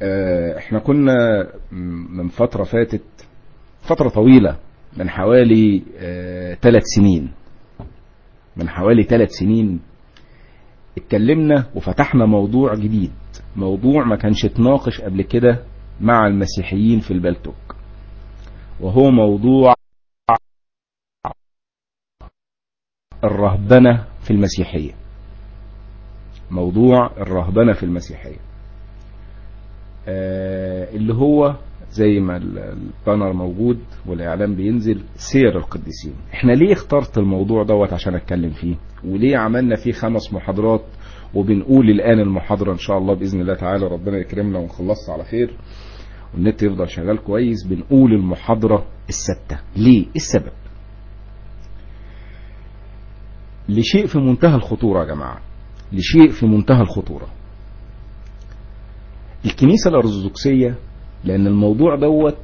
آه، احنا كنا من فترة فاتت فترة طويلة من حوالي ثلاث سنين من حوالي ثلاث سنين اتكلمنا وفتحنا موضوع جديد موضوع ما كانش اتناقش قبل كده مع المسيحيين في البلتوك وهو موضوع الرهبنة في المسيحية موضوع الرهبنة في المسيحية آه اللي هو زي ما البانر موجود والاعلام بينزل سير القديسين احنا ليه اخترت الموضوع دوت عشان اتكلم فيه وليه عملنا فيه خمس محاضرات وبنقول الان المحاضرة ان شاء الله باذن الله تعالى ربنا يكرمنا ونخلصها على خير والنت يفضل شغال كويس بنقول المحاضرة الستة ليه إيه السبب لشيء في منتهى الخطورة يا جماعة لشيء في منتهى الخطورة الكنيسة الأرثوذكسية لأن الموضوع دوت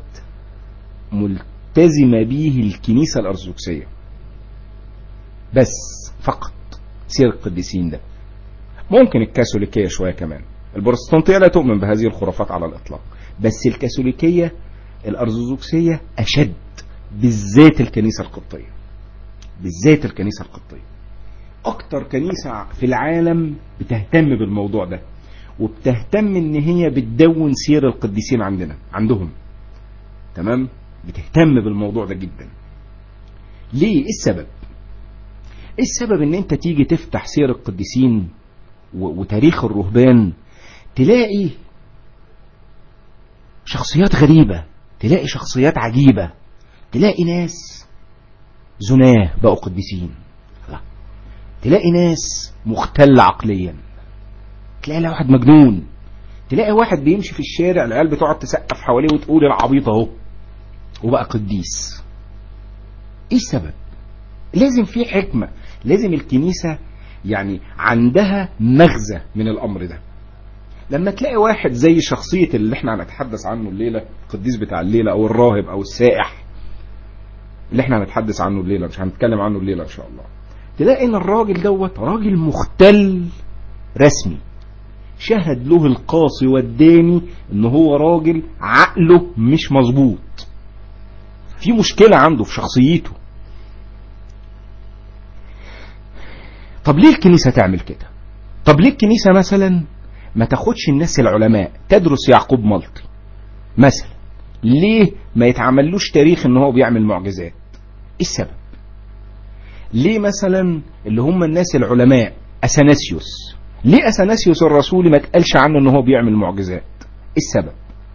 ملتزمة به الكنيسة الأرثوذكسية بس فقط سير القديسين ده ممكن الكاثوليكية شوية كمان البروتستانتية لا تؤمن بهذه الخرافات على الإطلاق بس الكاثوليكية الأرثوذكسية أشد بالذات الكنيسة القبطية بالذات الكنيسة القبطية أكتر كنيسة في العالم بتهتم بالموضوع ده وبتهتم ان هي بتدون سير القديسين عندنا عندهم تمام بتهتم بالموضوع ده جدا ليه ايه السبب ايه السبب ان انت تيجي تفتح سير القديسين وتاريخ الرهبان تلاقي شخصيات غريبة تلاقي شخصيات عجيبة تلاقي ناس زناه بقوا قديسين تلاقي ناس مختلة عقليا تلاقي واحد مجنون تلاقي واحد بيمشي في الشارع العيال بتقعد تسقف حواليه وتقول العبيط اهو وبقى قديس ايه السبب لازم في حكمة لازم الكنيسة يعني عندها مغزى من الامر ده لما تلاقي واحد زي شخصية اللي احنا هنتحدث عنه الليلة القديس بتاع الليلة او الراهب او السائح اللي احنا هنتحدث عنه الليلة مش هنتكلم عنه الليلة ان شاء الله تلاقي ان الراجل دوت راجل مختل رسمي شهد له القاصي والداني ان هو راجل عقله مش مظبوط في مشكلة عنده في شخصيته طب ليه الكنيسة تعمل كده طب ليه الكنيسة مثلا ما تاخدش الناس العلماء تدرس يعقوب ملطي مثلا ليه ما يتعملوش تاريخ ان هو بيعمل معجزات ايه السبب ليه مثلا اللي هم الناس العلماء اثناسيوس ليه اثناسيوس الرسولي ما تقالش عنه ان هو بيعمل معجزات ايه السبب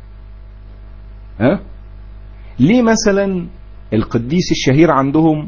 ها ليه مثلا القديس الشهير عندهم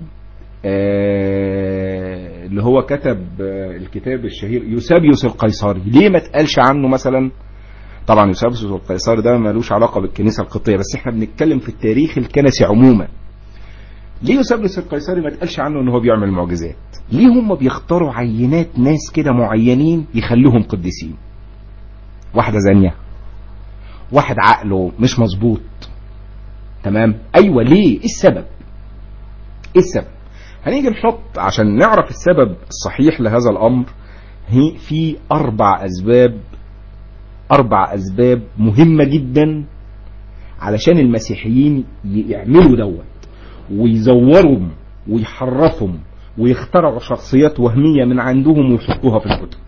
آه اللي هو كتب آه الكتاب الشهير يوسابيوس القيصري ليه ما تقالش عنه مثلا طبعا يوسابيوس القيصري ده ملوش علاقة بالكنيسة القبطية بس احنا بنتكلم في التاريخ الكنسي عموما ليه يوسابيوس القيصري ما تقالش عنه ان هو بيعمل معجزات ليه هم بيختاروا عينات ناس كده معينين يخلوهم قديسين واحدة زانية واحد عقله مش مظبوط تمام ايوه ليه ايه السبب ايه السبب هنيجي نحط عشان نعرف السبب الصحيح لهذا الامر هي في اربع اسباب اربع اسباب مهمة جدا علشان المسيحيين يعملوا دوت ويزورهم ويحرفهم ويخترعوا شخصيات وهمية من عندهم ويحطوها في الكتب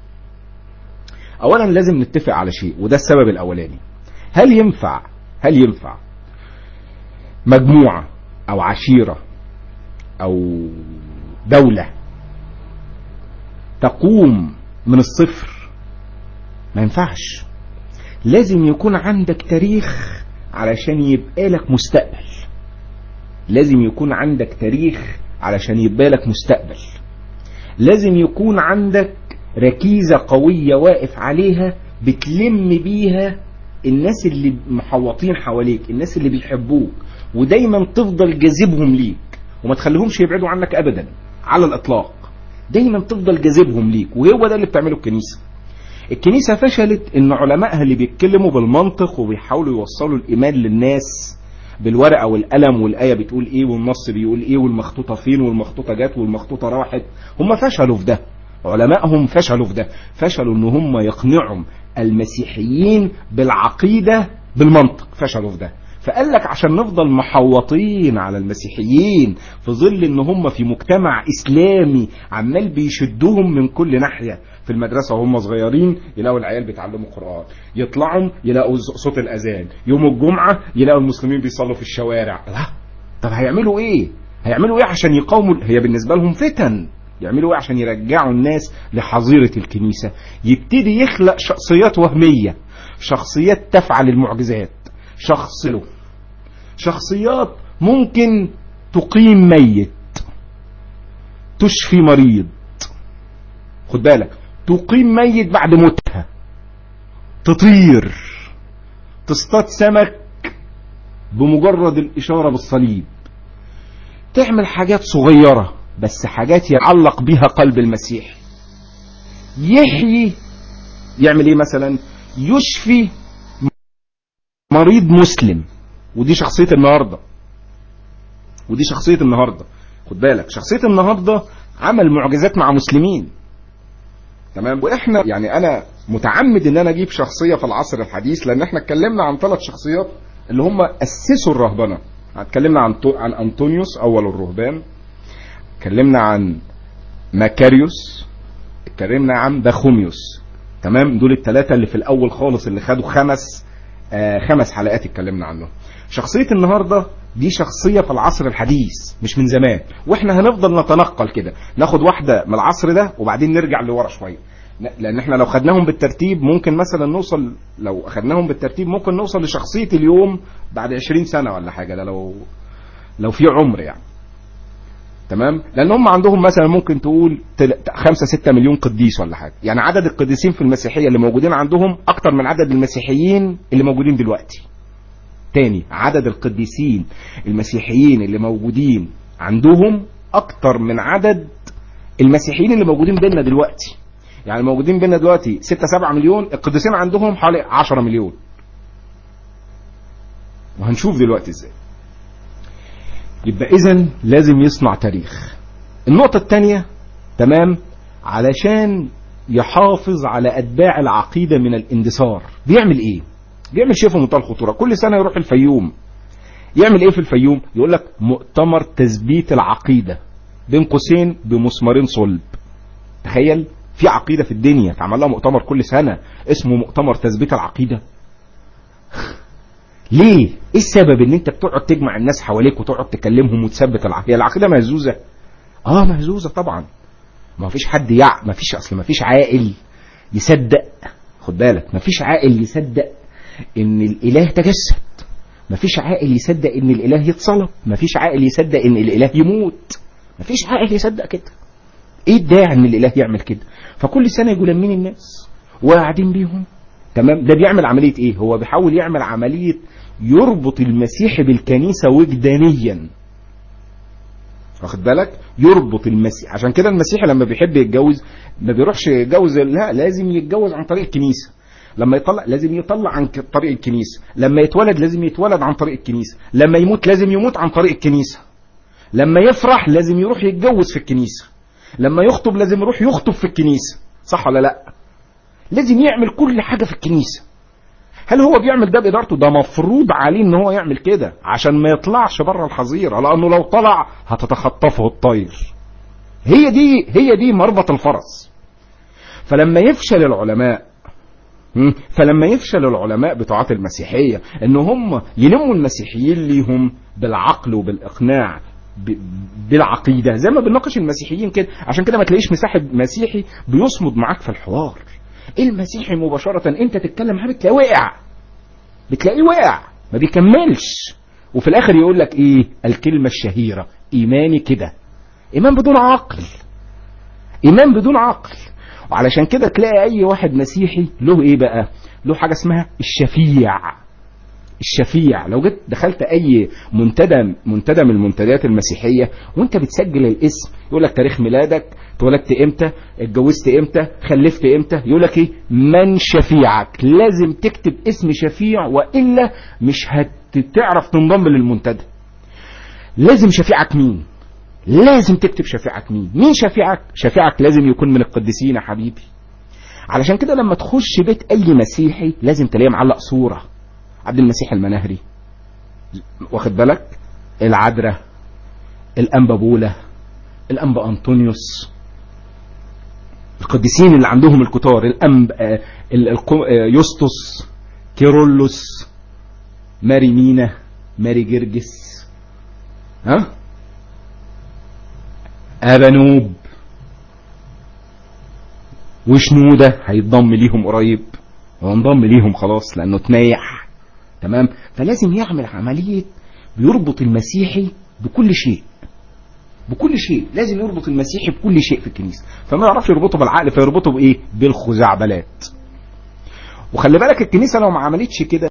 اولا لازم نتفق على شيء وده السبب الاولاني هل ينفع هل ينفع مجموعة او عشيرة او دولة تقوم من الصفر ما ينفعش لازم يكون عندك تاريخ علشان يبقى لك مستقبل لازم يكون عندك تاريخ علشان يبقى لك مستقبل لازم يكون عندك ركيزة قوية واقف عليها بتلم بيها الناس اللي محوطين حواليك الناس اللي بيحبوك ودايما تفضل جاذبهم ليك وما تخليهمش يبعدوا عنك ابدا على الاطلاق دايما تفضل جاذبهم ليك وهو ده اللي بتعمله الكنيسة الكنيسة فشلت ان علمائها اللي بيتكلموا بالمنطق وبيحاولوا يوصلوا الايمان للناس بالورقة والقلم والآية بتقول ايه والنص بيقول ايه والمخطوطة فين والمخطوطة جت والمخطوطة راحت هم فشلوا في ده علمائهم فشلوا في ده فشلوا ان هم يقنعوا المسيحيين بالعقيدة بالمنطق فشلوا في ده فقال لك عشان نفضل محوطين على المسيحيين في ظل ان هم في مجتمع اسلامي عمال بيشدوهم من كل ناحية في المدرسة وهم صغيرين يلاقوا العيال بيتعلموا قرآن يطلعوا يلاقوا صوت الأذان يوم الجمعة يلاقوا المسلمين بيصلوا في الشوارع لا طب هيعملوا ايه هيعملوا ايه عشان يقاوموا هي بالنسبة لهم فتن يعملوا ايه عشان يرجعوا الناس لحظيرة الكنيسة يبتدي يخلق شخصيات وهمية شخصيات تفعل المعجزات شخص له شخصيات ممكن تقيم ميت تشفي مريض خد بالك تقيم ميت بعد موتها تطير تصطاد سمك بمجرد الإشارة بالصليب تعمل حاجات صغيرة بس حاجات يعلق بها قلب المسيح يحيي يعمل ايه مثلا يشفي مريض مسلم ودي شخصية النهاردة ودي شخصية النهاردة خد بالك شخصية النهاردة عمل معجزات مع مسلمين تمام واحنا يعني انا متعمد ان انا اجيب شخصية في العصر الحديث لان احنا اتكلمنا عن ثلاث شخصيات اللي هم اسسوا الرهبنة اتكلمنا عن عن انطونيوس اول الرهبان اتكلمنا عن ماكاريوس اتكلمنا عن باخوميوس تمام دول الثلاثة اللي في الاول خالص اللي خدوا خمس آه خمس حلقات اتكلمنا عنهم شخصية النهاردة دي شخصية في العصر الحديث مش من زمان واحنا هنفضل نتنقل كده ناخد واحدة من العصر ده وبعدين نرجع لورا شوية لان احنا لو خدناهم بالترتيب ممكن مثلا نوصل لو خدناهم بالترتيب ممكن نوصل لشخصية اليوم بعد 20 سنة ولا حاجة ده لو لو في عمر يعني تمام لان هم عندهم مثلا ممكن تقول 5 6 مليون قديس ولا حاجه يعني عدد القديسين في المسيحيه اللي موجودين عندهم اكتر من عدد المسيحيين اللي موجودين دلوقتي تاني عدد القديسين المسيحيين اللي موجودين عندهم اكتر من عدد المسيحيين اللي موجودين بيننا دلوقتي يعني موجودين بيننا دلوقتي 6 7 مليون القديسين عندهم حوالي 10 مليون وهنشوف دلوقتي ازاي يبقى اذا لازم يصنع تاريخ النقطة الثانية تمام علشان يحافظ على اتباع العقيدة من الاندثار بيعمل ايه بيعمل شيء في منتهى الخطورة كل سنة يروح الفيوم يعمل ايه في الفيوم يقول لك مؤتمر تثبيت العقيدة بين قوسين بمسمارين صلب تخيل في عقيدة في الدنيا اتعمل لها مؤتمر كل سنة اسمه مؤتمر تثبيت العقيدة ليه ايه السبب ان انت بتقعد تجمع الناس حواليك وتقعد تكلمهم وتثبت العقيده العقيده مهزوزه اه مهزوزه طبعا ما فيش حد يع ما فيش اصل ما فيش عاقل يصدق خد بالك ما فيش عاقل يصدق ان الاله تجسد ما فيش عاقل يصدق ان الاله يتصلب ما فيش عاقل يصدق ان الاله يموت ما فيش عاقل يصدق كده ايه الداعي ان الاله يعمل كده فكل سنه يقول لمين الناس وقاعدين بيهم تمام ده بيعمل عمليه ايه هو بيحاول يعمل عمليه يربط المسيح بالكنيسة وجدانيا واخد بالك يربط المسيح عشان كده المسيح لما بيحب يتجوز ما بيروحش يتجوز لا لازم يتجوز عن طريق الكنيسة لما يطلع لازم يطلع عن طريق الكنيسة لما يتولد لازم يتولد عن طريق الكنيسة لما يموت لازم يموت عن طريق الكنيسة لما يفرح لازم يروح يتجوز في الكنيسة لما يخطب لازم يروح يخطب في الكنيسة صح ولا لا لازم يعمل كل حاجة في الكنيسة هل هو بيعمل ده بإدارته ده مفروض عليه ان هو يعمل كده عشان ما يطلعش بره الحظيرة لانه لو طلع هتتخطفه الطير هي دي هي دي مربط الفرس فلما يفشل العلماء فلما يفشل العلماء بتوعات المسيحية ان هم يلموا المسيحيين ليهم بالعقل وبالاقناع بالعقيدة زي ما بنناقش المسيحيين كده عشان كده ما تلاقيش مساحب مسيحي بيصمد معاك في الحوار المسيحي مباشرة انت تتكلم معاه بتلاقيه وقع بتلاقيه وقع ما بيكملش وفي الاخر يقول لك ايه الكلمة الشهيرة ايماني كده ايمان بدون عقل ايمان بدون عقل وعلشان كده تلاقي اي واحد مسيحي له ايه بقى له حاجة اسمها الشفيع الشفيع لو جيت دخلت اي منتدى منتدى من المنتديات المسيحيه وانت بتسجل الاسم يقول لك تاريخ ميلادك اتولدت امتى اتجوزت امتى خلفت امتى يقول لك ايه من شفيعك لازم تكتب اسم شفيع والا مش هتعرف تنضم للمنتدى لازم شفيعك مين لازم تكتب شفيعك مين مين شفيعك شفيعك لازم يكون من القديسين يا حبيبي علشان كده لما تخش بيت اي مسيحي لازم تلاقيه معلق صورة عبد المسيح المناهري واخد بالك العذراء الانبا بولا الانبا انطونيوس القديسين اللي عندهم الكتار الانب آه، ال- القو- آه، يسطس كيرلس ماري مينا ماري جرجس ها ابانوب وشنودة هيتضم ليهم قريب هو انضم ليهم خلاص لانه تنيح تمام فلازم يعمل عملية بيربط المسيحي بكل شيء بكل شيء لازم يربط المسيحي بكل شيء في الكنيسة فما يعرفش يربطه بالعقل فيربطه بايه بالخزعبلات وخلي بالك الكنيسة لو ما عملتش كده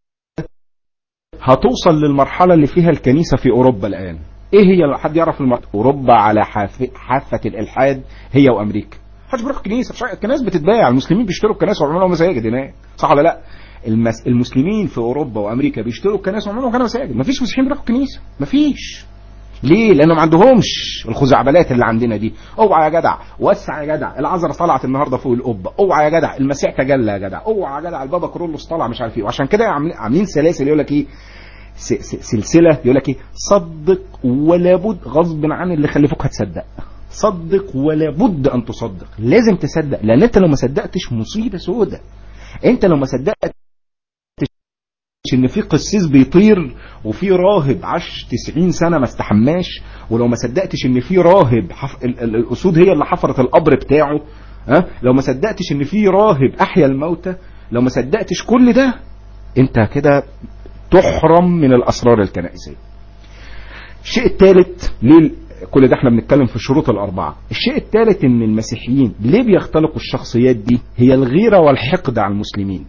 هتوصل للمرحلة اللي فيها الكنيسة في أوروبا الآن إيه هي لو حد يعرف المرحلة أوروبا على حاف- حافة الإلحاد هي وأمريكا محدش بيروح الكنيسة مش الكنائس بتتباع المسلمين بيشتروا الكنائس ويعملوا لهم مساجد هناك صح ولا لا المس... المسلمين في أوروبا وأمريكا بيشتروا الكنائس ويعملوا لهم مساجد مفيش مسيحيين بيروحوا الكنيسة مفيش ليه؟ لانه ما عندهمش الخزعبلات اللي عندنا دي، اوعى يا جدع، وسع يا جدع، العذراء طلعت النهارده فوق القبه، اوعى يا جدع، المسيح تجلى يا جدع، اوعى يا جدع البابا كرولوس طلع مش عارف ايه، وعشان كده عاملين عاملين سلاسل يقول لك ايه؟ س- س- سلسله يقول لك ايه؟ صدق ولا بد غصب عن اللي خلفوك هتصدق. صدق ولا بد ان تصدق، لازم تصدق، لان انت لو ما صدقتش مصيبه سودة. انت لو ما صدقت ان في قسيس بيطير وفي راهب عاش 90 سنه ما استحماش ولو ما صدقتش ان في راهب حف... ال... ال... الاسود هي اللي حفرت القبر بتاعه ها لو ما صدقتش ان في راهب احيا الموتى لو ما صدقتش كل ده انت كده تحرم من الاسرار الكنائسيه الشيء الثالث ليه كل ده احنا بنتكلم في الشروط الاربعه الشيء الثالث ان المسيحيين ليه بيختلقوا الشخصيات دي هي الغيره والحقد على المسلمين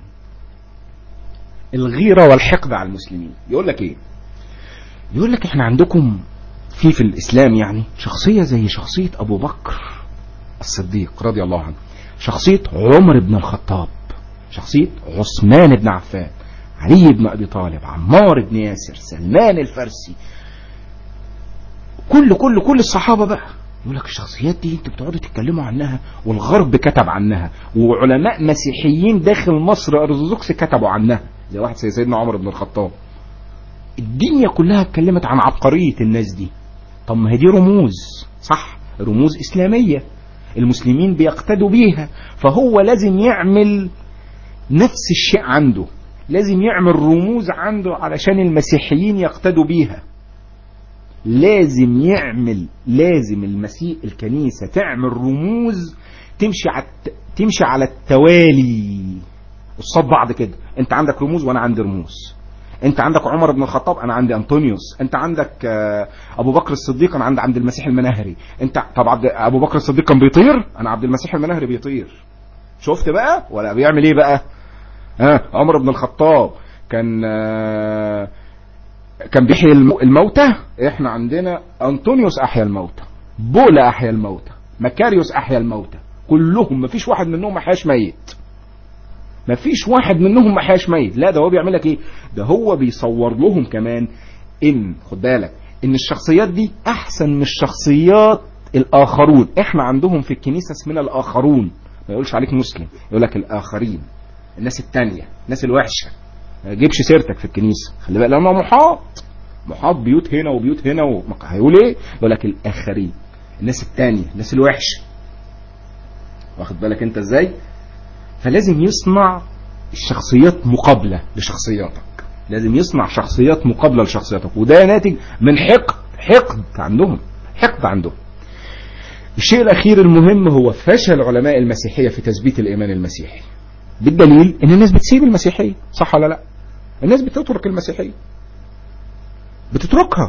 الغيرة والحقد على المسلمين يقول لك ايه يقول لك احنا عندكم في في الاسلام يعني شخصية زي شخصية ابو بكر الصديق رضي الله عنه شخصية عمر بن الخطاب شخصية عثمان بن عفان علي بن ابي طالب عمار بن ياسر سلمان الفارسي كل كل كل الصحابة بقى يقول لك الشخصيات دي انتوا بتقعدوا تتكلموا عنها والغرب كتب عنها وعلماء مسيحيين داخل مصر ارثوذكس كتبوا عنها زي واحد زي سيدنا عمر بن الخطاب الدنيا كلها اتكلمت عن عبقرية الناس دي طب ما هي دي رموز صح رموز إسلامية المسلمين بيقتدوا بيها فهو لازم يعمل نفس الشيء عنده لازم يعمل رموز عنده علشان المسيحيين يقتدوا بيها لازم يعمل لازم المسيح الكنيسة تعمل رموز تمشي على الت- تمشي على التوالي قصاد بعض كده انت عندك رموز وانا عندي رموز انت عندك عمر بن الخطاب انا عندي انطونيوس انت عندك آه، ابو بكر الصديق انا عندي عبد المسيح المناهري انت طب عبد ابو بكر الصديق كان بيطير انا عبد المسيح المناهري بيطير شفت بقى ولا بيعمل ايه بقى ها عمر بن الخطاب كان آه، كان بيحيي الم- الموتى احنا عندنا انطونيوس احيا الموتى بولا احيا الموتى مكاريوس احيا الموتى كلهم مفيش واحد منهم ما حياش ميت مفيش واحد منهم ما حياش ميت لا ده هو بيعمل لك ايه ده هو بيصور لهم كمان ان خد بالك ان الشخصيات دي احسن من الشخصيات الاخرون احنا عندهم في الكنيسه اسمنا الاخرون ما يقولش عليك مسلم يقول لك الاخرين الناس التانية الناس الوحشه ما يجيبش سيرتك في الكنيسه خلي بالك لانه محاط محاط بيوت هنا وبيوت هنا و... هيقول ايه يقول لك الاخرين الناس التانية الناس الوحشه واخد بالك انت ازاي فلازم يصنع الشخصيات مقابلة لشخصياتك لازم يصنع شخصيات مقابلة لشخصياتك وده ناتج من حقد حقد عندهم حقد عندهم الشيء الأخير المهم هو فشل علماء المسيحية في تثبيت الإيمان المسيحي بالدليل إن الناس بتسيب المسيحية صح ولا لا الناس بتترك المسيحية بتتركها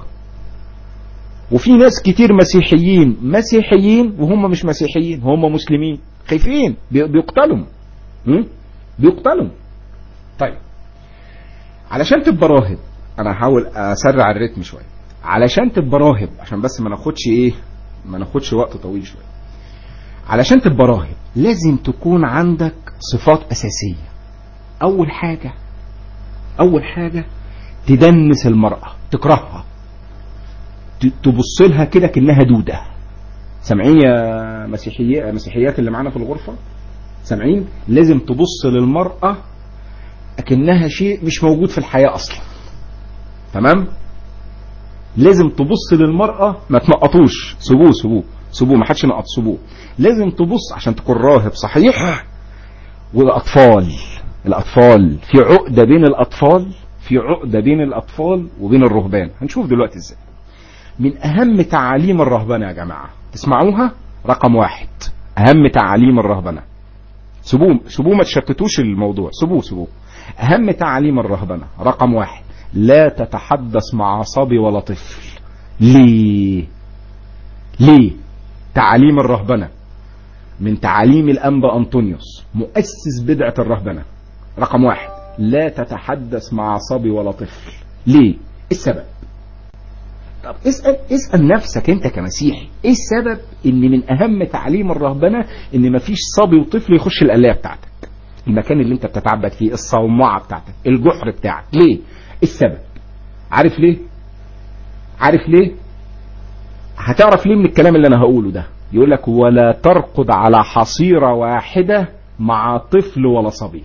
وفي ناس كتير مسيحيين مسيحيين وهم مش مسيحيين هم مسلمين خايفين بي- بيقتلوا م? بيقتلوا طيب علشان تبقى راهب انا هحاول اسرع الريتم شويه علشان تبقى راهب عشان بس ما ناخدش ايه ما ناخدش وقت طويل شويه علشان تبقى راهب لازم تكون عندك صفات اساسيه اول حاجه اول حاجه تدنس المراه تكرهها تبص لها كده كأنها دودة سامعين يا مسيحيات مسيحيات اللي معانا في الغرفة سامعين لازم تبص للمرأة أكنها شيء مش موجود في الحياة أصلا تمام لازم تبص للمرأة ما تنقطوش سيبوه سيبوه سيبوه ما حدش ينقط سيبوه لازم تبص عشان تكون راهب صحيح والأطفال الأطفال في عقدة بين الأطفال في عقدة بين الأطفال وبين الرهبان هنشوف دلوقتي ازاي من أهم تعاليم الرهبنة يا جماعة تسمعوها رقم واحد أهم تعاليم الرهبنة سيبوه سيبوه ما تشتتوش الموضوع سيبوه سيبوه أهم تعاليم الرهبنة رقم واحد لا تتحدث مع صبي ولا طفل ليه ليه تعاليم الرهبنة من تعاليم الأنبا أنطونيوس مؤسس بدعة الرهبنة رقم واحد لا تتحدث مع صبي ولا طفل ليه السبب طب اسأل, اسأل نفسك انت كمسيحي ايه السبب ان من اهم تعليم الرهبنة ان مفيش صبي وطفل يخش القلاية بتاعتك المكان اللي انت بتتعبد فيه الصومعة بتاعتك الجحر بتاعك ليه السبب عارف ليه عارف ليه هتعرف ليه من الكلام اللي انا هقوله ده يقول لك ولا ترقد على حصيرة واحدة مع طفل ولا صبي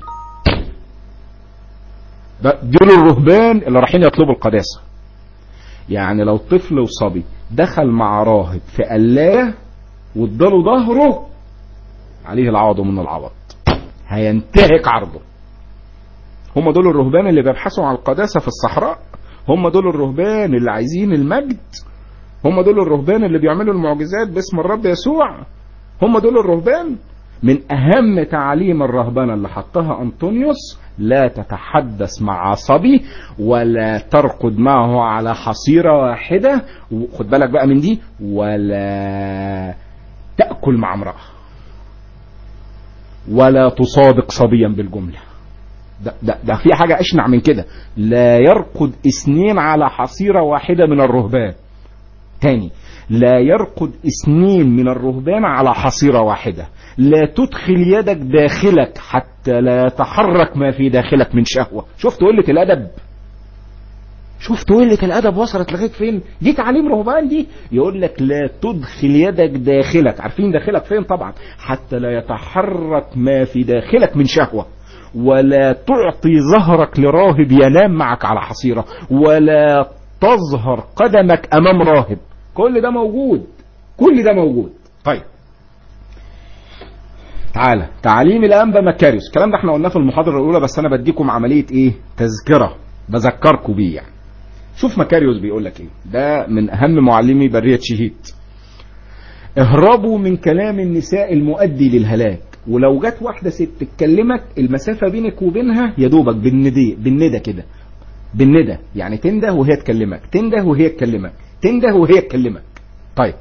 دول الرهبان اللي رايحين يطلبوا القداسة يعني لو طفل وصبي دخل مع راهب في قلاية واداله ظهره عليه العوض من العوض هينتهك عرضه هم دول الرهبان اللي بيبحثوا عن القداسة في الصحراء هم دول الرهبان اللي عايزين المجد هم دول الرهبان اللي بيعملوا المعجزات باسم الرب يسوع هم دول الرهبان من أهم تعاليم الرهبنة اللي حطها أنطونيوس لا تتحدث مع صبي ولا ترقد معه على حصيرة واحدة خد بالك بقى من دي ولا تأكل مع امرأة ولا تصادق صبيا بالجملة ده, ده, ده في حاجة أشنع من كده لا يرقد اثنين على حصيرة واحدة من الرهبان تاني لا يرقد اثنين من الرهبان على حصيرة واحدة لا تدخل يدك داخلك حتى لا يتحرك ما في داخلك من شهوة شفت قلة الأدب شفت قلة الأدب وصلت لغاية فين دي تعليم رهبان دي يقول لك لا تدخل يدك داخلك عارفين داخلك فين طبعا حتى لا يتحرك ما في داخلك من شهوة ولا تعطي ظهرك لراهب ينام معك على حصيرة ولا تظهر قدمك أمام راهب كل ده موجود كل ده موجود طيب تعالى تعاليم الانبا مكاريوس الكلام ده احنا قلناه في المحاضره الاولى بس انا بديكم عمليه ايه تذكره بذكركم بيه يعني شوف مكاريوس بيقول لك ايه ده من اهم معلمي بريه شهيد اهربوا من كلام النساء المؤدي للهلاك ولو جت واحده ست تكلمك المسافه بينك وبينها يا دوبك بالندي بالندى كده بالندى يعني تنده وهي تكلمك تنده وهي تكلمك تنده وهي تكلمك طيب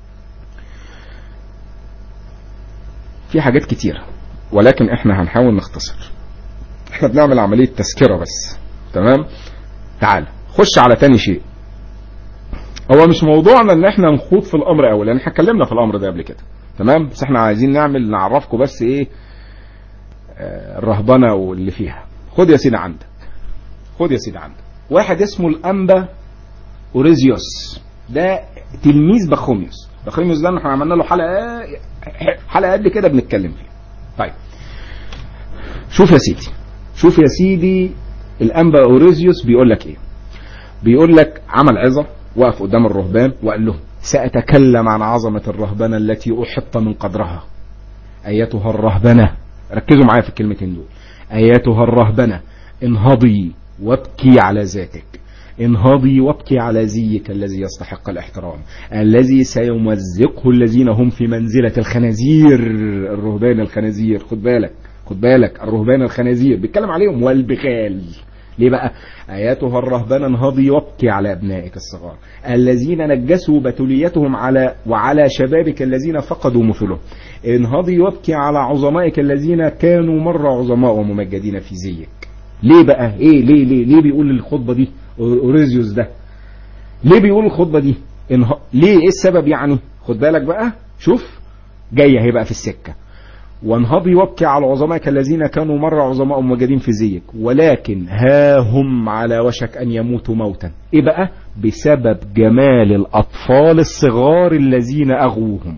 في حاجات كتيرة ولكن احنا هنحاول نختصر احنا بنعمل عملية تذكرة بس تمام تعال خش على تاني شيء هو مش موضوعنا ان احنا نخوض في الامر اولا لان احنا اتكلمنا في الامر ده قبل كده تمام بس احنا عايزين نعمل نعرفكم بس ايه آه الرهبنة واللي فيها خد يا سيدي عندك خد يا سيدي عندك واحد اسمه الانبا اوريزيوس ده تلميذ بخوميوس بخوميوس ده احنا عملنا له حلقه حلقه قد كده بنتكلم فيها طيب شوف يا سيدي شوف يا سيدي الانبا اوريزيوس بيقول لك ايه بيقول لك عمل عظه وقف قدام الرهبان وقال لهم ساتكلم عن عظمه الرهبنه التي احط من قدرها ايتها الرهبنه ركزوا معايا في الكلمتين دول ايتها الرهبنه انهضي وابكي على ذاتك انهضي وابكي على زيك الذي يستحق الاحترام الذي سيمزقه الذين هم في منزلة الخنازير الرهبان الخنازير خد بالك خد بالك الرهبان الخنازير بيتكلم عليهم والبغال ليه بقى آياتها الرهبان انهضي وابكي على أبنائك الصغار الذين نجسوا بتوليتهم على وعلى شبابك الذين فقدوا مثلهم انهضي وابكي على عظمائك الذين كانوا مرة عظماء وممجدين في زيك ليه بقى ايه ليه ليه ليه بيقول الخطبة دي اوريزيوس ده ليه بيقول الخطبة دي انه... ليه ايه السبب يعني خد بالك بقى شوف جاية هي بقى في السكة وانهضي وابكي على عظمائك الذين كانوا مرة عظماء موجودين في زيك ولكن ها هم على وشك أن يموتوا موتا إيه بقى بسبب جمال الأطفال الصغار الذين أغووهم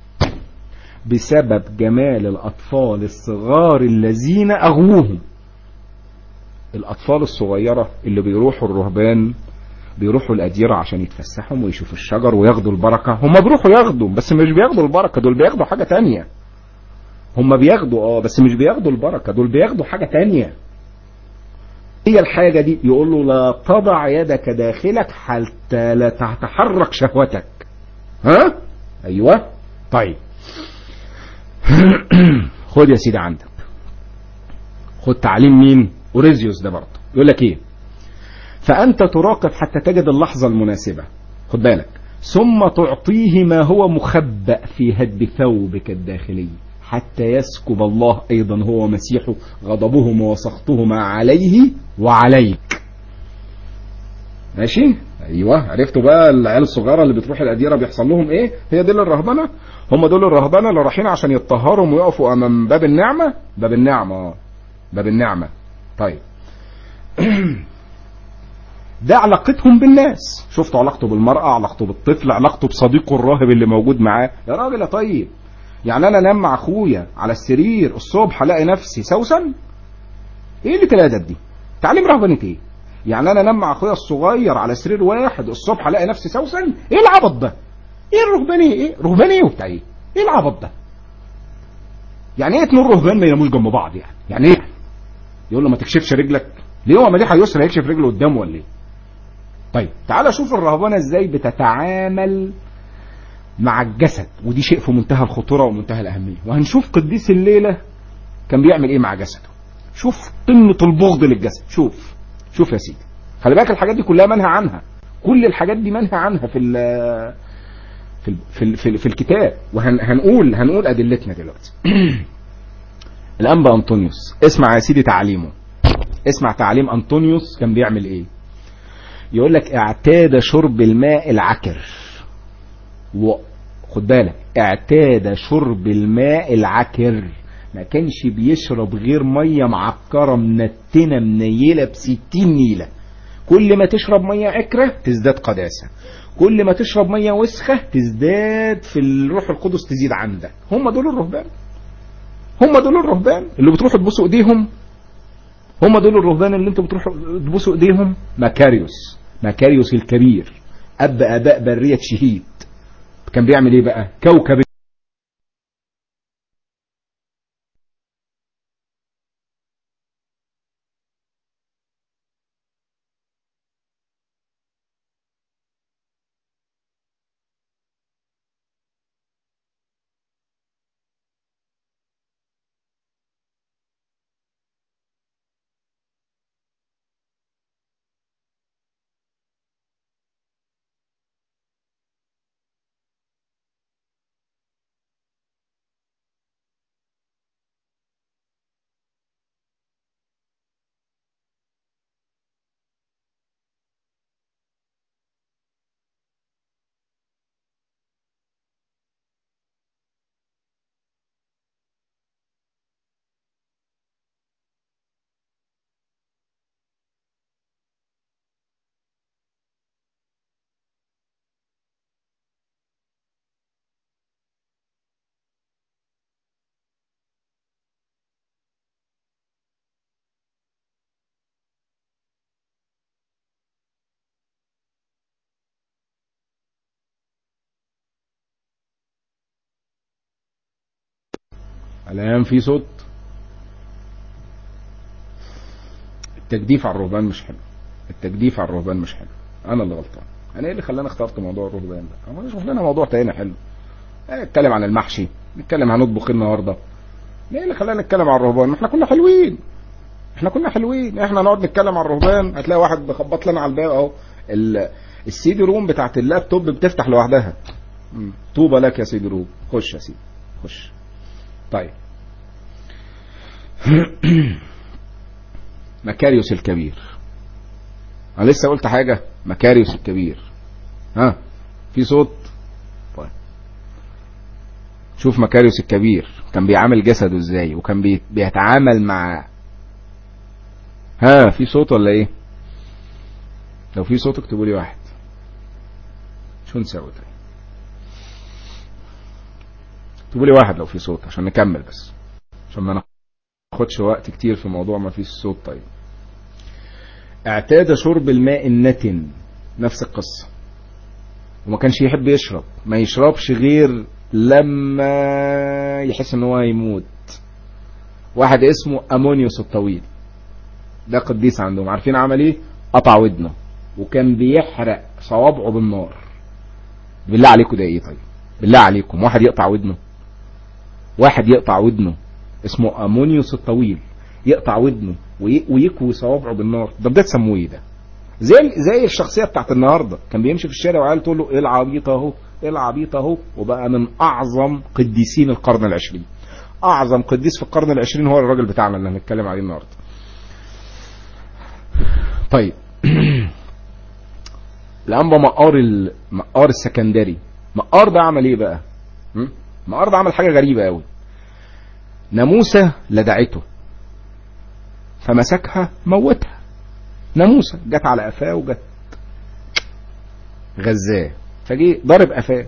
بسبب جمال الأطفال الصغار الذين أغووهم الأطفال الصغيرة اللي بيروحوا الرهبان بيروحوا الأديرة عشان يتفسحوا ويشوفوا الشجر وياخدوا البركة هم بيروحوا ياخدوا بس مش بياخدوا البركة دول بياخدوا حاجة تانية هم بياخدوا اه بس مش بياخدوا البركة دول بياخدوا حاجة تانية هي الحاجة دي يقول له لا تضع يدك داخلك حتى لا تتحرك شهوتك ها ايوه طيب خد يا سيدي عندك خد تعليم مين اوريزيوس ده برضه يقول لك ايه فانت تراقب حتى تجد اللحظة المناسبة خد بالك ثم تعطيه ما هو مخبأ في هد ثوبك الداخلي حتى يسكب الله ايضا هو ومسيحه غضبهما وسخطهما عليه وعليك ماشي ايوه عرفتوا بقى العيال الصغيره اللي بتروح الاديره بيحصل لهم ايه هي دي الرهبنه هم دول الرهبنه اللي رايحين عشان يتطهروا ويقفوا امام باب النعمه باب النعمه اه باب النعمه طيب ده علاقتهم بالناس شفتوا علاقته بالمرأة علاقته بالطفل علاقته بصديقه الراهب اللي موجود معاه يا راجل يا طيب يعني انا انام مع اخويا على السرير الصبح الاقي نفسي سوسن ايه اللي الادب دي تعليم رهبنه ايه يعني انا انام مع اخويا الصغير على سرير واحد الصبح الاقي نفسي سوسن ايه العبط ده ايه الرهبانيه ايه رهبانيه وبتاع ايه ايه العبط ده يعني ايه اتنين رهبان ما يناموش جنب بعض يعني يعني ايه يقول له ما تكشفش رجلك ليه هو مديحه يسرى يكشف رجله قدامه ولا ايه طيب تعالى شوف الرهبانه ازاي بتتعامل مع الجسد ودي شيء في منتهى الخطوره ومنتهى الاهميه وهنشوف قديس الليله كان بيعمل ايه مع جسده شوف قمه البغض للجسد شوف شوف يا سيدي خلي بالك الحاجات دي كلها منهى عنها كل الحاجات دي منهى عنها في ال في ال في, ال في, ال في الكتاب وهنقول هنقول ادلتنا دلوقتي الانبا انطونيوس اسمع يا سيدي تعليمه اسمع تعليم انطونيوس كان بيعمل ايه يقول لك اعتاد شرب الماء العكر وخد بالك اعتاد شرب الماء العكر ما كانش بيشرب غير ميه معكره منتنه منيله بستين نيله كل ما تشرب ميه عكره تزداد قداسه كل ما تشرب ميه وسخه تزداد في الروح القدس تزيد عندك هم دول الرهبان هم دول الرهبان اللي بتروحوا تبوسوا ايديهم هم دول الرهبان اللي انتوا بتروحوا تبوسوا ايديهم مكاريوس مكاريوس الكبير اب اباء بريه شهيد كان بيعمل ايه بقى كوكب الان في صوت التجديف على الرهبان مش حلو التجديف على الرهبان مش حلو انا اللي غلطان انا ايه اللي خلاني اخترت موضوع الرهبان ده اما نشوف لنا موضوع تاني حلو نتكلم عن المحشي نتكلم هنطبخ النهارده ايه اللي خلانا نتكلم عن الرهبان ما احنا كنا حلوين احنا كنا حلوين احنا نقعد نتكلم عن الرهبان هتلاقي واحد بخبط لنا على الباب اهو السيدي روم بتاعت اللابتوب بتفتح لوحدها طوبى لك يا سيدي روم خش يا سيدي خش طيب مكاريوس الكبير انا لسه قلت حاجه مكاريوس الكبير ها في صوت طيب شوف مكاريوس الكبير كان بيعامل جسده ازاي وكان بي- بيتعامل مع ها في صوت ولا ايه لو في صوت اكتبوا لي واحد شو نسوي طيب اكتبوا لي واحد لو في صوت عشان نكمل بس عشان ما ناخدش وقت كتير في موضوع ما فيش صوت طيب اعتاد شرب الماء النتن نفس القصة وما كانش يحب يشرب ما يشربش غير لما يحس ان هو هيموت واحد اسمه امونيوس الطويل ده قديس عندهم عارفين عمل ايه قطع ودنه وكان بيحرق صوابعه بالنار بالله عليكم ده ايه طيب بالله عليكم واحد يقطع ودنه واحد يقطع ودنه اسمه امونيوس الطويل يقطع ودنه وي- ويكوي صوابعه بالنار ده ده تسموه ايه ده زي زي الشخصيه بتاعت النهارده كان بيمشي في الشارع وعيال تقول له ايه العبيط اهو ايه العبيط اهو وبقى من اعظم قديسين القرن العشرين اعظم قديس في القرن العشرين هو الراجل بتاعنا اللي هنتكلم عليه النهارده طيب الانبا مقار ال- مقار السكندري مقار ده عمل ايه بقى م? مقار ده عمل حاجه غريبه قوي ناموسه لدعته فمسكها موتها ناموسه جت على قفاه وجت غزاه فجي ضرب قفاه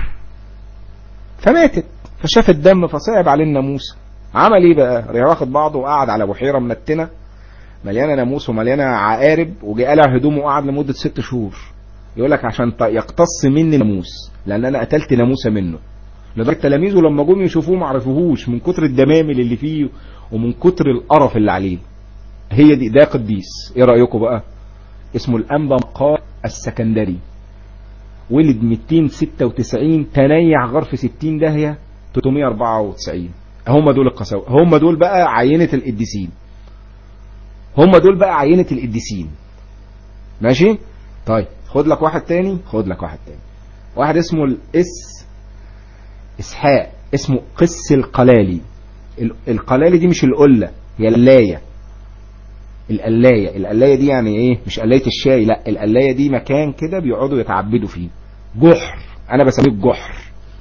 فماتت فشاف الدم فصعب عليه الناموسه عمل ايه بقى راح واخد بعضه وقعد على بحيره منتنه مليانه ناموس ومليانه عقارب وجي قلع هدومه وقعد لمده ست شهور يقول لك عشان ط- يقتص مني ناموس لان انا قتلت ناموسه منه لدرجه تلاميذه لما جم يشوفوه ما عرفوهوش من كتر الدمامل اللي فيه ومن كتر القرف اللي عليه هي دي ده قديس ايه رايكم بقى اسمه الانبا مقار السكندري ولد 296 تنيع غرف 60 داهيه 394 هم دول القساوة هم دول بقى عينة القديسين هم دول بقى عينة القديسين ماشي طيب خد لك واحد تاني خد لك واحد تاني واحد اسمه الاس اسحاق اسمه قس القلالي ال- القلالي دي مش القلة هي اللاية القلاية القلاية دي يعني ايه مش قلاية الشاي لا القلاية دي مكان كده بيقعدوا يتعبدوا فيه جحر انا بسميه الجحر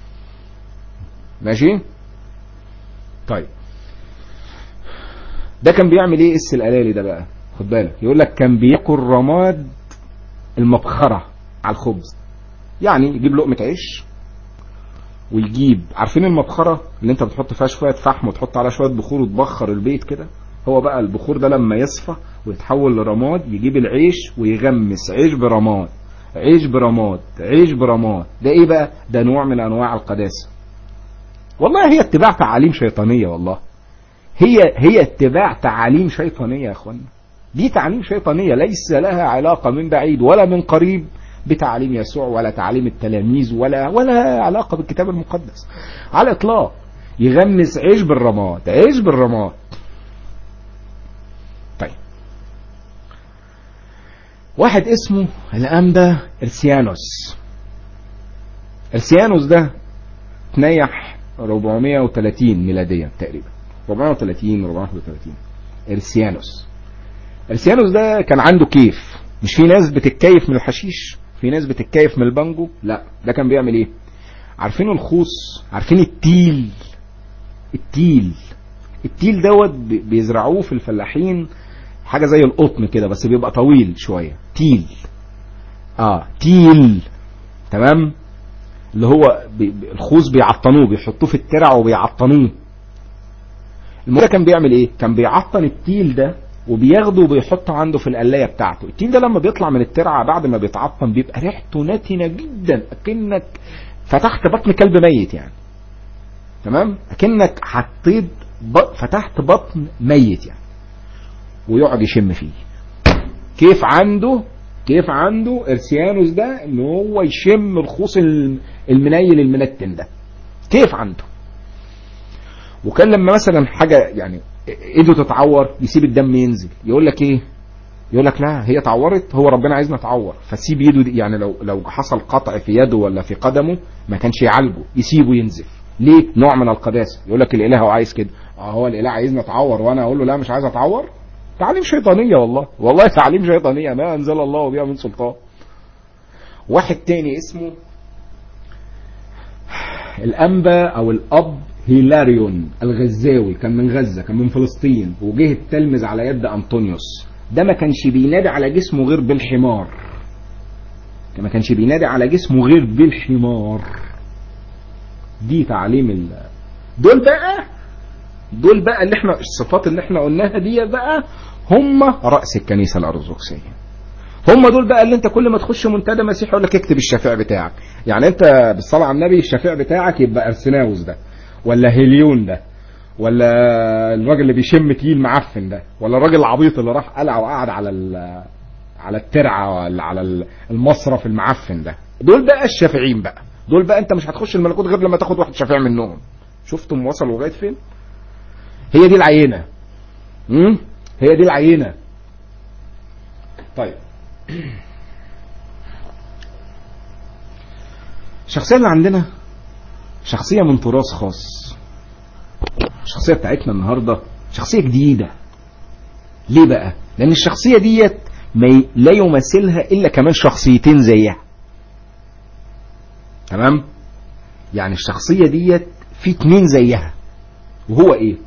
ماشي طيب ده كان بيعمل ايه اس القلالي ده بقى خد بالك يقول لك كان بياكل رماد المبخرة على الخبز يعني يجيب لقمة عيش ويجيب عارفين المبخرة اللي انت بتحط فيها شوية فحم وتحط عليها شوية بخور وتبخر البيت كده هو بقى البخور ده لما يصفى ويتحول لرماد يجيب العيش ويغمس عيش برماد عيش برماد عيش برماد ده ايه بقى ده نوع من انواع القداسة والله هي اتباع تعاليم شيطانية والله هي هي اتباع تعاليم شيطانية يا اخوانا دي تعاليم شيطانية ليس لها علاقة من بعيد ولا من قريب بتعليم يسوع ولا تعليم التلاميذ ولا ولا علاقة بالكتاب المقدس على الاطلاق يغمس عيش بالرماد عيش بالرماد طيب واحد اسمه الانبا ارسيانوس ارسيانوس ده تنيح 430 ميلاديا تقريبا 430 431 ارسيانوس ارسيانوس ده كان عنده كيف مش في ناس بتتكيف من الحشيش في ناس بتتكيف من البانجو لا ده كان بيعمل ايه عارفين الخوص عارفين التيل التيل التيل دوت بي- بيزرعوه في الفلاحين حاجة زي القطن كده بس بيبقى طويل شوية تيل اه تيل تمام اللي هو بي بي- الخوص بيعطنوه بيحطوه في الترع وبيعطنوه المهم ده كان بيعمل ايه كان بيعطن التيل ده وبياخده وبيحطه عنده في القلايه بتاعته التين ده لما بيطلع من الترعه بعد ما بيتعطن بيبقى ريحته نتنه جدا اكنك فتحت بطن كلب ميت يعني تمام اكنك حطيت ب- فتحت بطن ميت يعني ويقعد يشم فيه كيف عنده كيف عنده ارسيانوس ده ان هو يشم الخوص الم- المنيل المنتن ده كيف عنده وكان لما مثلا حاجه يعني ايده تتعور يسيب الدم ينزل يقول لك ايه يقول لك لا هي اتعورت هو ربنا عايزنا نتعور فسيب ايده دي يعني لو لو حصل قطع في يده ولا في قدمه ما كانش يعالجه يسيبه ينزف ليه نوع من القداسه يقول لك الاله هو عايز كده اه هو الاله عايزنا نتعور وانا اقول له لا مش عايز اتعور تعليم شيطانيه والله والله تعليم شيطانيه ما انزل الله بها من سلطان واحد تاني اسمه الانبا او الاب هيلاريون الغزاوي كان من غزه كان من فلسطين وجه التلمذ على يد انطونيوس ده ما كانش بينادي على جسمه غير بالحمار ده ما كانش بينادي على جسمه غير بالحمار دي تعليم ال... دول بقى دول بقى اللي احنا الصفات اللي احنا قلناها دي بقى هم راس الكنيسه الارثوذكسيه هم دول بقى اللي انت كل ما تخش منتدى مسيحي يقول لك اكتب الشفيع بتاعك يعني انت بالصلاه على النبي الشفيع بتاعك يبقى ارسناوس ده ولا هيليون ده ولا الراجل اللي بيشم تقيل معفن ده ولا الراجل العبيط اللي راح قلع وقعد على على الترعه ولا على المصرف المعفن ده دول بقى الشافعين بقى دول بقى انت مش هتخش الملكوت غير لما تاخد واحد شفيع منهم شفتم وصلوا لغايه فين هي دي العينه امم هي دي العينه طيب الشخصيه اللي عندنا شخصيه من تراث خاص الشخصيه بتاعتنا النهارده شخصيه جديده ليه بقى لان الشخصيه ديت ما لا يمثلها الا كمان شخصيتين زيها تمام يعني الشخصيه ديت في اتنين زيها وهو ايه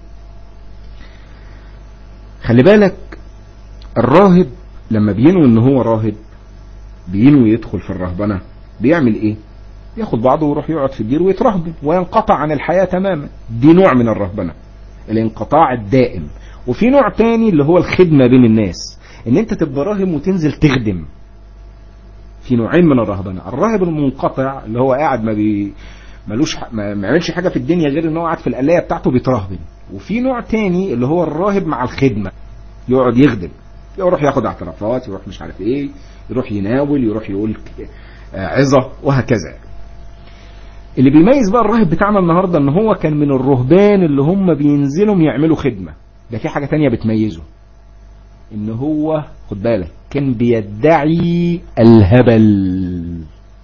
خلي بالك الراهب لما بينوي ان هو راهب بينوي يدخل في الرهبنه بيعمل ايه ياخد بعضه ويروح يقعد في الدير ويترهبن وينقطع عن الحياه تماما دي نوع من الرهبنه الانقطاع الدائم وفي نوع تاني اللي هو الخدمه بين الناس ان انت تبقى راهب وتنزل تخدم في نوعين من الرهبنه الراهب المنقطع اللي هو قاعد ما بي ملوش ح... ما يعملش حاجه في الدنيا غير ان هو قاعد في القلايه بتاعته بيترهبن وفي نوع تاني اللي هو الراهب مع الخدمه يقعد يخدم يروح ياخد اعترافات يروح مش عارف ايه يروح يناول يروح يقول عظه وهكذا اللي بيميز بقى الراهب بتاعنا النهارده ان هو كان من الرهبان اللي هم بينزلوا يعملوا خدمه ده في حاجه تانية بتميزه ان هو خد بالك كان بيدعي الهبل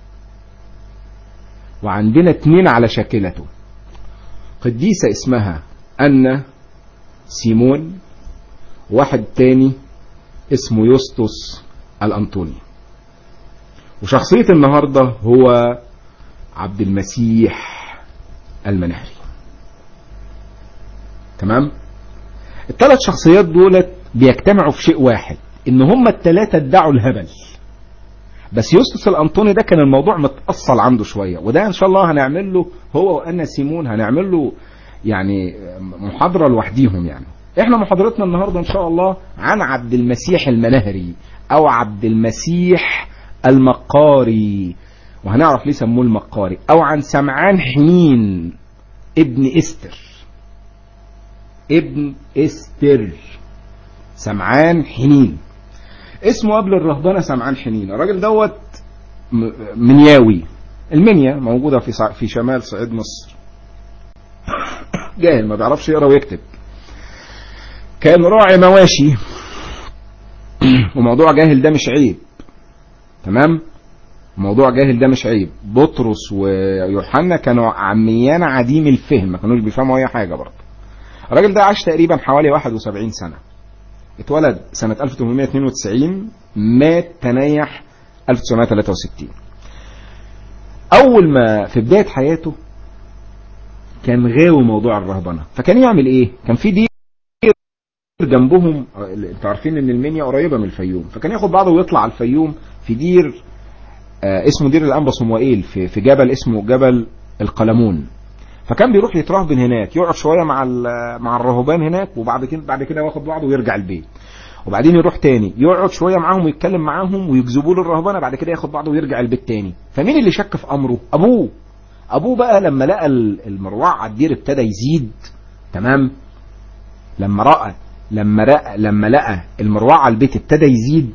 وعندنا اتنين على شاكلته قديسة اسمها أنا سيمون واحد تاني اسمه يوستوس الأنطوني وشخصية النهاردة هو عبد المسيح المنهري تمام الثلاث شخصيات دولت بيجتمعوا في شيء واحد ان هم الثلاثة ادعوا الهبل بس يوستس الانطوني ده كان الموضوع متأصل عنده شوية وده ان شاء الله هنعمل له هو وانا سيمون هنعمل له يعني محاضرة لوحديهم يعني احنا محاضرتنا النهاردة ان شاء الله عن عبد المسيح المنهري او عبد المسيح المقاري وهنعرف ليه سموه المقاري او عن سمعان حنين ابن استر ابن استر سمعان حنين اسمه قبل الرهبنه سمعان حنين الراجل دوت منياوي المنيا موجوده في في شمال صعيد مصر جاهل ما بيعرفش يقرا ويكتب كان راعي مواشي وموضوع جاهل ده مش عيب تمام موضوع جاهل ده مش عيب بطرس ويوحنا كانوا عميان عديم الفهم ما كانوش بيفهموا اي حاجه برضه الراجل ده عاش تقريبا حوالي 71 سنه اتولد سنة 1892 مات تنيح 1963 أول ما في بداية حياته كان غاوي موضوع الرهبنة فكان يعمل إيه؟ كان في دير جنبهم انتوا عارفين ان المنيا قريبة من الفيوم فكان ياخد بعضه ويطلع على الفيوم في دير آه اسمه دير الأنبا صموئيل في, في جبل اسمه جبل القلمون فكان بيروح يترهبن هناك يقعد شويه مع مع الرهبان هناك وبعد كده بعد كده ياخد بعضه ويرجع البيت وبعدين يروح تاني يقعد شويه معاهم ويتكلم معاهم ويجذبوه للرهبنه بعد كده ياخد بعضه ويرجع البيت تاني فمين اللي شك في امره ابوه ابوه بقى لما لقى المروع على الدير ابتدى يزيد تمام لما راى لما رأى لما لقى المروع على البيت ابتدى يزيد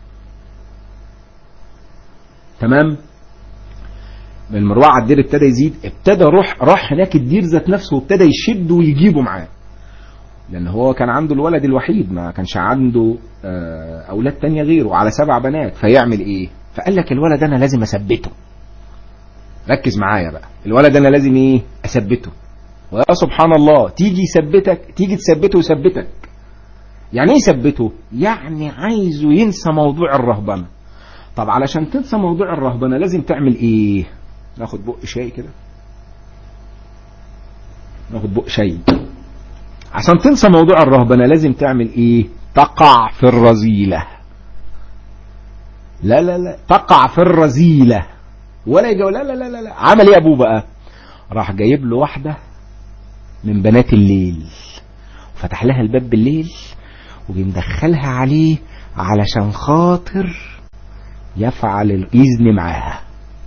تمام المروع على الدير ابتدى يزيد ابتدى روح راح هناك الدير ذات نفسه وابتدى يشده ويجيبه معاه لان هو كان عنده الولد الوحيد ما كانش عنده اولاد تانية غيره على سبع بنات فيعمل ايه فقال لك الولد انا لازم اثبته ركز معايا بقى الولد انا لازم ايه اثبته ويا سبحان الله تيجي يثبتك تيجي تثبته ويثبتك يعني ايه يثبته يعني عايزه ينسى موضوع الرهبنه طب علشان تنسى موضوع الرهبنه لازم تعمل ايه ناخد بق شاي كده ناخد بق شاي عشان تنسى موضوع الرهبنة لازم تعمل ايه تقع في الرذيلة لا لا لا تقع في الرذيلة ولا يجي لا لا لا لا, لا. عمل ايه ابوه بقى راح جايب له واحدة من بنات الليل وفتح لها الباب بالليل وجي مدخلها عليه علشان خاطر يفعل الإذن معاها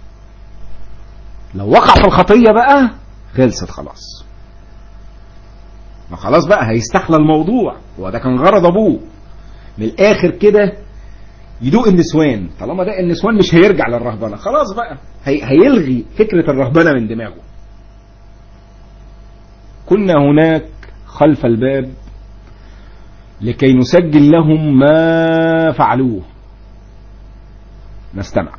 لو وقع في الخطية بقى خلصت خلاص ما خلاص بقى هيستحلى الموضوع هو ده كان غرض ابوه من الاخر كده يدوق النسوان طالما ده النسوان مش هيرجع للرهبنه خلاص بقى هي هيلغي فكره الرهبنه من دماغه كنا هناك خلف الباب لكي نسجل لهم ما فعلوه نستمع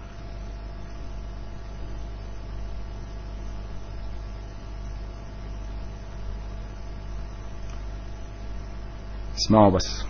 اسمعوا بس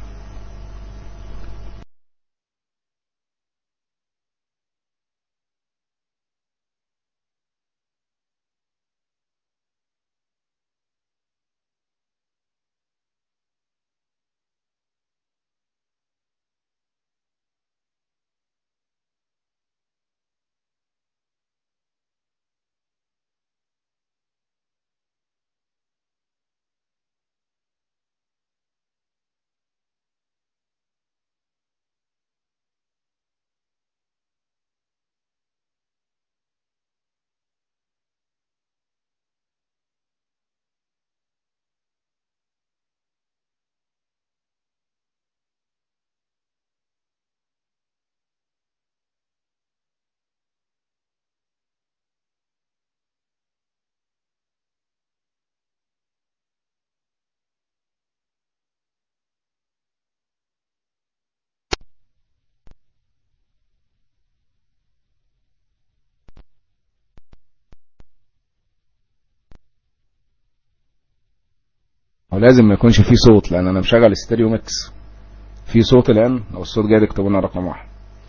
ولازم ما يكونش فيه صوت لان انا مشغل ستيريو ميكس في صوت الان لو الصوت جاي اكتبوا لنا رقم واحد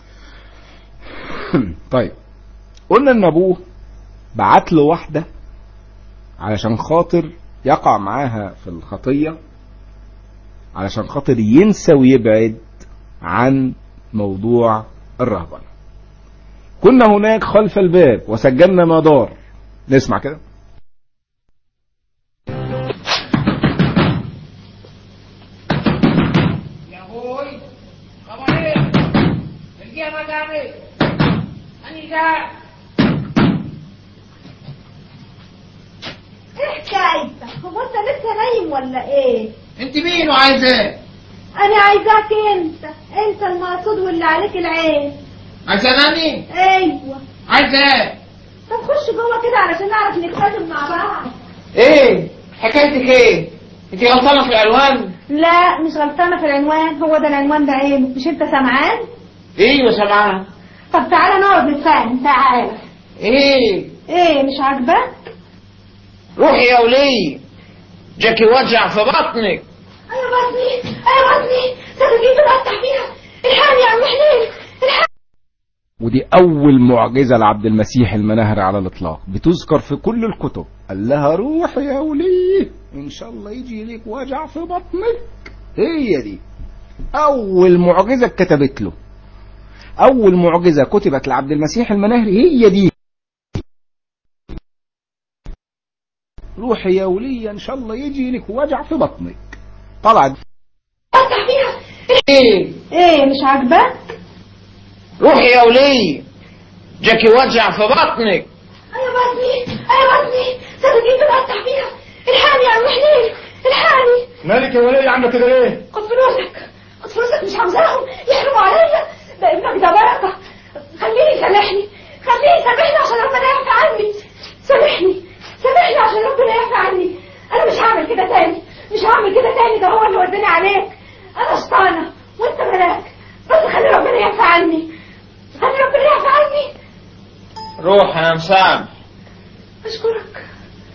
طيب قلنا ان ابوه بعت له واحده علشان خاطر يقع معاها في الخطيه علشان خاطر ينسى ويبعد عن موضوع الرهبنه كنا هناك خلف الباب وسجلنا ما دار نسمع كده Ya voy. Caballero. El día más tarde. Anita. ايه حكايتك؟ هو انت لسه نايم ولا ايه؟ انت مين وعايزه ايه؟ انا عايزاك انت انت المقصود واللي عليك العين عايزه ناني؟ ايوه عايزه ايه؟ طب خش جوه كده علشان نعرف نتكلم مع بعض ايه؟ حكايتك ايه؟ انت غلطانه في العنوان؟ لا مش غلطانه في العنوان هو ده العنوان ده عينه مش انت سمعان؟ ايوه سامعاه طب تعالى نقعد نتفاهم تعالى ايه؟ ايه مش عاجبك؟ روحي يا ولي جاكي وجع في بطنك ايوه بطني ايوه بطني سكاكين بتقطع فيها الحقني يا عم حليل الحقني ودي أول معجزة لعبد المسيح المناهر على الإطلاق بتذكر في كل الكتب قال لها روح يا وليه إن شاء الله يجي لك وجع في بطنك هي دي أول معجزة كتبت له أول معجزة كتبت لعبد المسيح المناهر هي دي روحي يا ولية إن شاء الله يجي لك وجع في بطنك طلعت بتقطع فيها ايه؟ ايه مش عاجبك؟ روحي يا ولي جاكي وجع في بطنك ايوه بطني ايوه بطني سكاكين بتقطع فيها الحقني يا عم حليل الحقني مالك يا ولي عامله كده ليه؟ خد فلوسك خد فلوسك مش عاوزاهم يحرموا عليا ده ابنك ده بركه خليه يسامحني خليه يسامحني عشان ربنا يعفى عني سامحني سامحني عشان ربنا يعفى عني انا مش هعمل كده تاني مش هعمل كده تاني ده هو اللي وداني عليك انا شطانه وانت ملاك بس خلي ربنا يعفى عني خلي ربنا يعفى عني روح انا مسامح اشكرك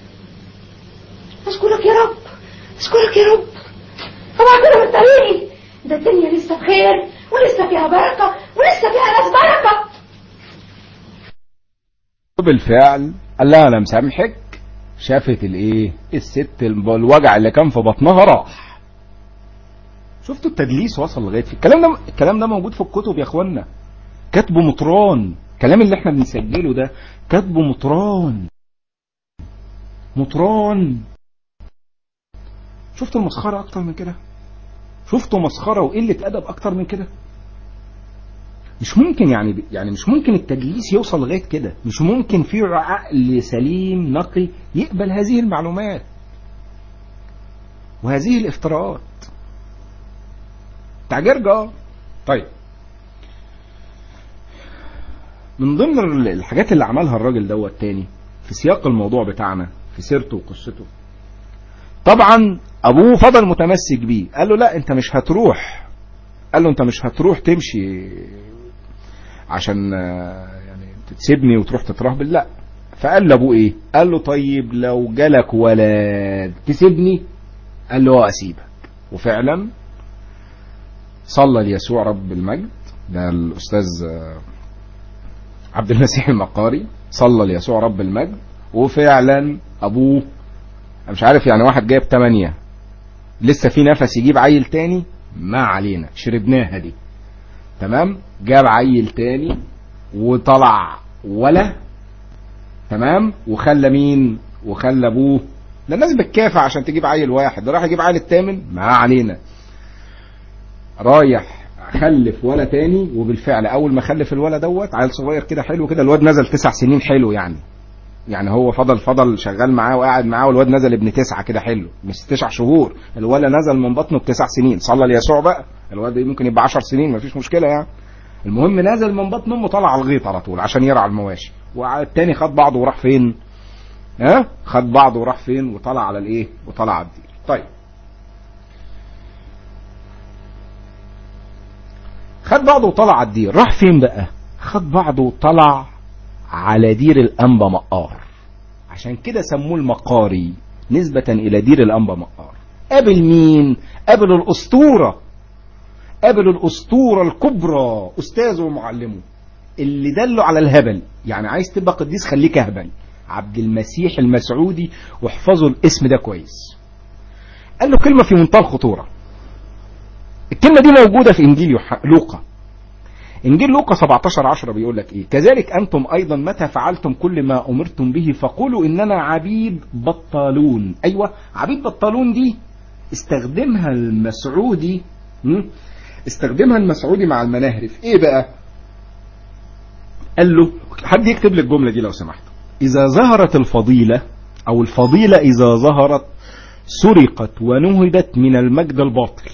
اشكرك يا رب اشكرك يا رب طبعا كده من طريقي ده الدنيا لسه بخير ولسه فيها بركه ولسه فيها ناس بركه بالفعل قال لها انا مسامحك شافت الايه الست الب- الوجع اللي كان في بطنها راح شفتوا التدليس وصل لغايه في الكلام ده الكلام ده موجود في الكتب يا اخوانا كاتبه مطران الكلام اللي احنا بنسجله ده كاتبه مطران مطران شفتوا المسخره اكتر من كده شفتوا مسخره وقله ادب اكتر من كده مش ممكن يعني يعني مش ممكن التدليس يوصل لغايه كده مش ممكن في عقل سليم نقي يقبل هذه المعلومات وهذه الافتراءات تعجرجة اه طيب من ضمن ال- الحاجات اللي عملها الراجل دوت تاني في سياق الموضوع بتاعنا في سيرته وقصته طبعا ابوه فضل متمسك بيه قال له لا انت مش هتروح قال له انت مش هتروح تمشي عشان آه، يعني تسيبني وتروح تترهبل لا فقال لابوه ايه قال له طيب لو جالك ولد تسيبني قال له اه اسيبك وفعلا صلى ليسوع رب المجد ده الاستاذ آه، عبد المسيح المقاري صلى ليسوع رب المجد وفعلا ابوه أنا مش عارف يعني واحد جايب 8 لسه في نفس يجيب عيل تاني ما علينا شربناها دي تمام جاب عيل تاني وطلع ولا تمام وخلى مين وخلى ابوه ده الناس بتكافح عشان تجيب عيل واحد ده راح يجيب عيل التامن ما علينا رايح خلف ولا تاني وبالفعل اول ما خلف الولد دوت عيل صغير كده حلو كده الواد نزل تسع سنين حلو يعني يعني هو فضل فضل شغال معاه وقاعد معاه والواد نزل ابن تسعة كده حلو مش تسع شهور الولد نزل من بطنه بتسع سنين صلى ليسوع بقى الولد ممكن يبقى عشر سنين مفيش مشكلة يعني المهم نزل من بطن امه طلع على الغيط على طول عشان يرعى المواشي والتاني خد بعضه وراح فين ها خد بعضه وراح فين وطلع على الايه وطلع على الدير طيب خد بعضه وطلع على الدير راح فين بقى خد بعضه وطلع على دير الأنبا مقار عشان كده سموه المقاري نسبة إلى دير الأنبا مقار قابل مين قابل الأسطورة قابل الأسطورة الكبرى أستاذه ومعلمه اللي دله على الهبل يعني عايز تبقى قديس خليك اهبل عبد المسيح المسعودي واحفظوا الاسم ده كويس قال له كلمة في منتهى الخطورة الكلمة دي موجودة في إنجيل يوح- لوقا إنجيل لوقا 17 10 بيقول لك إيه كذلك أنتم أيضا متى فعلتم كل ما أمرتم به فقولوا إننا عبيد بطالون أيوة عبيد بطالون دي استخدمها المسعودي م? استخدمها المسعودي مع المناهري في إيه بقى قال له حد يكتب لي الجملة دي لو سمحت إذا ظهرت الفضيلة أو الفضيلة إذا ظهرت سرقت ونهبت من المجد الباطل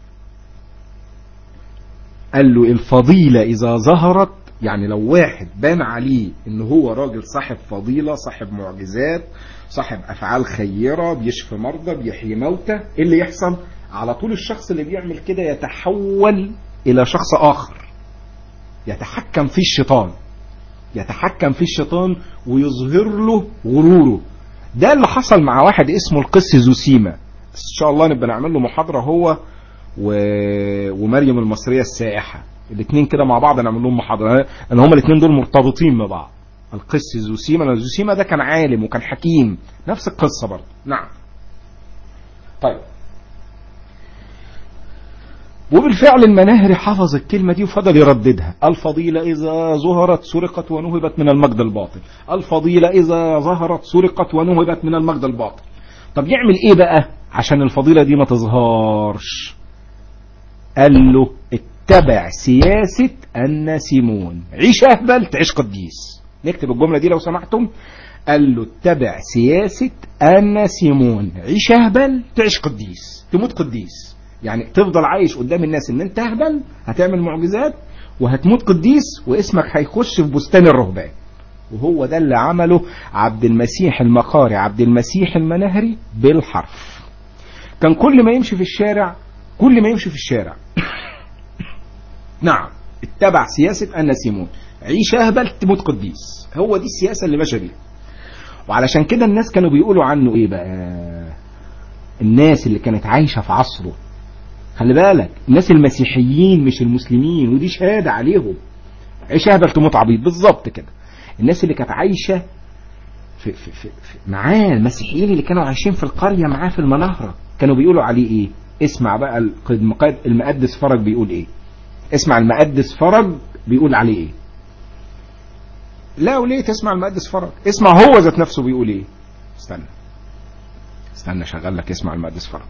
قال له الفضيلة إذا ظهرت يعني لو واحد بان عليه ان هو راجل صاحب فضيلة صاحب معجزات صاحب افعال خيرة بيشفي مرضى بيحيي موتى ايه اللي يحصل على طول الشخص اللي بيعمل كده يتحول الى شخص اخر يتحكم فيه الشيطان يتحكم فيه الشيطان ويظهر له غروره ده اللي حصل مع واحد اسمه القس زوسيما ان شاء الله نبقى نعمل له محاضرة هو و... ومريم المصرية السائحة الاثنين كده مع بعض نعمل لهم محاضرة لان هما الاثنين دول مرتبطين ببعض القس زوسيما لأن زوسيما ده كان عالم وكان حكيم نفس القصة برضه نعم طيب وبالفعل المناهري حفظ الكلمة دي وفضل يرددها الفضيلة إذا ظهرت سرقت ونهبت من المجد الباطل الفضيلة إذا ظهرت سرقت ونهبت من المجد الباطل طب يعمل إيه بقى عشان الفضيلة دي ما تظهرش قال له اتبع سياسة الناسيمون عيش أهبل تعيش قديس نكتب الجملة دي لو سمحتم قال له اتبع سياسة الناسيمون عيش أهبل تعيش قديس تموت قديس يعني تفضل عايش قدام الناس ان انت اهبل هتعمل معجزات وهتموت قديس واسمك هيخش في بستان الرهبان وهو ده اللي عمله عبد المسيح المقاري عبد المسيح المنهري بالحرف كان كل ما يمشي في الشارع كل ما يمشي في الشارع نعم اتبع سياسة النسيمون عيش اهبل تموت قديس هو دي السياسة اللي ماشى بيها وعلشان كده الناس كانوا بيقولوا عنه ايه بقى الناس اللي كانت عايشة في عصره خلي بالك الناس المسيحيين مش المسلمين ودي شهادة عليهم عيش اهبل تموت عبيط بالظبط كده الناس اللي كانت عايشة في في في في معاه المسيحيين اللي كانوا عايشين في القرية معاه في المناهرة كانوا بيقولوا عليه ايه اسمع بقى القد- المقدس فرج بيقول ايه اسمع المقدس فرج بيقول عليه ايه لا وليه تسمع المقدس فرج اسمع هو ذات نفسه بيقول ايه استنى استنى شغل لك اسمع المقدس فرج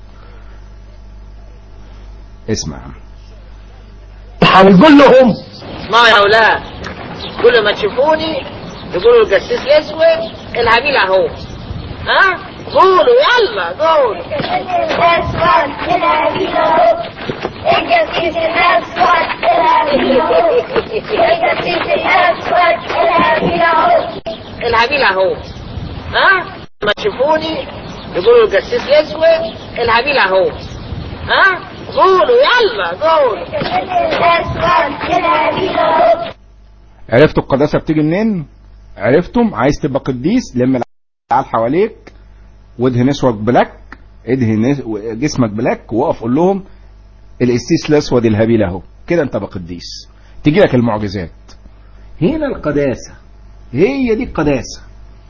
اسمع يا عم هنقول لهم اسمعوا يا اولاد كل ما تشوفوني تقولوا القسيس الاسود العميل اهو ها قولوا يلا قولوا الأسود الهبيل أهو الجسيس الأسود الهبيل أهو الجسيس الأسود الهبيل أهو العميل اهو ها ما تشوفوني تقولوا القسيس الاسود العميل اهو ها قولوا يلا قولوا الأسود الهبيل أهو عرفتوا القداسة بتيجي منين عرفتم عايز تبقى قديس لم العيال حواليك وادهن اسود بلاك ادهن جسمك بلاك وقف قول لهم القسيس الاسود الهبيل اهو كده انت بقى قديس تيجي لك المعجزات هنا القداسة هي دي القداسة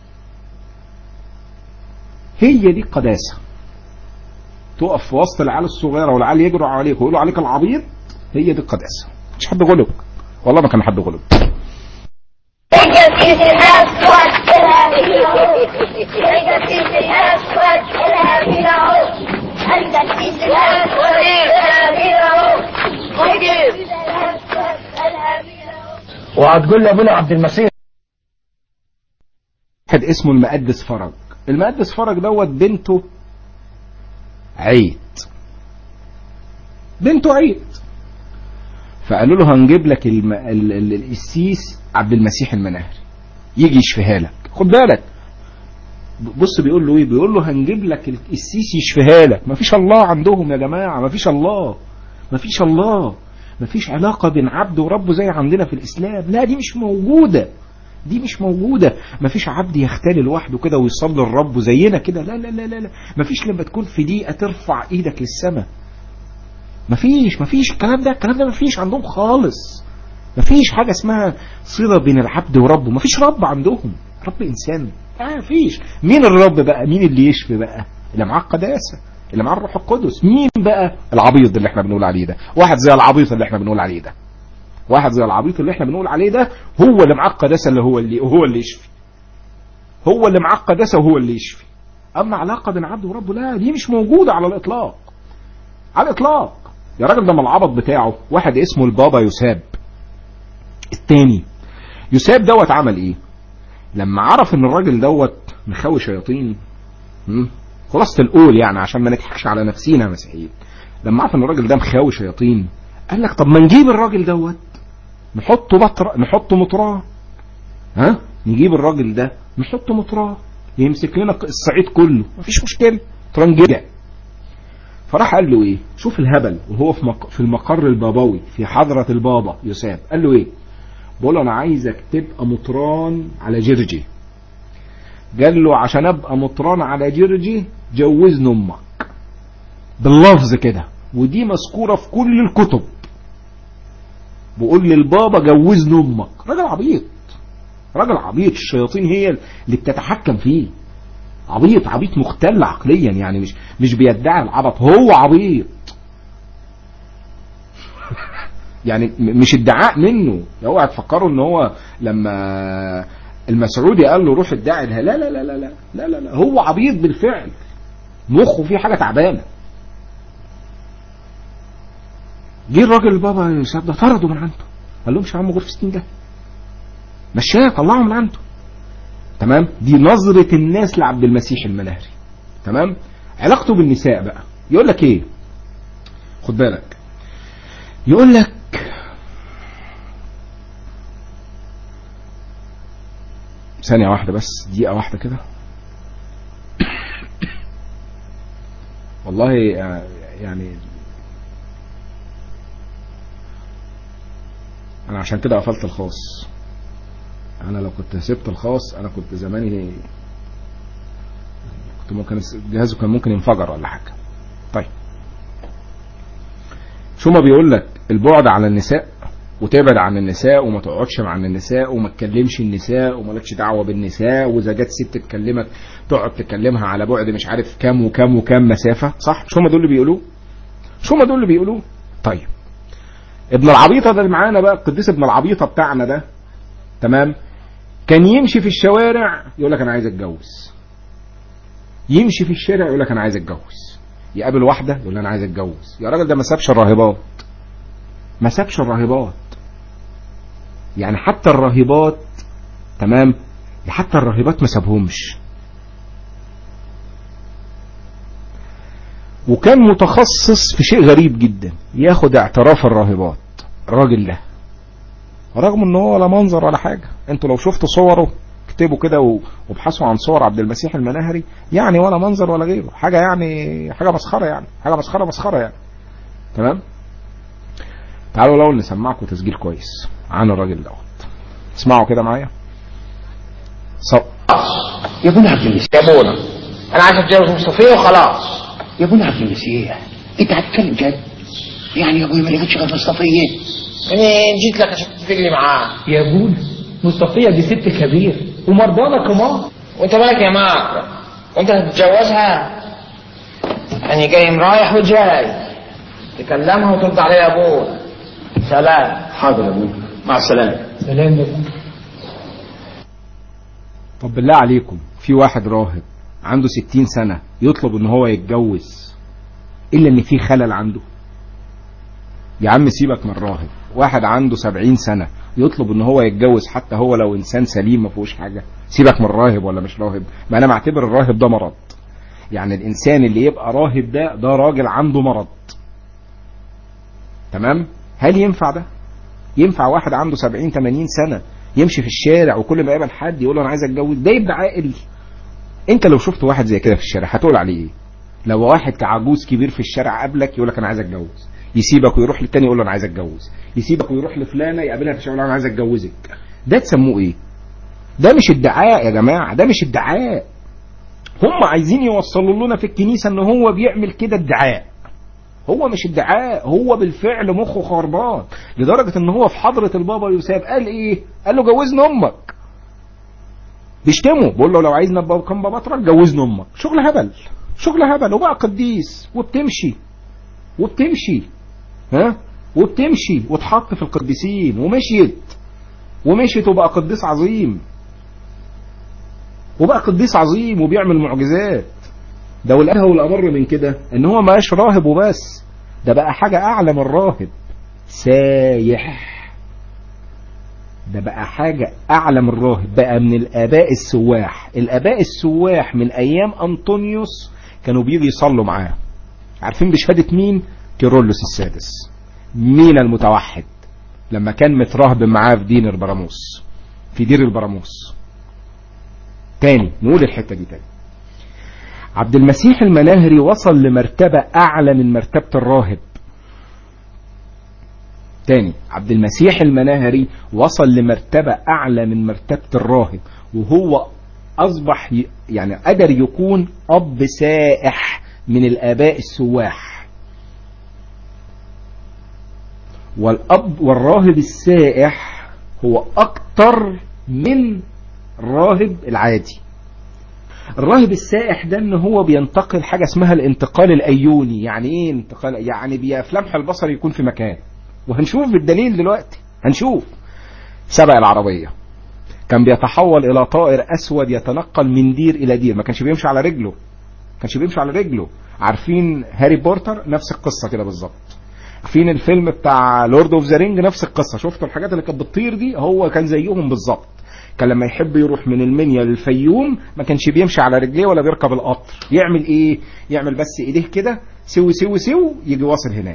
هي دي القداسة تقف في وسط العيال الصغيرة والعيال يجروا عليك ويقولوا عليك العبيط هي دي القداسة مش حد غلب والله ما كان حد غلب الجسيس الأسود الهبيل أهو الجسيس الأسود الهبيل أهو الجسيس الأسود الهبيل أهو الجسيس الأسود الهبيل أهو وهتقول لابونا عبد المسيح واحد اسمه المقدس فرج المقدس فرج دوت بنته عيت بنته عيت فقالوا له هنجيب لك الم... ال... ال... القسيس عبد المسيح المناهري يجي يشفيها لك خد بالك بص بيقول له ايه بيقول له هنجيب لك القسيس يشفيها لك مفيش الله عندهم يا جماعه مفيش الله مفيش الله مفيش علاقه بين عبد وربه زي عندنا في الاسلام لا دي مش موجوده دي مش موجودة مفيش عبد يختال لوحده كده ويصلي لربه زينا كده لا لا لا لا لا مفيش لما تكون في دقيقة ترفع ايدك للسماء مفيش مفيش الكلام ده الكلام ده مفيش عندهم خالص مفيش حاجة اسمها صلة بين العبد وربه مفيش رب عندهم رب انسان آه مفيش مين الرب بقى مين اللي يشفي بقى اللي معاه القداسة اللي معاه الروح القدس مين بقى العبيط اللي احنا بنقول عليه ده واحد زي العبيط اللي احنا بنقول عليه ده واحد زي العبيط اللي احنا بنقول عليه ده هو اللي معاه القداسه اللي هو اللي هو اللي يشفي هو اللي معاه القداسه وهو اللي يشفي اما علاقه بين عبد وربه لا دي مش موجوده على الاطلاق على الاطلاق يا راجل ده من العبط بتاعه واحد اسمه البابا يساب التاني يساب دوت عمل ايه لما عرف ان الراجل دوت مخاوي شياطين هم؟ خلاصة القول يعني عشان ما نضحكش على نفسينا يا مسيحيين لما عرف ان الراجل ده مخاوي شياطين قال لك طب ما نجيب الراجل دوت نحطه بطر نحطه مطراه ها نجيب الراجل ده نحطه مطراه يمسك لنا الصعيد كله مفيش مشكله ترنجيع فراح قال له ايه شوف الهبل وهو في مق... في المقر البابوي في حضرة البابا يساب قال له ايه بقول له انا عايزك تبقى مطران على جرجي قال له عشان ابقى مطران على جرجي جوزني امك باللفظ كده ودي مذكورة في كل الكتب بقول للبابا جوزني امك راجل عبيط راجل عبيط الشياطين هي اللي بتتحكم فيه عبيط عبيط مختل عقليا يعني مش مش بيدعي العبط هو عبيط يعني م- مش ادعاء منه اوعى تفكروا ان هو لما المسعودي قال له روح ادعي لها لا لا لا لا لا لا لا, لا. هو عبيط بالفعل مخه فيه حاجه تعبانه جه الراجل البابا يساب ده طرده من عنده قال لهم يا عم غير في 60 ده مشاه طلعه من عنده تمام دي نظرة الناس لعبد المسيح المناهري تمام علاقته بالنساء بقى يقول لك ايه خد بالك يقول لك ثانية واحدة بس دقيقة واحدة كده والله يعني انا عشان كده قفلت الخاص انا لو كنت سبت الخاص انا كنت زماني كنت ممكن جهازه كان ممكن ينفجر ولا حاجه طيب شو ما بيقول لك البعد على النساء وتبعد عن النساء وما تقعدش مع النساء وما تكلمش النساء ومالكش دعوه بالنساء واذا جت ست تكلمك تقعد تكلمها على بعد مش عارف كام وكام وكام مسافه صح مش هم دول اللي بيقولوه مش هم دول اللي بيقولوه طيب ابن العبيطه ده اللي معانا بقى القديس ابن العبيطه بتاعنا ده تمام كان يمشي في الشوارع يقول لك انا عايز اتجوز يمشي في الشارع يقول لك انا عايز اتجوز يقابل واحده يقول انا عايز اتجوز يا راجل ده ما سابش الراهبات ما سابش الراهبات يعني حتى الراهبات تمام حتى الراهبات ما سابهمش وكان متخصص في شيء غريب جدا ياخد اعتراف الراهبات الراجل ده رغم ان هو ولا منظر ولا حاجه انتوا لو شفتوا صوره اكتبوا كده و- وابحثوا عن صور عبد المسيح المناهري يعني ولا منظر ولا غيره حاجه يعني حاجه مسخره يعني حاجه مسخره مسخره يعني تمام تعالوا الاول نسمعكم تسجيل كويس عن الراجل دوت اسمعوا كده معايا صو... يا ابونا عبد المسيح يا ابونا انا عايز اتجوز ام صفيه وخلاص يا ابونا عبد المسيح انت هتتكلم جد يعني يا ابويا ما لقيتش غير مصطفيه منين جيت لك عشان تتفقلي معاه يا ابونا مصطفية دي ست كبير ومرضانة كمان وانت مالك يا ماك وانت هتتجوزها يعني جاي رايح وجاي تكلمها وترد عليها يا ابونا سلام حاضر يا ابونا مع السلامه سلام يا ابونا طب بالله عليكم في واحد راهب عنده ستين سنة يطلب ان هو يتجوز الا ان في خلل عنده يا عم سيبك من الراهب واحد عنده سبعين سنة يطلب ان هو يتجوز حتى هو لو انسان سليم ما فيهوش حاجة سيبك من الراهب ولا مش راهب ما انا معتبر الراهب ده مرض يعني الانسان اللي يبقى راهب ده ده راجل عنده مرض تمام هل ينفع ده ينفع واحد عنده 70 80 سنة يمشي في الشارع وكل ما يقابل حد يقول له انا عايز اتجوز ده يبقى عاقل انت لو شفت واحد زي كده في الشارع هتقول عليه ايه لو واحد كعجوز كبير في الشارع قابلك يقول لك انا عايز اتجوز يسيبك ويروح للتاني يقول له انا عايز اتجوز يسيبك ويروح لفلانه يقابلها في الشارع يقول لها انا عايز اتجوزك ده تسموه ايه ده مش ادعاء يا جماعه ده مش ادعاء هم عايزين يوصلوا لنا في الكنيسه ان هو بيعمل كده ادعاء هو مش ادعاء هو بالفعل مخه خربان لدرجة ان هو في حضرة البابا يوسف قال ايه قال له جوزني امك بيشتمه بيقول له لو عايزنا ابقى كم بطرك جوزني امك شغل هبل شغل هبل وبقى قديس وبتمشي وبتمشي ها وبتمشي واتحط في القديسين ومشيت ومشيت وبقى قديس عظيم وبقى قديس عظيم وبيعمل معجزات ده والأدهى والأمر من كده ان هو ماش راهب وبس ده بقى حاجة أعلى من راهب سايح ده بقى حاجة أعلى من راهب بقى من الآباء السواح الآباء السواح من أيام أنطونيوس كانوا بيجي يصلوا معاه عارفين بشهادة مين كيرولوس السادس مين المتوحد لما كان متراهب معاه في دين البراموس في دير البراموس تاني نقول الحتة دي تاني عبد المسيح المناهري وصل لمرتبة أعلى من مرتبة الراهب تاني عبد المسيح المناهري وصل لمرتبة أعلى من مرتبة الراهب وهو أصبح ي- يعني قدر يكون أب سائح من الآباء السواح والأب والراهب السائح هو أكتر من الراهب العادي الراهب السائح ده ان هو بينتقل حاجة اسمها الانتقال الايوني يعني ايه انتقال يعني بي- لمح البصر يكون في مكان وهنشوف بالدليل دلوقتي هنشوف سبق العربية كان بيتحول الى طائر اسود يتنقل من دير الى دير ما كانش بيمشي على رجله ما كانش بيمشي على رجله عارفين هاري بورتر نفس القصة كده بالظبط عارفين الفيلم بتاع لورد اوف ذا رينج نفس القصة شفتوا الحاجات اللي كانت بتطير دي هو كان زيهم بالظبط كان لما يحب يروح من المنيا للفيوم ما كانش بيمشي على رجليه ولا بيركب القطر يعمل ايه يعمل بس ايديه كده سو سو سو يجي واصل هناك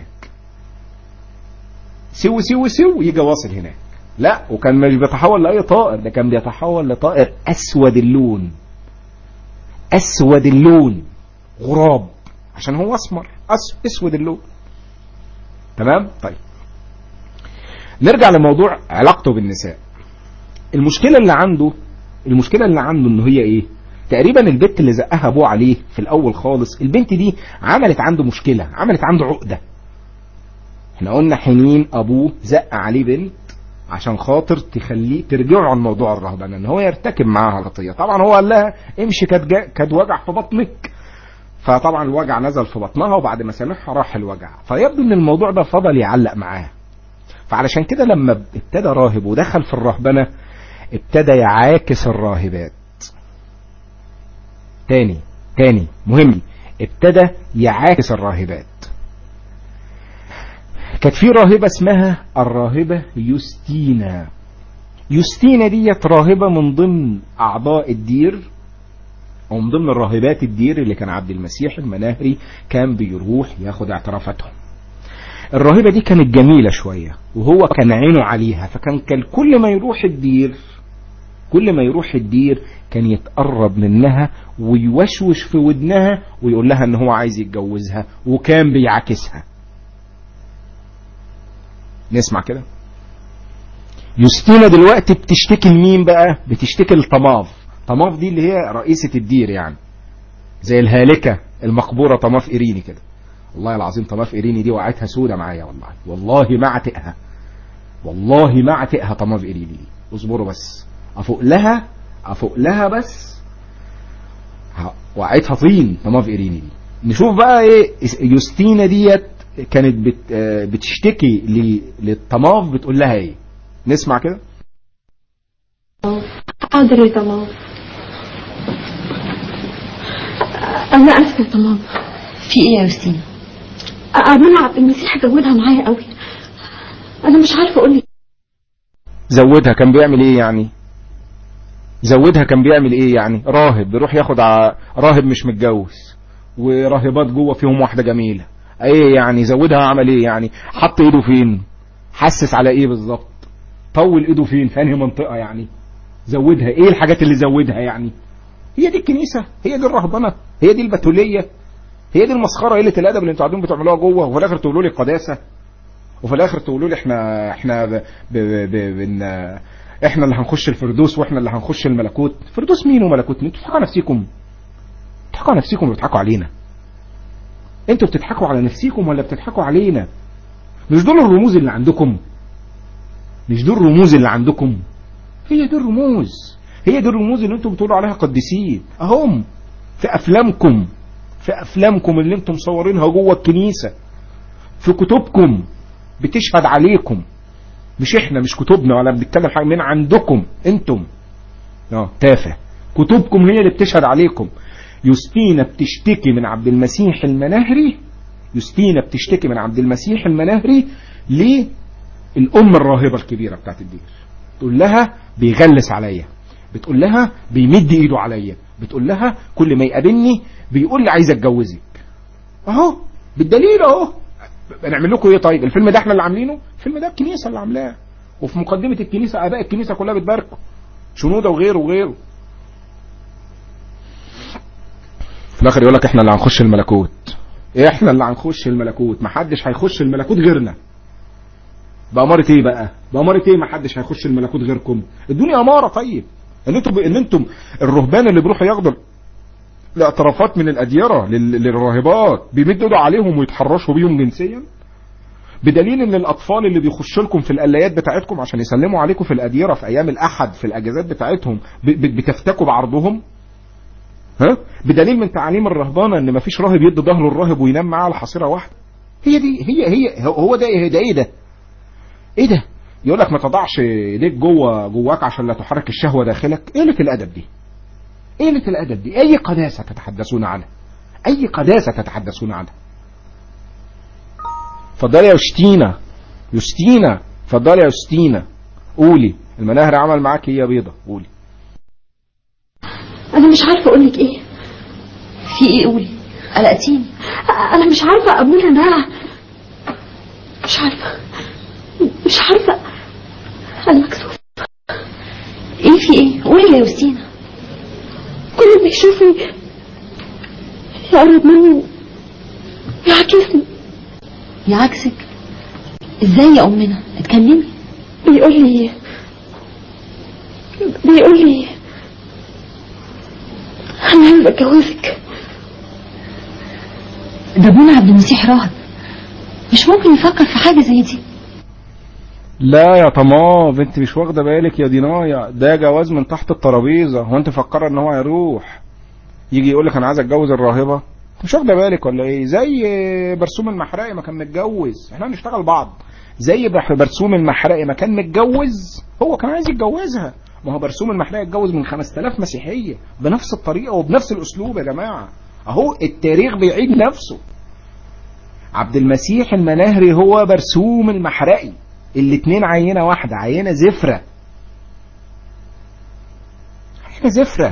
سو سو سو يجي واصل هناك لا وكان مش بيتحول لاي طائر ده كان بيتحول لطائر اسود اللون اسود اللون غراب عشان هو اسمر أس اسود اللون تمام طيب نرجع لموضوع علاقته بالنساء المشكلة اللي عنده المشكلة اللي عنده انه هي ايه تقريبا البنت اللي زقها ابوه عليه في الاول خالص البنت دي عملت عنده مشكلة عملت عنده عقدة احنا قلنا حنين ابوه زق عليه بنت عشان خاطر تخليه ترجعه عن موضوع الرهبنه ان هو يرتكب معاها خطيه طبعا هو قال لها امشي كانت جا- كانت وجع في بطنك فطبعا الوجع نزل في بطنها وبعد ما سامحها راح الوجع فيبدو ان الموضوع ده فضل يعلق معاه فعلشان كده لما ابتدى راهب ودخل في الرهبنه ابتدى يعاكس الراهبات تاني تاني مهم ابتدى يعاكس الراهبات كانت في راهبة اسمها الراهبة يوستينا يوستينا ديت راهبة من ضمن أعضاء الدير أو من ضمن الراهبات الدير اللي كان عبد المسيح المناهري كان بيروح ياخد اعترافاتهم الراهبة دي كانت جميلة شوية وهو كان عينه عليها فكان كان كل ما يروح الدير كل ما يروح الدير كان يتقرب منها ويوشوش في ودنها ويقول لها ان هو عايز يتجوزها وكان بيعاكسها نسمع كده يوستينا دلوقتي بتشتكي لمين بقى بتشتكي لطماف طماف دي اللي هي رئيسة الدير يعني زي الهالكة المقبورة طماف إيريني كده والله العظيم طماف إيريني دي وقعتها سودة معايا والله والله ما عتقها والله ما عتقها طماف إيريني دي اصبروا بس أفوق لها أفوق لها بس ه- وقعتها طين طماف إيريني دي نشوف بقى ايه يوستينا ديت كانت بت آه، بتشتكي ل- للطماف بتقول لها ايه نسمع كده حاضر يا تمام أنا آسفة يا تمام في ايه يا يوستينا أمانة عبد المسيح جودها معايا قوي أنا مش عارفة أقول لك زودها كان بيعمل ايه يعني زودها كان بيعمل ايه يعني راهب بيروح ياخد ع... راهب مش متجوز وراهبات جوه فيهم واحده جميله ايه يعني زودها عمل ايه يعني حط ايده فين حسس على ايه بالظبط طول ايده فين في انهي منطقه يعني زودها ايه الحاجات اللي زودها يعني هي دي الكنيسه هي دي الرهبنه هي دي البتوليه هي دي المسخره قله الادب اللي انتوا قاعدين بتعملوها جوه وفي الاخر تقولوا لي قداسه وفي الاخر تقولوا لي احنا احنا ب... ب... ب... بن... احنا اللي هنخش الفردوس واحنا اللي هنخش الملكوت فردوس مين وملكوت مين انتوا بتضحكوا على نفسيكم بتضحكوا على نفسيكم ولا بتضحكوا علينا انتوا بتضحكوا على نفسيكم ولا بتضحكوا علينا مش دول الرموز اللي عندكم مش دول الرموز اللي عندكم هي دي الرموز هي دي الرموز اللي انتم بتقولوا عليها قديسين اهم في افلامكم في افلامكم اللي انتم مصورينها جوه الكنيسه في كتبكم بتشهد عليكم مش احنا مش كتبنا ولا بنتكلم حاجه من عندكم انتم اه تافه كتبكم هي اللي بتشهد عليكم يوستينا بتشتكي من عبد المسيح المناهري يوستينا بتشتكي من عبد المسيح المناهري للأم الراهبة الكبيرة بتاعت الدير تقول لها بيغلس عليا بتقول لها بيمد ايده عليا بتقول لها كل ما يقابلني بيقول لي عايز اتجوزك اهو بالدليل اهو نعمل لكم ايه طيب الفيلم ده احنا اللي عاملينه الفيلم ده الكنيسه اللي عاملاه وفي مقدمه الكنيسه اباء الكنيسه كلها بتباركوا شنوده وغيره وغيره في الاخر يقول لك احنا اللي هنخش الملكوت احنا اللي هنخش الملكوت محدش هيخش الملكوت غيرنا بأمارة ايه بقى بأمارة ايه محدش هيخش الملكوت غيركم الدنيا أمارة طيب ان انتم ان انتم الرهبان اللي بيروحوا ياخدوا الاعترافات من الأديرة لل- للراهبات بيمدوا ايده عليهم ويتحرشوا بيهم جنسيا بدليل ان الاطفال اللي بيخشوا لكم في القلايات بتاعتكم عشان يسلموا عليكم في الاديره في ايام الاحد في الاجازات بتاعتهم ب- ب- بتفتكوا بعرضهم ها بدليل من تعاليم الرهبانه ان مفيش راهب يدي ظهره الراهب وينام معاه على حصيره واحده هي دي هي هي هو ده ايه ده ايه ده ايه ده يقول لك ما تضعش ايديك جوه جواك عشان لا تحرك الشهوه داخلك ايه قله الادب دي ايه قله الادب دي اي قداسه تتحدثون عنها اي قداسه تتحدثون عنها اتفضلي يا يوستينا يوستينا اتفضلي يا يوستينا قولي المناهر عمل معاك ايه يا بيضه قولي أنا مش عارفة أقول لك إيه في ايه قولي قلقتيني أنا مش عارفة أبونا ده مش عارفة مش عارفة أنا مكسوفة ايه في ايه قولي يا يوستينا كل ما يشوفني يقرب مني يعكسني يعكسك ازاي يا امنا اتكلمي بيقول لي بيقول لي أنا عايز أتجوزك ده ابونا عبد المسيح راهب مش ممكن يفكر في حاجة زي دي لا يا طماف انت مش واخده بالك يا دينايا ده جواز من تحت الترابيزه هو انت مفكره ان هو هيروح يجي يقول لك انا عايز اتجوز الراهبه انت مش واخده بالك ولا ايه زي برسوم المحرقي ما كان متجوز احنا هنشتغل بعض زي بح- برسوم المحرقي ما كان متجوز هو كان عايز يتجوزها ما هو برسوم المحرقي اتجوز من 5000 مسيحيه بنفس الطريقه وبنفس الاسلوب يا جماعه اهو التاريخ بيعيد نفسه عبد المسيح المناهري هو برسوم المحرقي الاتنين عينة واحدة عينة زفرة عينة زفرة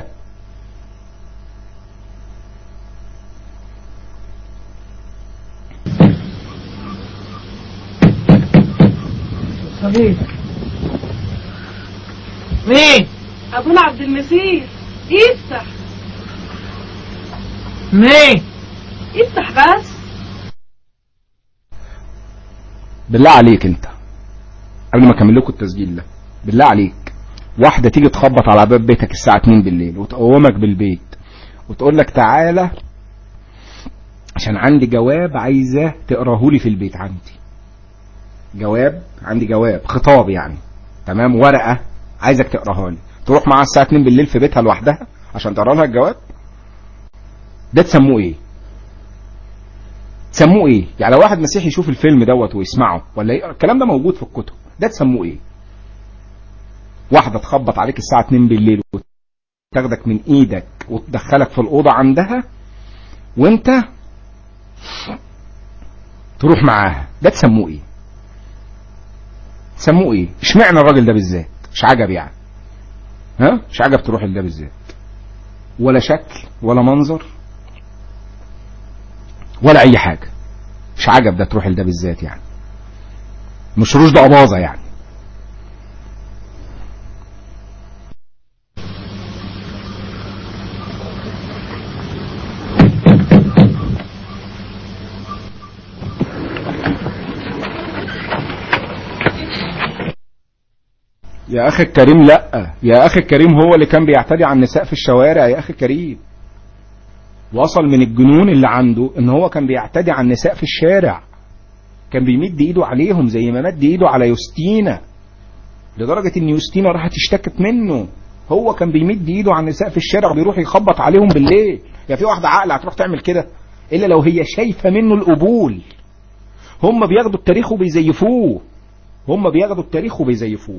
مين ابونا عبد المسيح افتح مين افتح بس بالله عليك انت قبل ما اكمل لكم التسجيل ده بالله عليك واحدة تيجي تخبط على باب بيتك الساعة 2 بالليل وتقومك بالبيت وتقول لك تعالى عشان عندي جواب عايزة تقراه لي في البيت عندي جواب عندي جواب خطاب يعني تمام ورقة عايزك تقراها لي تروح معاها الساعة 2 بالليل في بيتها لوحدها عشان تقرا لها الجواب ده تسموه ايه تسموه ايه يعني لو واحد مسيحي يشوف الفيلم دوت ويسمعه ولا ايه الكلام ده موجود في الكتب ده تسموه ايه واحدة تخبط عليك الساعة 2 بالليل وتاخدك من ايدك وتدخلك في الأوضة عندها وانت تروح معاها ده تسموه ايه تسموه ايه اشمعنى الراجل ده بالذات مش عجب يعني ها مش عجب تروح لده بالذات ولا شكل ولا منظر ولا اي حاجة مش عجب ده تروح لده بالذات يعني مش رشد أباظة يعني يا اخي الكريم لا يا اخي الكريم هو اللي كان بيعتدي على النساء في الشوارع يا اخي الكريم وصل من الجنون اللي عنده ان هو كان بيعتدي على النساء في الشارع كان بيمد ايده عليهم زي ما مد ايده على يوستينا لدرجة ان يوستينا راحت اشتكت منه هو كان بيمد ايده على النساء في الشارع بيروح يخبط عليهم بالليل يا في واحدة عاقلة هتروح تعمل كده الا لو هي شايفة منه القبول هم بياخدوا التاريخ وبيزيفوه هم بياخدوا التاريخ وبيزيفوه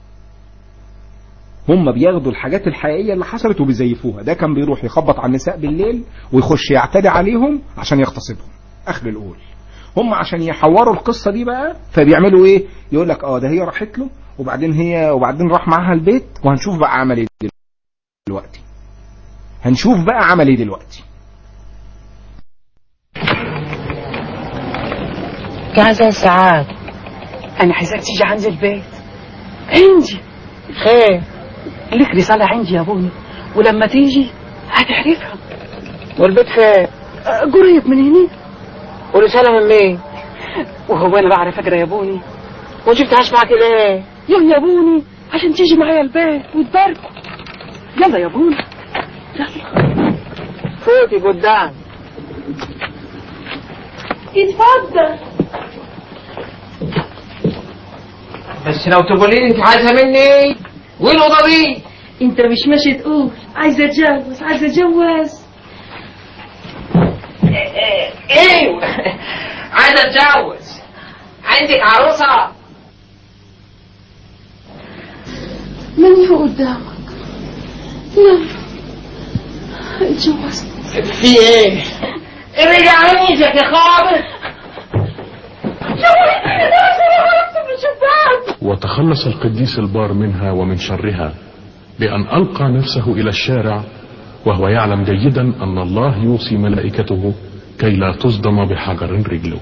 هم بياخدوا الحاجات الحقيقية اللي حصلت وبيزيفوها ده كان بيروح يخبط على النساء بالليل ويخش يعتدي عليهم عشان يغتصبهم اخر القول هم عشان يحوروا القصة دي بقى فبيعملوا ايه يقول لك اه ده هي راحت له وبعدين هي وبعدين راح معاها البيت وهنشوف بقى عمل ايه دلوقتي هنشوف بقى عمل ايه دلوقتي كذا ساعات انا عايزاك تيجي عندي البيت عندي خير ليك رسالة عندي يا ابوي ولما تيجي هتعرفها والبيت فين أه، قريب من هنا ورسالة من مين وهو انا بعرف اقرا يا ابوني وجبتهاش معاك ليه يلا يا ابوني عشان تيجي معايا البيت وتباركوا يلا يا ابوني يلا فوتي قدام اتفضل بس لو تقولي لي انت عايزها مني وين الأوضة دي انت مش ماشي تقول عايزه اتجوز عايزه اتجوز ايوه عايزة اتجوز عندك عروسة من فوق قدامك يلا اتجوزت في ايه ارجع ريشك يا خابر وتخلص القديس البار منها ومن شرها بأن ألقى نفسه إلى الشارع وهو يعلم جيدا أن الله يوصي ملائكته كي لا تصدم بحجر رجله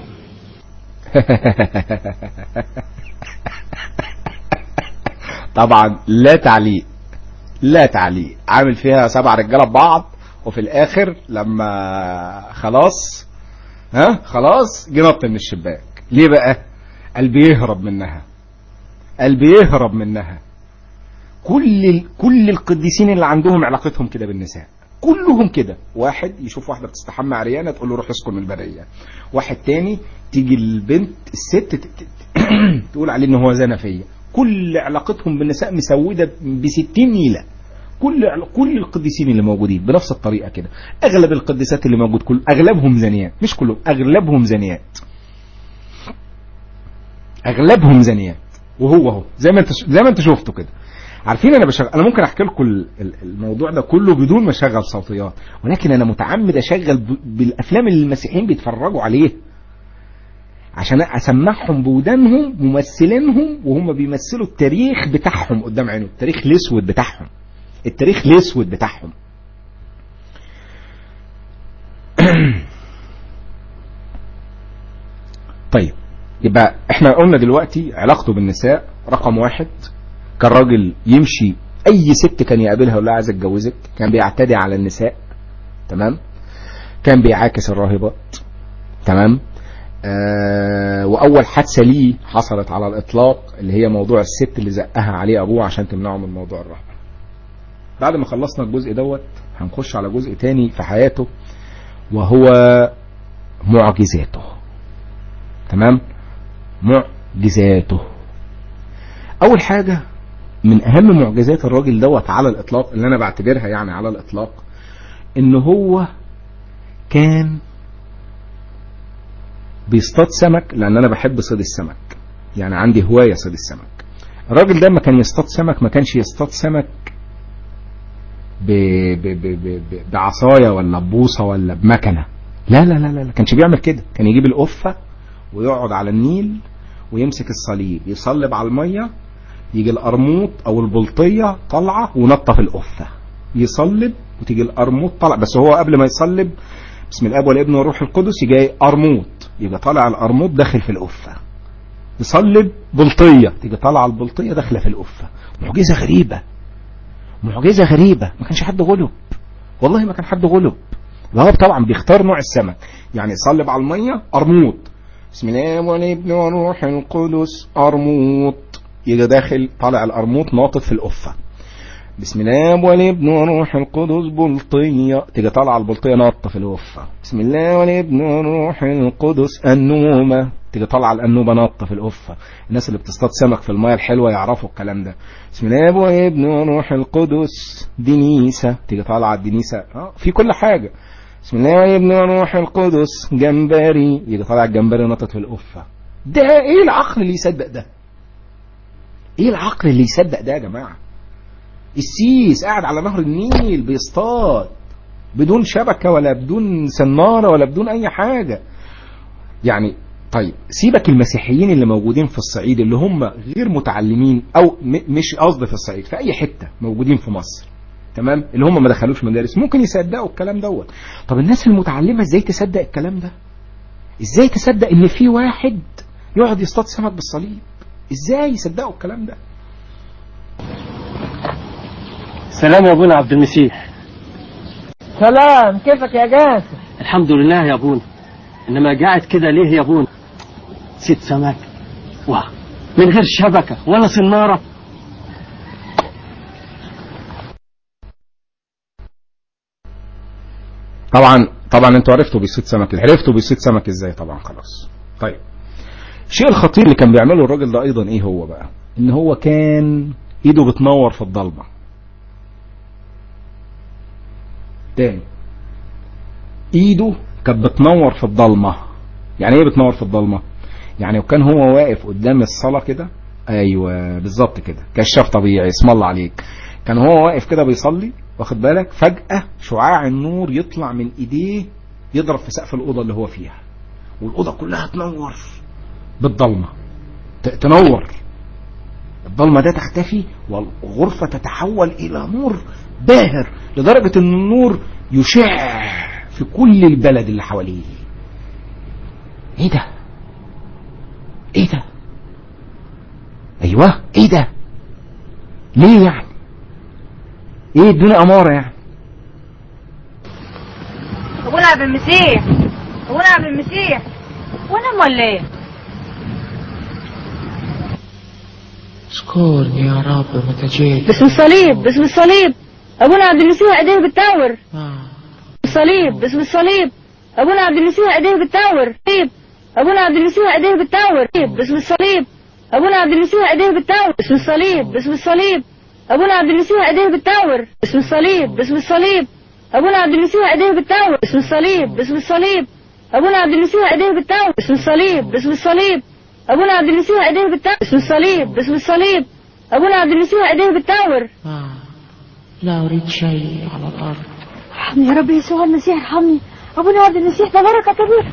طبعا لا تعليق لا تعليق عامل فيها سبع رجاله ببعض وفي الاخر لما خلاص ها خلاص جه نط من الشباك ليه بقى قال بيهرب منها قال بيهرب منها كل ال- كل القديسين اللي عندهم علاقتهم كده بالنساء كلهم كده واحد يشوف واحده بتستحمى عريانه تقول له روح اسكن البريه واحد تاني تيجي البنت الست ت- ت- تقول عليه ان هو زنى فيا كل علاقتهم بالنساء مسوده ب 60 نيله كل عل- كل القديسين اللي موجودين بنفس الطريقه كده اغلب القديسات اللي موجود كل اغلبهم زنيات مش كلهم اغلبهم زنيات اغلبهم زنيات وهو هو زي ما انت زي ما انت شفته كده عارفين انا بشغل انا ممكن احكي لكم ال- ال- الموضوع ده كله بدون ما اشغل صوتيات ولكن انا متعمد اشغل ب- بالافلام اللي المسيحيين بيتفرجوا عليها عشان اسمعهم بودانهم ممثلينهم وهم بيمثلوا التاريخ بتاعهم قدام عينهم التاريخ الاسود بتاعهم التاريخ الاسود بتاعهم طيب يبقى احنا قلنا دلوقتي علاقته بالنساء رقم واحد كان راجل يمشي اي ست كان يقابلها يقول لها عايز اتجوزك كان بيعتدي على النساء تمام كان بيعاكس الراهبات تمام آه واول حادثه ليه حصلت على الاطلاق اللي هي موضوع الست اللي زقها عليه ابوه عشان تمنعه من موضوع الرهبه بعد ما خلصنا الجزء دوت هنخش على جزء تاني في حياته وهو معجزاته تمام معجزاته اول حاجه من اهم معجزات الراجل دوت على الاطلاق اللي انا بعتبرها يعني على الاطلاق ان هو كان بيصطاد سمك لان انا بحب صيد السمك يعني عندي هوايه صيد السمك الراجل ده لما كان يصطاد سمك ما كانش يصطاد سمك ب... ب... ب... ب... ب... بعصايه ولا ببوصه ولا بمكنه لا لا لا لا ما كانش بيعمل كده كان يجيب القفه ويقعد على النيل ويمسك الصليب يصلب على الميه يجي القرموط او البلطيه طالعه ونطه في القفه يصلب وتيجي القرموط طالع بس هو قبل ما يصلب بسم الاب والابن والروح القدس يجي قرموط يبقى طالع القرموط داخل في القفه يصلب بلطيه تيجي طالعه البلطيه داخله في القفه معجزه غريبه معجزه غريبه ما كانش حد غلب والله ما كان حد غلب وهو طبعا بيختار نوع السمك يعني يصلب على الميه قرموط بسم الله والابن والروح القدس قرموط يجي داخل طالع القرموط ناطط في القفه بسم الله والابن والروح القدس بلطية تيجي طالعة البلطية ناطة في الوفة بسم الله والابن والروح القدس النومة تيجي طالعة الأنوبة ناطة في الوفة الناس اللي بتصطاد سمك في المايه الحلوة يعرفوا الكلام ده بسم الله والابن والروح القدس دنيسة تيجي طالعة الدنيسة اه في كل حاجة بسم الله والابن والروح القدس جمبري يجي طالع الجمبري ناطط في القفة ده ايه العقل اللي يصدق ده ايه العقل اللي يصدق ده يا جماعه السيس قاعد على نهر النيل بيصطاد بدون شبكة ولا بدون سنارة ولا بدون أي حاجة يعني طيب سيبك المسيحيين اللي موجودين في الصعيد اللي هم غير متعلمين أو م- مش قصد في الصعيد في أي حتة موجودين في مصر تمام اللي هم ما دخلوش مدارس ممكن يصدقوا الكلام دوت طب الناس المتعلمة ازاي تصدق الكلام ده ازاي تصدق ان في واحد يقعد يصطاد سمك بالصليب ازاي يصدقوا الكلام ده سلام يا ابونا عبد المسيح سلام كيفك يا جاسم الحمد لله يا ابونا انما قاعد كده ليه يا ابونا ست سمك واه من غير شبكة ولا صنارة طبعا طبعا انتوا عرفتوا بيصيد سمك عرفتوا بيصيد سمك ازاي طبعا خلاص طيب الشيء الخطير اللي كان بيعمله الراجل ده ايضا ايه هو بقى ان هو كان ايده بتنور في الضلمه تاني ايده كانت بتنور في الضلمه يعني ايه بتنور في الضلمه يعني وكان هو واقف قدام الصلاه كده ايوه بالظبط كده كشاف طبيعي اسم الله عليك كان هو واقف كده بيصلي واخد بالك فجاه شعاع النور يطلع من ايديه يضرب في سقف الاوضه اللي هو فيها والاوضه كلها تنور بالضلمه ت- تنور الضلمه ده تختفي والغرفه تتحول الى نور باهر لدرجه ان النور يشع في كل البلد اللي حواليه ايه ده ايه ده ايوه ايه ده ليه يعني ايه ادوني اماره يعني ابونا عبد المسيح ابونا عبد المسيح وانا ولا ايه اذكرني يا رب متى جيت باسم الصليب باسم الصليب ابونا عبد المسيح ايديه بتنور آه. الصليب باسم الصليب ابونا عبد المسيح ايديه بتنور صليب ابونا عبد المسيح ايديه بتنور صليب باسم الصليب ابونا عبد المسيح ايديه بتنور باسم الصليب باسم الصليب ابونا عبد المسيح ايديه بتنور باسم الصليب باسم الصليب ابونا عبد المسيح ايديه بتنور باسم الصليب باسم الصليب ابونا عبد المسيح ايديه بتنور باسم الصليب باسم الصليب ابونا عبد المسيح ايديه بتنور باسم الصليب باسم الصليب ابونا عبد المسيح ايديه بتنور لا أريد شيء على الأرض ارحمني يا رب يسوع المسيح ارحمني ابونا عبد المسيح ده بركه كبيره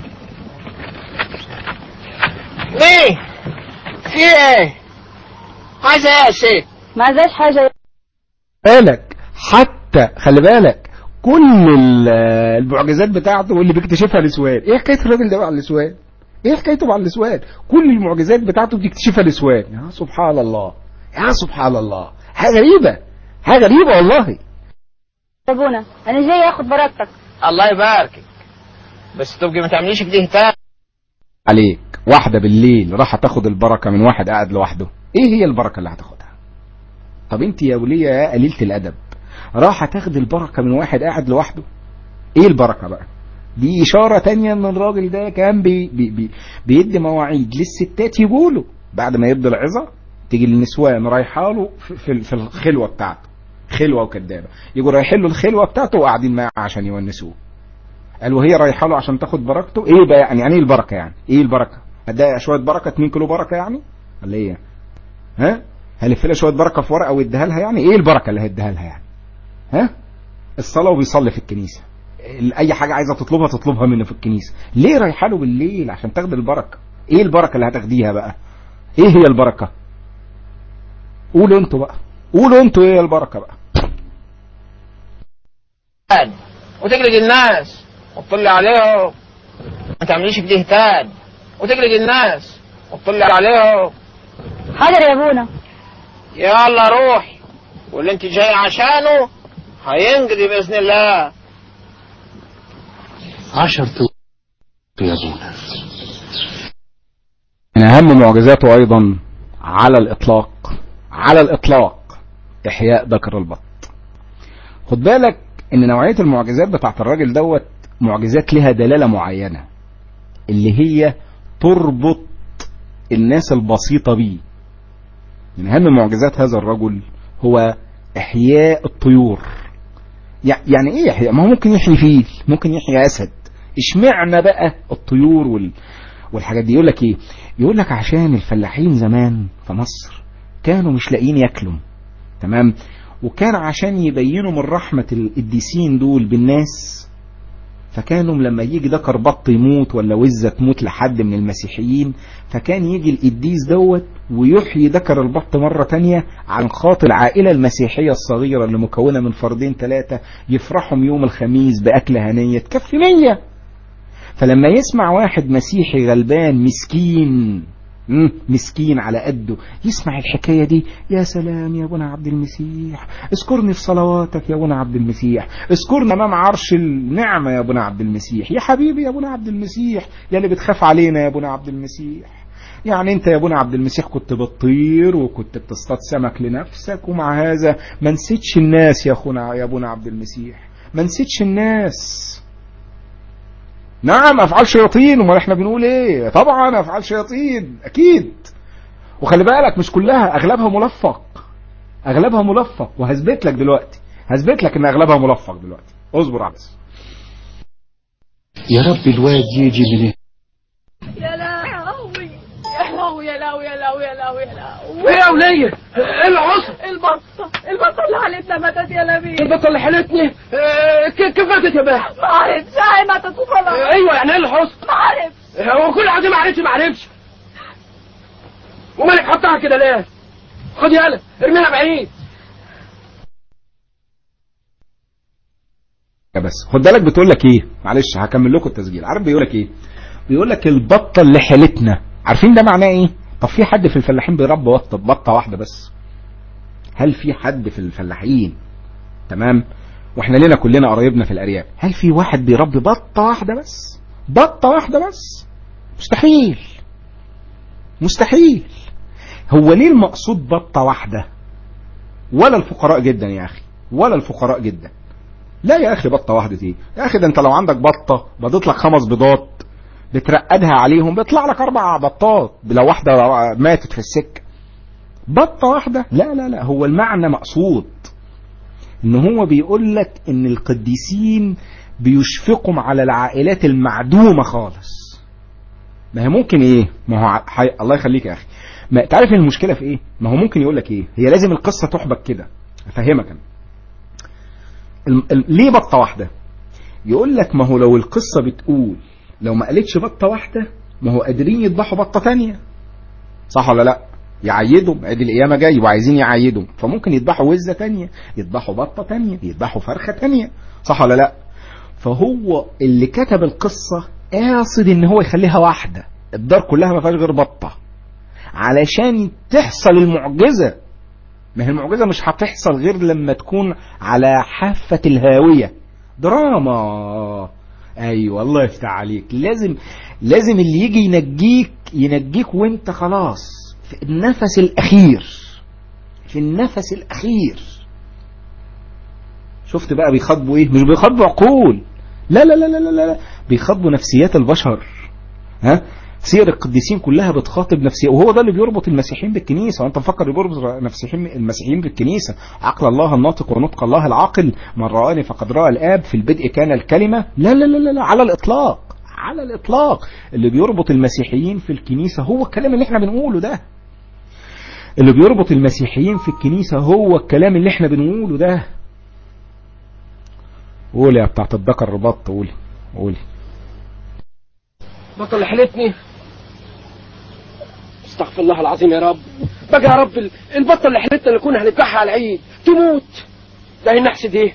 ليه؟ في ايه؟ عايزة ايه يا ست؟ ما عايزاش حاجه بالك حتى خلي بالك كل ال- المعجزات بتاعته واللي بيكتشفها نسوان ايه حكايه الراجل ده مع النسوان ايه حكايته مع النسوان كل المعجزات بتاعته بتكتشفها نسوان يا سبحان الله يا سبحان الله حاجه غريبه حاجه غريبه والله يا ابونا انا جاي اخد بركتك الله يباركك بس تبقي ما تعمليش كده تاني عليك واحده بالليل راح تاخد البركه من واحد قاعد لوحده ايه هي البركه اللي هتاخدها طب انت يا وليه يا قليله الادب راح تاخد البركه من واحد قاعد لوحده ايه البركه بقى دي اشاره تانية ان الراجل ده كان بي بي بي بيدي مواعيد للستات يقولوا بعد ما يبدو العظه تيجي النسوان رايحه له في, في, في الخلوه بتاعته خلوه وكدابه يجوا رايحين له الخلوه بتاعته وقاعدين معاه عشان يونسوه قال وهي رايحه له عشان تاخد بركته ايه بقى يعني يعني ايه البركه يعني ايه البركه اديها شويه بركه 2 كيلو بركه يعني ولا ايه ها هلف لها شويه بركه في ورقه ويديها لها يعني ايه البركه اللي هيديها لها يعني ها الصلاه وبيصلي في الكنيسه ال- اي حاجه عايزه تطلبها تطلبها منه في الكنيسه ليه رايحه له بالليل عشان تاخد البركه ايه البركه اللي هتاخديها بقى ايه هي البركه قولوا انتوا بقى قولوا انتوا ايه البركه بقى تاني وتجلد الناس وتطلع عليهم ما تعمليش كده تاني وتجلد الناس وتطلع عليهم حاضر يا ابونا يلا روح واللي انت جاي عشانه هينقضي باذن الله عشرة يا ابونا من أهم معجزاته أيضا على الإطلاق على الإطلاق إحياء ذكر البط خد بالك إن نوعية المعجزات بتاعت الراجل دوت معجزات لها دلالة معينة اللي هي تربط الناس البسيطة بيه من أهم معجزات هذا الرجل هو إحياء الطيور يع- يعني إيه يحيى ما هو ممكن يحيي فيل ممكن يحيي أسد اشمعنى بقى الطيور وال... والحاجات دي يقول لك ايه يقول لك عشان الفلاحين زمان في مصر كانوا مش لاقيين ياكلوا تمام وكان عشان يبينوا من رحمة القديسين دول بالناس فكانوا لما يجي ذكر بط يموت ولا وزة تموت لحد من المسيحيين فكان يجي القديس دوت ويحيي ذكر البط مرة تانية عن خاطر العائلة المسيحية الصغيرة اللي مكونة من فردين ثلاثة يفرحوا يوم الخميس بأكلة هنية تكفي مية فلما يسمع واحد مسيحي غلبان مسكين مم، مسكين على قده يسمع الحكاية دي يا سلام يا ابونا عبد المسيح اذكرني في صلواتك يا ابونا عبد المسيح اذكرنا امام عرش النعمة يا ابونا عبد المسيح يا حبيبي يا ابونا عبد المسيح يا اللي بتخاف علينا يا ابونا عبد المسيح يعني انت يا ابونا عبد المسيح كنت بتطير وكنت بتصطاد سمك لنفسك ومع هذا ما نسيتش الناس يا اخونا يا ابونا عبد المسيح ما نسيتش الناس نعم افعال شياطين امال احنا بنقول ايه طبعا افعال شياطين اكيد وخلي بالك مش كلها اغلبها ملفق اغلبها ملفق وهثبت لك دلوقتي هثبت لك ان اغلبها ملفق دلوقتي اصبر بس يا رب الواد يجي من يا لهوي يا لهوي يا لهوي يا لهوي يا لهوي يا لهوي ايه يا ولية ايه اللي حصل البطة البطة اللي حالتنا ماتت يا نبيل البطة اللي حالتني اه، ك- كيف ماتت يا باه ما عرفتش هاي ماتت وخلاص اه، ايوه يعني ايه اللي حصل ما عرفتش اه، هو كل حاجه ما عرفتش ما عرفتش ومالك حطها كده ليه خد يالا ارميها بعيد يا بس خد بالك بتقول لك ايه معلش هكمل لكم التسجيل عارف بيقول لك ايه بيقول لك البطه اللي حيلتنا عارفين ده معناه ايه طب في حد في الفلاحين بيربي بطه بطه واحده بس هل في حد في الفلاحين تمام واحنا لنا كلنا قرايبنا في الارياف هل في واحد بيربي بطه واحده بس بطه واحده بس مستحيل مستحيل هو ليه المقصود بطه واحده ولا الفقراء جدا يا اخي ولا الفقراء جدا لا يا اخي بطه واحده ايه يا اخي ده انت لو عندك بطه بضت لك خمس بيضات بترقدها عليهم بيطلع لك اربع بطات لو واحده ماتت في السكه بطه واحده لا لا لا هو المعنى مقصود ان هو بيقول لك ان القديسين بيشفقوا على العائلات المعدومه خالص ما هي ممكن ايه ما هو حي... الله يخليك يا اخي ما تعرف المشكله في ايه ما هو ممكن يقول لك ايه هي لازم القصه تحبك كده افهمك انا ال... ال... ليه بطه واحده يقول لك ما هو لو القصه بتقول لو ما قالتش بطه واحده ما هو قادرين يذبحوا بطه تانية صح ولا لا يعيدوا ادي القيامه جاي وعايزين يعيدوا فممكن يذبحوا وزه تانية يذبحوا بطه تانية يذبحوا فرخه تانية صح ولا لا فهو اللي كتب القصه قاصد ان هو يخليها واحده الدار كلها ما فيهاش غير بطه علشان تحصل المعجزه ما هي المعجزه مش هتحصل غير لما تكون على حافه الهاويه دراما ايوه الله يفتح عليك لازم لازم اللي يجي ينجيك ينجيك وانت خلاص في النفس الاخير في النفس الاخير شفت بقى بيخاطبوا ايه مش بيخاطبوا عقول لا لا لا لا لا لا بيخاطبوا نفسيات البشر ها سير القديسين كلها بتخاطب نفسية وهو ده اللي بيربط المسيحيين بالكنيسة وانت مفكر بيربط المسيحيين المسيحيين بالكنيسة عقل الله الناطق ونطق الله العاقل من رآني فقد رأى الآب في البدء كان الكلمة لا لا لا لا, لا على الإطلاق على الإطلاق اللي بيربط المسيحيين في الكنيسة هو الكلام اللي احنا بنقوله ده اللي بيربط المسيحيين في الكنيسة هو الكلام اللي احنا بنقوله ده قول يا بتاعت الذكر الرباط قولي قولي بطل اللي حلتني استغفر الله العظيم يا رب بقى يا رب ال- البطه اللي حلتنا اللي كنا هنذبحها على العيد تموت ده النحس دي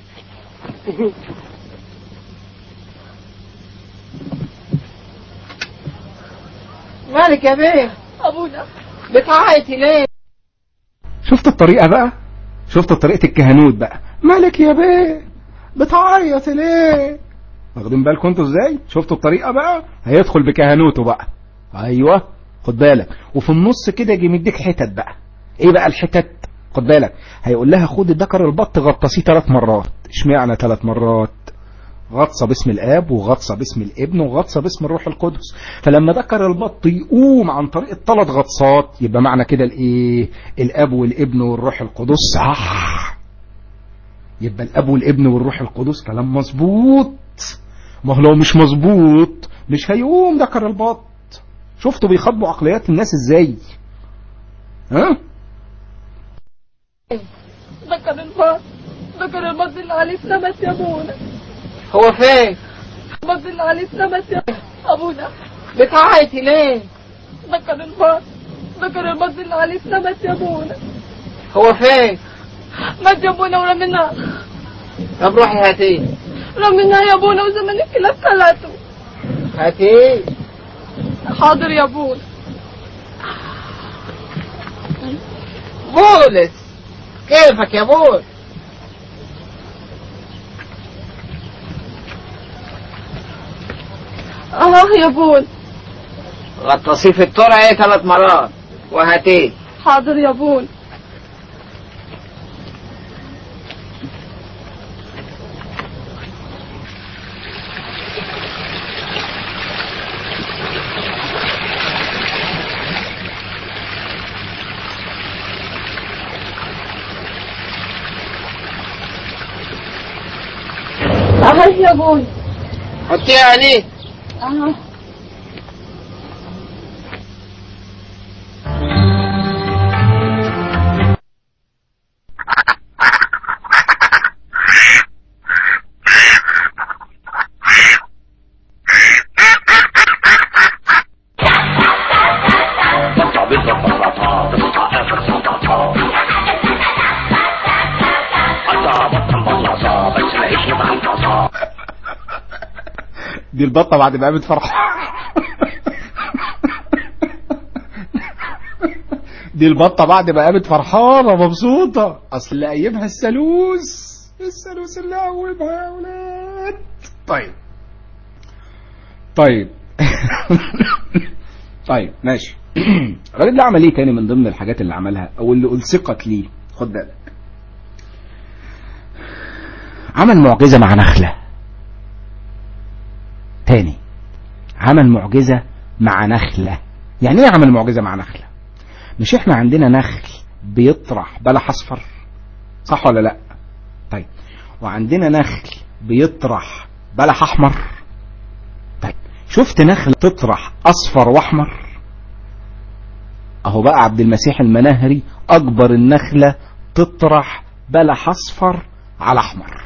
مالك يا بيه ابونا بتعيطي ليه شفت الطريقة بقى شفت طريقة الكهنوت بقى مالك يا بيه بتعيط ليه واخدين بالكم انتوا ازاي شفتوا الطريقة بقى هيدخل بكهنوته بقى ايوه خد بالك وفي النص كده يجي مديك حتت بقى ايه بقى الحتت خد بالك هيقول لها خد الذكر البط غطسيه ثلاث مرات اشمعنى ثلاث مرات غطسه باسم الاب وغطسه باسم الابن وغطسه باسم الروح القدس فلما ذكر البط يقوم عن طريق الثلاث غطسات يبقى معنى كده الايه الاب والابن والروح القدس صح يبقى الاب والابن والروح القدس كلام مظبوط ما هو لو مش مظبوط مش هيقوم ذكر البط شفتوا بيخاطبوا عقليات الناس ازاي ها ذكر البط ذكر البط اللي عليه السمس يا ابونا هو فين البط اللي عليه السمس يا ابونا بتعيطي ليه ذكر البط ذكر البط اللي عليه السمس يا ابونا هو فين مات يا ابونا ورميناه طب روحي هاتيه رميناه يا ابونا وزمان الكلاب كلته هاتيه حاضر يا ابونا بولس كيفك يا بولس اه يا ابونا غطسيه في الترعه ثلاث مرات وهاتيه حاضر يا ابونا اه يا ابونا حطيها عليه اه دي البطة بعد ما قامت فرحة دي البطة بعد ما قامت فرحانة مبسوطة أصل اللي قيمها الثالوث الثالوث اللي قومها يا ولاد طيب طيب طيب ماشي الراجل ده عمل ايه تاني من ضمن الحاجات اللي عملها او اللي ألصقت ليه خد بالك عمل معجزة مع نخلة تاني عمل معجزة مع نخلة يعني ايه عمل معجزة مع نخلة مش احنا عندنا نخل بيطرح بلح اصفر صح ولا لا طيب وعندنا نخل بيطرح بلح احمر طيب شفت نخل تطرح اصفر واحمر اهو بقى عبد المسيح المناهري اكبر النخلة تطرح بلح اصفر على احمر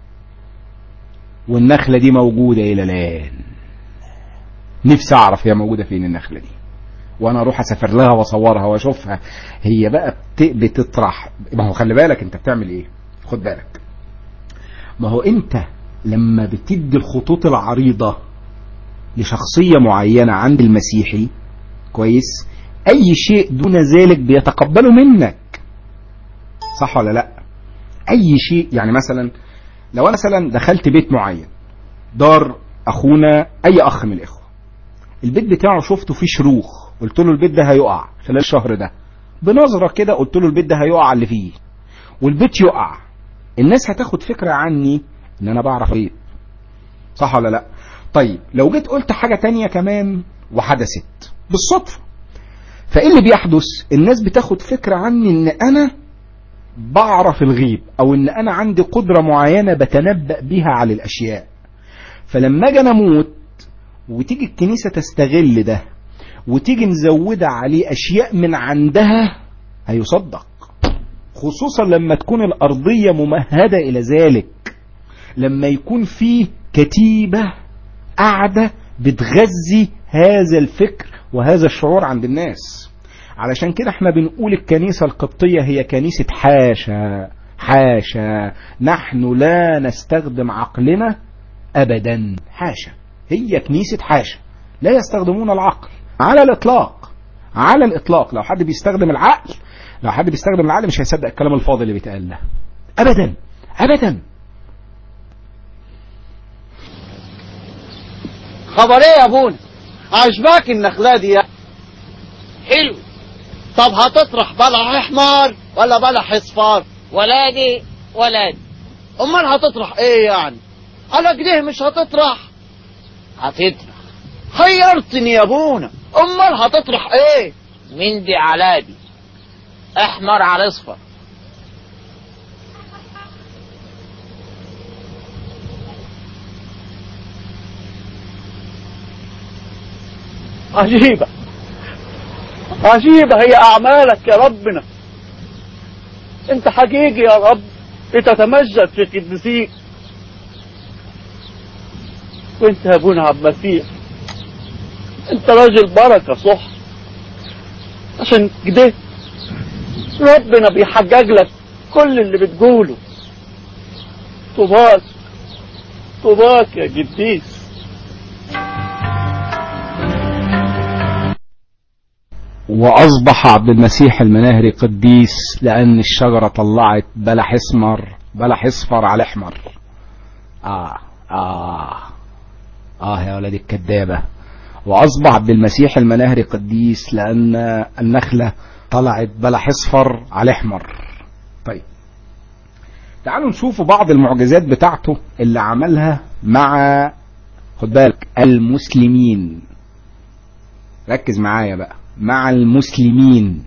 والنخلة دي موجودة الى الان نفسي اعرف هي موجودة فين النخلة دي وانا اروح اسافر لها واصورها واشوفها هي بقى بت- بتطرح ما هو خلي بالك انت بتعمل ايه خد بالك ما هو انت لما بتدي الخطوط العريضة لشخصية معينة عند المسيحي كويس اي شيء دون ذلك بيتقبله منك صح ولا لا اي شيء يعني مثلا لو انا مثلا دخلت بيت معين دار اخونا اي اخ من الاخوه البيت بتاعه شفته فيه شروخ قلت له البيت ده هيقع خلال الشهر ده بنظرة كده قلت له البيت ده هيقع اللي فيه والبيت يقع الناس هتاخد فكرة عني ان انا بعرف ايه صح ولا لا طيب لو جيت قلت حاجة تانية كمان وحدثت بالصدفة فايه اللي بيحدث الناس بتاخد فكرة عني ان انا بعرف الغيب او ان انا عندي قدرة معينة بتنبأ بها على الاشياء فلما اجي أنا اموت وتيجي الكنيسة تستغل ده وتيجي مزودة عليه أشياء من عندها هيصدق خصوصا لما تكون الأرضية ممهدة إلى ذلك لما يكون في كتيبة قاعدة بتغذي هذا الفكر وهذا الشعور عند الناس علشان كده احنا بنقول الكنيسة القبطية هي كنيسة حاشا حاشا نحن لا نستخدم عقلنا أبدا حاشا هي كنيسة حاشا لا يستخدمون العقل على الإطلاق على الإطلاق لو حد بيستخدم العقل لو حد بيستخدم العقل مش هيصدق الكلام الفاضي اللي بيتقال ده أبدا أبدا خبر ايه يا ابونا عجباك النخلة دي حلو طب هتطرح بلح احمر ولا بلح اصفر ولا دي ولا دي امال هتطرح ايه يعني على كده مش هتطرح هتطرح خيرتني يا ابونا امال هتطرح ايه من دي على دي احمر على اصفر عجيبة عجيبة هي أعمالك يا ربنا أنت حقيقي يا رب بتتمجد في قدسيك وأنت يا أبونا عبد المسيح أنت راجل بركة صح عشان كده ربنا بيحقق لك كل اللي بتقوله طوباك طوباك يا قديس وأصبح عبد المسيح المناهري قديس لأن الشجرة طلعت بلح اسمر بلح اصفر على احمر آه آه آه يا ولد الكدابة وأصبح عبد المسيح المناهري قديس لأن النخلة طلعت بلح اصفر على احمر طيب تعالوا نشوفوا بعض المعجزات بتاعته اللي عملها مع خد بالك المسلمين ركز معايا بقى مع المسلمين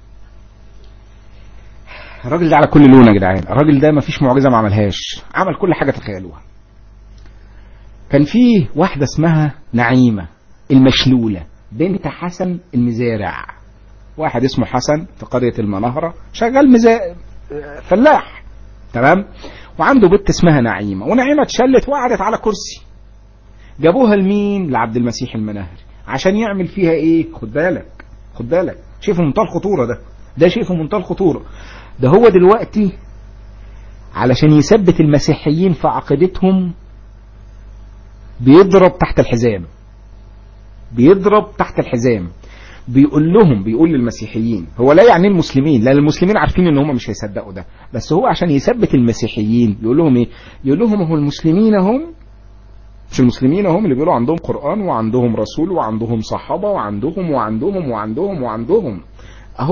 الراجل ده على كل لون يا جدعان الراجل ده مفيش معجزه ما عملهاش عمل كل حاجه تخيلوها كان في واحده اسمها نعيمه المشلوله بنت حسن المزارع واحد اسمه حسن في قريه المنهره شغال مزا... فلاح تمام وعنده بنت اسمها نعيمه ونعيمه اتشلت وقعدت على كرسي جابوها لمين لعبد المسيح المناهري عشان يعمل فيها ايه خد بالك خد بالك شيء في منتهى الخطوره ده ده شيء في منتهى الخطوره ده هو دلوقتي علشان يثبت المسيحيين في عقيدتهم بيضرب تحت الحزام بيضرب تحت الحزام بيقول لهم بيقول للمسيحيين هو لا يعني المسلمين لان المسلمين عارفين ان هم مش هيصدقوا ده بس هو عشان يثبت المسيحيين يقول لهم ايه يقول لهم هو المسلمين هم مش المسلمين هم اللي بيقولوا عندهم قرآن وعندهم رسول وعندهم صحابة وعندهم وعندهم وعندهم وعندهم اهو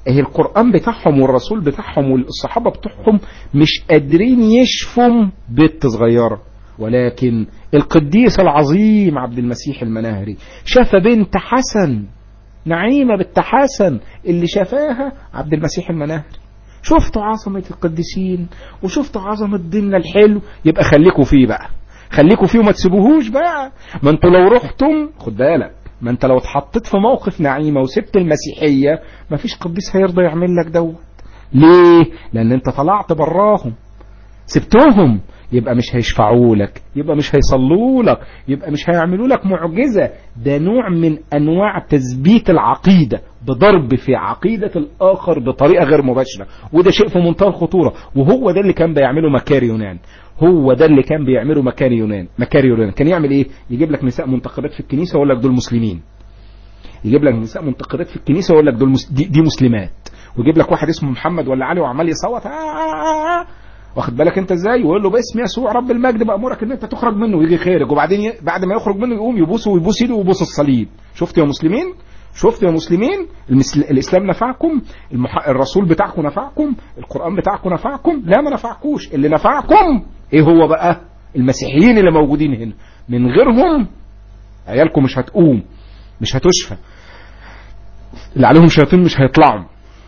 ايه القرآن بتاعهم والرسول بتاعهم والصحابة بتاعهم مش قادرين يشفوا بنت صغيرة ولكن القديس العظيم عبد المسيح المناهري شاف بنت حسن نعيمة بنت حسن اللي شافاها عبد المسيح المناهري شفتوا عظمة القديسين وشفتوا عظمة ديننا الحلو يبقى خليكوا فيه بقى خليكوا فيه وما تسيبوهوش بقى ما انتوا لو رحتم خد بالك ما انت لو اتحطيت في موقف نعيمة وسبت المسيحية ما فيش قديس هيرضى يعمل لك دوت ليه لان انت طلعت براهم سبتهم يبقى مش هيشفعوا لك يبقى مش هيصلوا لك يبقى مش هيعملوا لك معجزة ده نوع من انواع تثبيت العقيدة بضرب في عقيدة الاخر بطريقة غير مباشرة وده شيء في منتهى الخطورة وهو ده اللي كان بيعمله مكاري يونان هو ده اللي كان بيعمله مكاري يونان مكاري يونان كان يعمل ايه يجيب لك نساء منتقبات في الكنيسة ويقول لك دول مسلمين يجيب لك نساء منتقدات في الكنيسة ويقول لك دول مس... دي, دي مسلمات ويجيب لك واحد اسمه محمد ولا علي وعمال يصوت آه آه آه واخد بالك انت ازاي ويقول له باسم يسوع رب المجد بامرك ان انت تخرج منه ويجي خارج وبعدين ي... بعد ما يخرج منه يقوم يبوسه ويبوس ايده ويبوس الصليب شفتوا يا مسلمين شفتوا يا مسلمين المسل... الاسلام نفعكم المح... الرسول بتاعكم نفعكم القران بتاعكم نفعكم لا ما نفعكوش اللي نفعكم ايه هو بقى المسيحيين اللي موجودين هنا من غيرهم عيالكم مش هتقوم مش هتشفى اللي عليهم شياطين مش هيطلعوا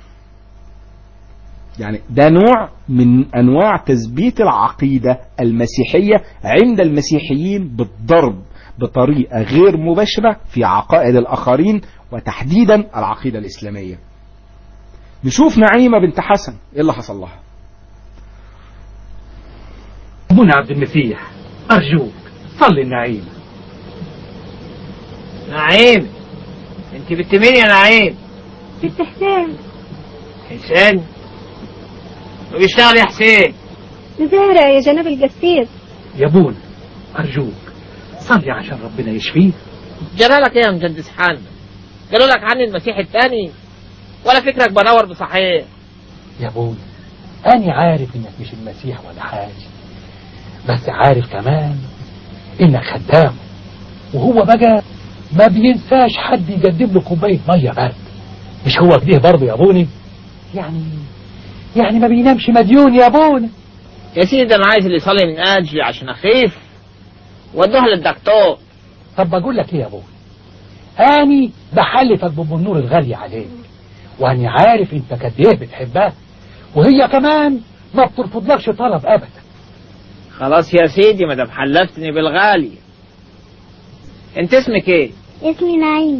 يعني ده نوع من انواع تثبيت العقيده المسيحيه عند المسيحيين بالضرب بطريقه غير مباشره في عقائد الاخرين وتحديدا العقيده الاسلاميه. نشوف نعيمه بنت حسن ايه اللي حصل لها؟ منى عبد المسيح أرجوك صلي النعيم نعيم انت بنت مين يا نعيم بنت حسين حسين وبيشتغل يا حسين زهرة يا جناب القسيس يا بون أرجوك صلي عشان ربنا يشفيه جلالك ايه يا مجدس حان قالوا لك عني المسيح الثاني ولا فكرك بدور بصحيح يا بون أنا عارف إنك مش المسيح ولا حاجة بس عارف كمان إنك خدام وهو بقى ما بينساش حد يقدم له كوباية مية برد مش هو كده برضه يا بوني يعني يعني ما بينامش مديون يا بوني يا سيدي انا عايز اللي يصلي من اجلي عشان اخيف ودوها للدكتور طب بقول لك ايه يا بوني اني بحلفك بام النور الغالي عليك واني عارف انت قد ايه بتحبها وهي كمان ما بترفضلكش طلب ابدا خلاص يا سيدي ما دام حلفتني بالغالي انت اسمك ايه اسمي نعيمة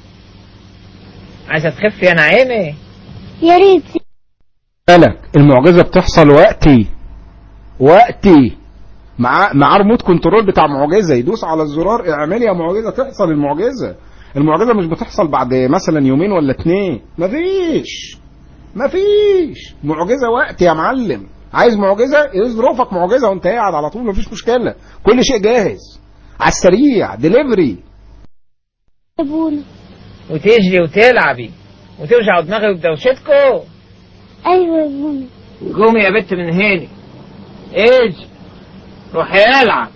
عايزه تخف يا نعيمه يا ريت بالك المعجزه بتحصل وقتي وقتي مع مع ريموت كنترول بتاع معجزه يدوس على الزرار اعملي يا معجزه تحصل المعجزه المعجزه مش بتحصل بعد مثلا يومين ولا اتنين مفيش مفيش معجزه وقت يا معلم عايز معجزه يظروفك معجزه وانت قاعد على طول مفيش مشكله كل شيء جاهز على السريع ديليفري ابونا وتجري وتلعبي وتوجعوا دماغي بدوشتكو ايوه يا ابونا قومي يا بت من هنا اجي روحي العب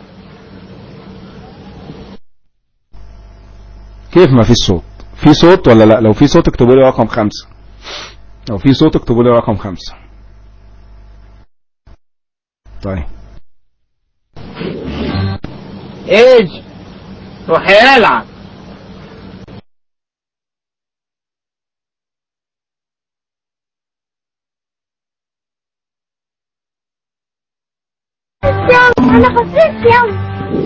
كيف ما في صوت في صوت ولا لا لو في صوت اكتبوا لي رقم خمسة لو في صوت اكتبوا لي رقم خمسة طيب اجي روحي العب انا خفيت يا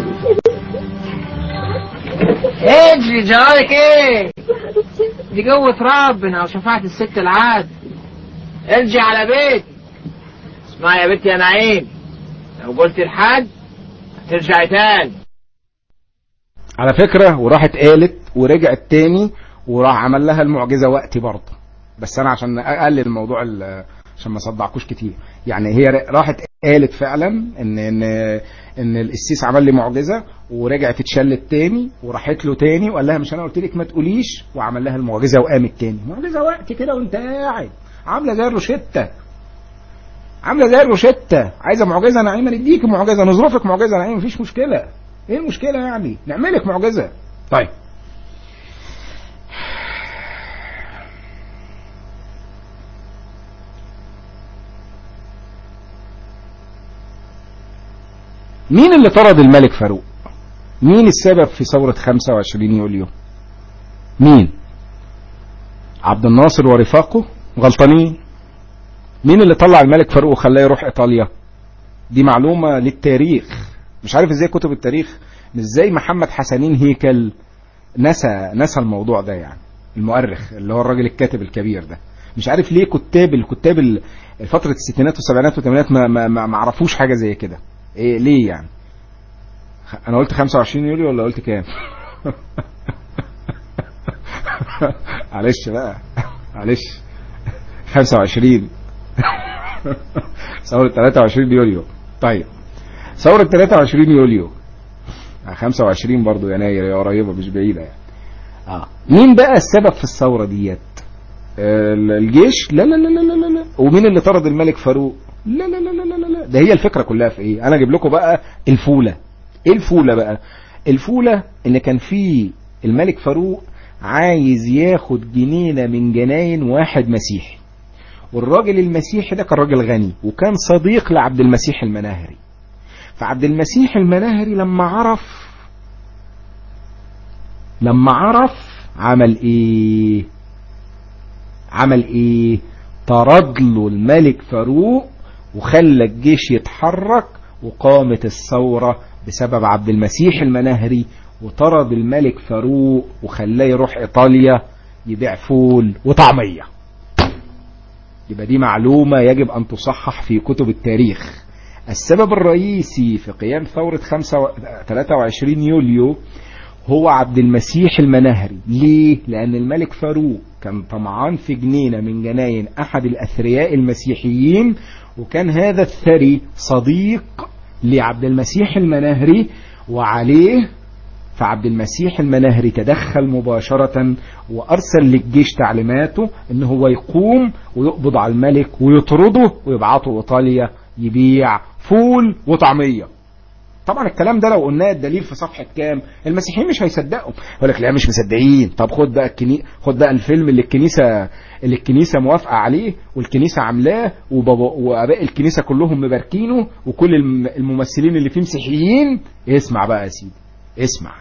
اجري جرالك ايه دي قوة ربنا وشفاعة الست العاد ارجع على بيتك اسمعي يا بنتي يا نعيم لو قلت لحد هترجعي تاني على فكرة وراحت قالت ورجعت تاني وراح عمل لها المعجزة وقتي برضه بس انا عشان اقلل الموضوع ال- عشان ما صدعكوش كتير يعني هي راحت قالت فعلا ان ان ان القسيس عمل لي معجزه ورجعت اتشلت تاني وراحت له تاني وقال لها مش انا قلت لك ما تقوليش وعمل لها المعجزه وقامت تاني معجزه وقت كده وانت قاعد عامله زي الروشته عامله زي الروشته عايزه معجزه نعيمه نديك معجزه نظروفك معجزه نعيمه مفيش مشكله ايه المشكله يعني نعملك معجزه طيب مين اللي طرد الملك فاروق مين السبب في ثورة 25 يوليو مين عبد الناصر ورفاقه غلطانين مين اللي طلع الملك فاروق وخلاه يروح ايطاليا دي معلومة للتاريخ مش عارف ازاي كتب التاريخ مش زي محمد حسنين هيكل نسى نسى الموضوع ده يعني المؤرخ اللي هو الراجل الكاتب الكبير ده مش عارف ليه كتاب الكتاب ال- فترة الستينات والسبعينات والثمانينات ما, ما, ما, ما عرفوش حاجة زي كده ايه ليه يعني خ- انا قلت 25 يوليو ولا قلت كام معلش بقى معلش 25 ثورة 23 يوليو طيب ثورة 23 يوليو آه، 25 برضو يناير هي قريبة مش بعيدة يعني اه مين بقى السبب في الثورة ديت آه، الجيش لا لا لا لا لا لا لا ومين اللي طرد الملك فاروق لا لا لا لا لا لا لا ده هي الفكرة كلها في ايه انا اجيب لكم بقى الفولة ايه الفولة بقى الفولة ان كان في الملك فاروق عايز ياخد جنينة من جناين واحد مسيحي والراجل المسيحي ده كان راجل غني وكان صديق لعبد المسيح المناهري فعبد المسيح المناهري لما عرف لما عرف عمل ايه عمل ايه طرد له الملك فاروق وخلى الجيش يتحرك وقامت الثورة بسبب عبد المسيح المناهري وطرد الملك فاروق وخلاه يروح ايطاليا يبيع فول وطعمية يبقى دي معلومة يجب ان تصحح في كتب التاريخ السبب الرئيسي في قيام ثورة 5 و- 23 يوليو هو عبد المسيح المناهري ليه؟ لأن الملك فاروق كان طمعان في جنينة من جناين أحد الأثرياء المسيحيين وكان هذا الثري صديق لعبد المسيح المناهري وعليه فعبد المسيح المناهري تدخل مباشرة وأرسل للجيش تعليماته إن هو يقوم ويقبض على الملك ويطرده ويبعته إيطاليا يبيع فول وطعمية طبعا الكلام ده لو قلناه الدليل في صفحة كام المسيحيين مش هيصدقوا يقول لك لا مش مصدقين طب خد بقى الكني... خد بقى الفيلم اللي الكنيسة اللي الكنيسة موافقة عليه والكنيسة عاملاه وبابا... واباء الكنيسة كلهم مباركينه وكل الم... الممثلين اللي فيه مسيحيين اسمع بقى يا سيدي اسمع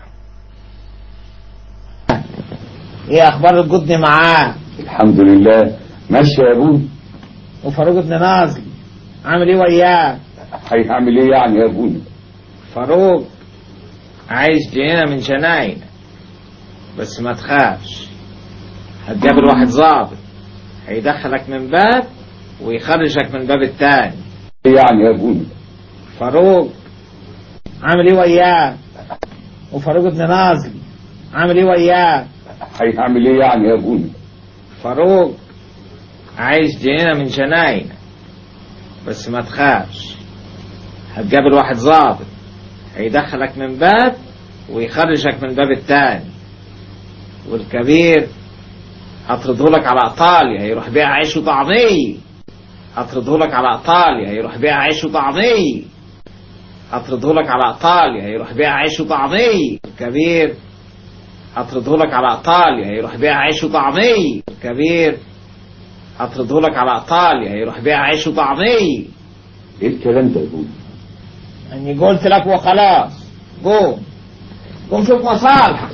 ايه اخبار الجدن معاه الحمد لله ماشي يا ابوي وفاروق ابن نازل عامل ايه وياه هيعمل ايه يعني يا ابوي فاروق عايش جنينة من جناين بس ما تخافش هتقابل واحد ظابط هيدخلك من باب ويخرجك من باب التاني ايه يعني يا ابوي فاروق عامل ايه وياه وفاروق ابن نازل عامل ايه وياه هيعمل ايه يعني يا ابوي فاروق عايش جنينة من جناين بس ما تخافش هتقابل واحد ظابط هيدخلك من باب ويخرجك من باب التاني والكبير هتردهولك على ايطاليا هيروح بيع عيش وطعمية هتردهولك على ايطاليا هيروح بيع عيش وطعمية هتردهولك على ايطاليا هيروح بيع عيش وطعمية الكبير هتردهولك على ايطاليا هيروح بيع عيش وطعمية الكبير هتردهولك على ايطاليا هيروح بيع عيش وطعمية ايه الكلام ده يا ابوي اني قلت لك وخلاص قوم قوم شوف مصالحك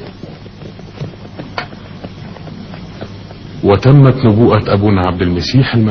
وتمت نبوءة أبونا عبد المسيح الم...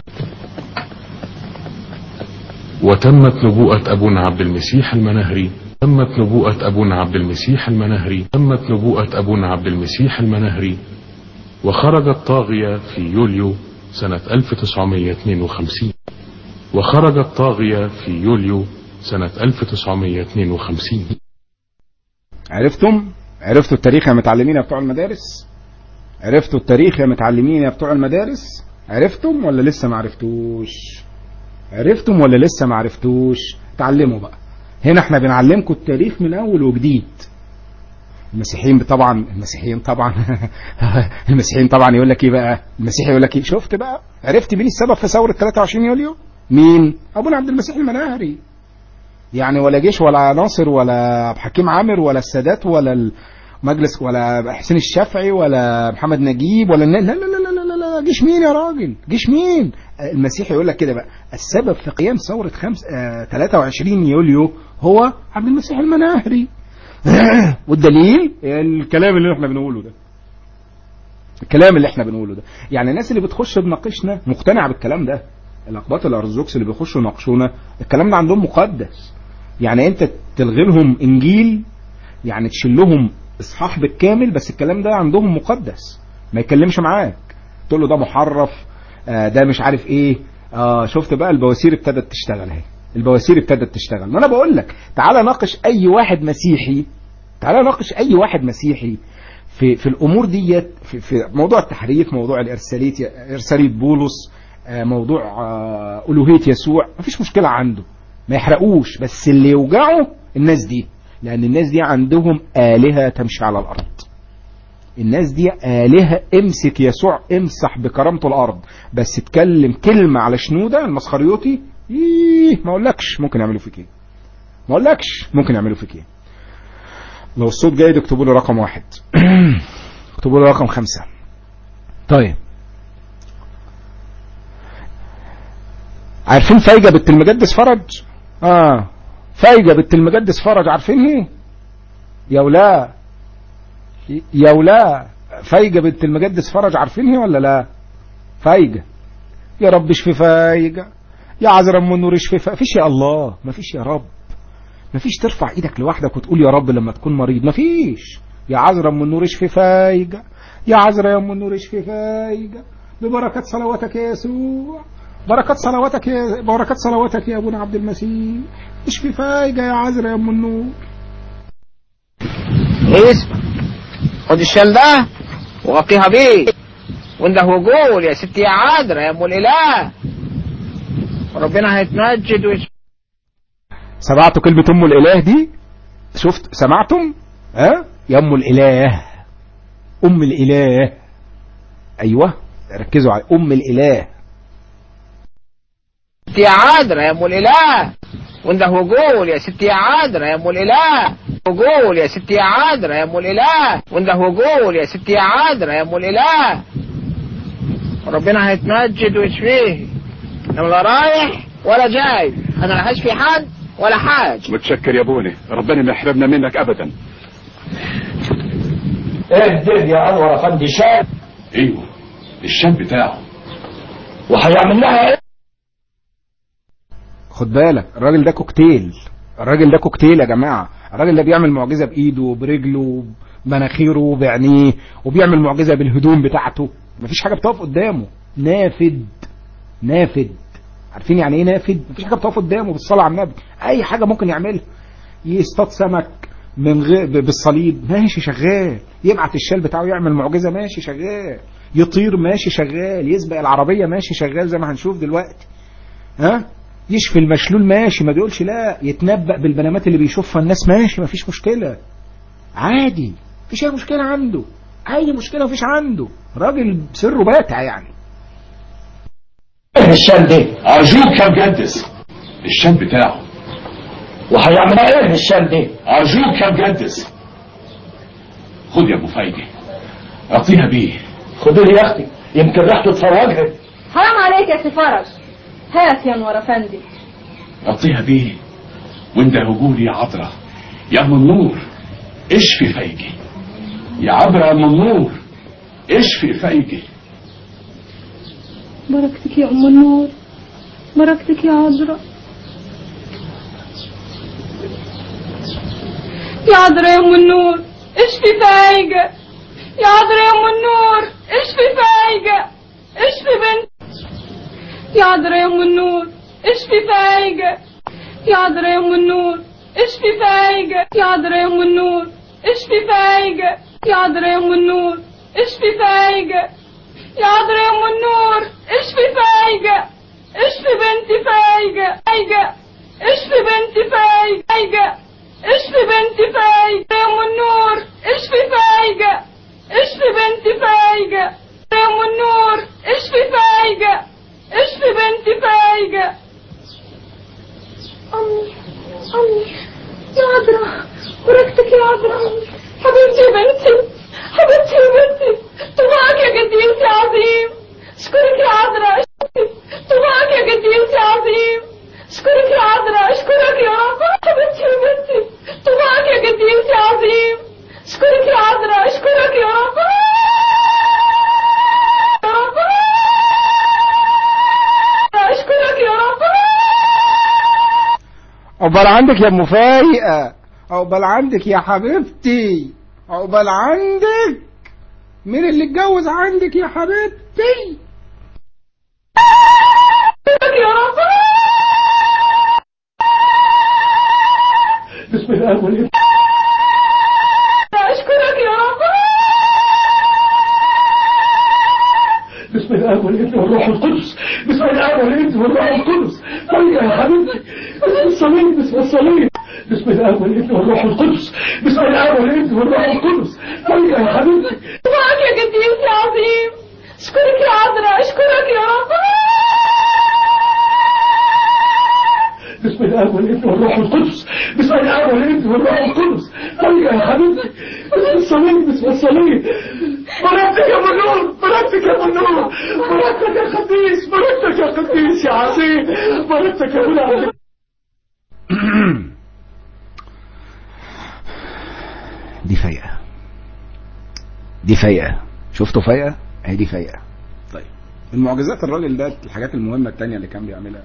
وتمت نبوءة أبونا عبد المسيح المناهري تمت نبوءة أبونا عبد المسيح المناهري تمت نبوءة أبونا عبد المسيح المناهري وخرجت طاغية في يوليو سنة 1952 وخرجت طاغية في يوليو سنة 1952 عرفتم عرفتوا التاريخ يا متعلمين يا بتوع المدارس عرفتوا التاريخ يا متعلمين يا بتوع المدارس عرفتم ولا لسه ما عرفتوش عرفتم ولا لسه ما عرفتوش تعلموا بقى هنا احنا بنعلمكم التاريخ من اول وجديد المسيحيين طبعا المسيحيين طبعا المسيحيين طبعا يقول لك ايه بقى المسيحي يقول لك ايه شفت بقى عرفت مين السبب في ثوره 23 يوليو مين ابونا عبد المسيح المناهري يعني ولا جيش ولا ناصر ولا حكيم عامر ولا السادات ولا المجلس ولا حسين الشافعي ولا محمد نجيب ولا لا لا لا لا لا, لا, لا لا جيش مين يا راجل جيش مين المسيح يقول لك كده بقى السبب في قيام ثورة خمس آه 23 يوليو هو عبد المسيح المناهري والدليل الكلام اللي احنا بنقوله ده الكلام اللي احنا بنقوله ده يعني الناس اللي بتخش تناقشنا مقتنعه بالكلام ده الاقباط الارثوذكس اللي بيخشوا يناقشونا الكلام ده عندهم مقدس يعني انت تلغي لهم انجيل يعني تشيل لهم اصحاح بالكامل بس الكلام ده عندهم مقدس ما يتكلمش معاك تقول له ده محرف آه ده مش عارف ايه آه شفت بقى البواسير ابتدت تشتغل اهي البواسير ابتدت تشتغل ما انا بقول لك تعالى ناقش اي واحد مسيحي تعالى ناقش اي واحد مسيحي في في الامور ديت في, في موضوع التحريف موضوع الارساليه ارساليه بولس آه موضوع آه الوهيه يسوع مفيش مشكله عنده ما يحرقوش بس اللي يوجعه الناس دي لان الناس دي عندهم الهه تمشي على الارض الناس دي آلهة امسك يسوع امسح بكرامته الأرض بس اتكلم كلمة على شنودة المسخريوتي ايه ما اقولكش ممكن يعملوا فيك ايه ما اقولكش ممكن يعملوا فيك ايه لو الصوت جاي اكتبوا له رقم واحد اكتبوا له رقم خمسة طيب عارفين فايجة بنت المجدس فرج اه فايجة بنت المجدس فرج عارفين ايه يا ولا يا ولا فايجة بنت المجدس فرج عارفينها ولا لا فايجة يا رب اشفي فايجة يا عذرا ام النور اشفي فايجة فيش يا الله ما فيش يا رب ما فيش ترفع ايدك لوحدك وتقول يا رب لما تكون مريض ما فيش يا عذرا ام النور اشفي فايجة يا عذرا يا ام النور اشفي فايجة ببركات صلواتك يا يسوع بركات صلواتك يا بركات صلواتك يا ابونا عبد المسيح اشفي فايجة يا عذرا يا ام النور اسمع خد الشال ده وغطيها بيه وانده وقول يا ستي يا عذرا يا ام الاله وربنا هيتمجد ويش... سمعتوا كلمة ام الاله دي شفت سمعتم ها يا ام الاله ام الاله ايوه ركزوا على ام الاله ستي يا عذرا يا ام الاله وانده وقول يا ستي يا عذرا يا ام الاله وقول يا ستي يا عذرا يا ام الاله وانده وقول يا ستي يا عذرا يا ام الاله وربنا هيتمجد ويشفيه انما لا رايح ولا جاي انا لا هشفي حد ولا حاجه متشكر يا بوني ربنا ما يحرمنا منك ابدا اهدر يا انور افندي شاب ايوه الشاب بتاعه وهيعمل لها ايه خد بالك الراجل ده كوكتيل الراجل ده كوكتيل يا جماعة الراجل ده بيعمل معجزة بإيده وبرجله وبمناخيره وبعينيه وبيعمل معجزة بالهدوم بتاعته مفيش حاجة بتقف قدامه نافد نافد عارفين يعني ايه نافد مفيش حاجة بتقف قدامه بالصلاة على النبي اي حاجة ممكن يعملها يصطاد سمك من غير بالصليب ماشي شغال يبعت الشال بتاعه يعمل معجزة ماشي شغال يطير ماشي شغال يسبق العربية ماشي شغال زي ما هنشوف دلوقتي ها يشفي المشلول ماشي ما بيقولش لا يتنبأ بالبنامات اللي بيشوفها الناس ماشي ما فيش مشكلة عادي مفيش اي مشكلة عنده اي مشكلة مفيش عنده راجل سره باتع يعني ايه الشاب دي ارجوك يا مقدس الشاب بتاعه وهيعمل ايه الشاب دي ارجوك يا مقدس خد يا ابو فايدة اعطيها بيه خدي لي يا اختي يمكن ريحته تفرجها حرام عليك يا سفارج هات يا انور افندي اعطيها بيه وانت هجول يا عذرا يا ام النور اشفي فايجي يا عذرا يا ام النور اشفي فايجي بركتك يا ام النور بركتك يا عذراء يا عذراء يا ام النور اشفي فايجة يا عذراء يا ام النور اشفي فايجة اشفي بنت يا عذراء يا ام النور اشفي فايجة يا عذراء يا ام النور اشفي فايجة يا عذراء يا ام النور اشفي فايجة يا عذراء يا ام النور اشفي فايجة يا عذراء يا ام النور اشفي فايجة اشفي بنتي فايجة فايجة اشفي بنتي فايجة اشفي بنتي فايجة يا ام النور اشفي فايجة اشفي بنتي فايجة يا ام النور اشفي فايجة اشفي بنتي فايجة أمي أمي يا عذراء بركتك يا عذراء حبيبتي يا بنتي حبيبتي يا بنتي طبعك يا قديس يا عظيم اشكرك يا عذراء طبعك يا قديس يا عظيم اشكرك يا عذراء اشكرك يا رب حبيبتي يا بنتي طبعك يا قديس يا عظيم اشكرك يا عذراء اشكرك يا رب يا رب اشكرك يا رب عقبال عندك يا ام فايقه عقبال عندك يا حبيبتي عقبال عندك مين اللي اتجوز عندك يا حبيبتي اشكرك يا رب بسم الله والابن اشكرك يا رب بسم الله والابن والروح القدس بسم الله والابن والروح القدس طيب يا حبيبتي بسم الصليب بسم الصليب بسم الله والابن والروح القدس بسم الله والابن والروح القدس طيب يا حبيبتي طبعك يا قديس يا عظيم اشكرك يا عذراء اشكرك يا رب بسم الله والابن والروح القدس بسم الله والابن والروح القدس طيب يا حبيبتي بسم الصليب بسم الصليب بركتك يا منور بركتك يا منور بركتك يا قديس بركتك يا قديس يا عظيم بركتك يا منور دي فايقه دي فايقه شفتوا فايقه اهي دي فايقه طيب المعجزات الراجل ده الحاجات المهمه التانية اللي كان بيعملها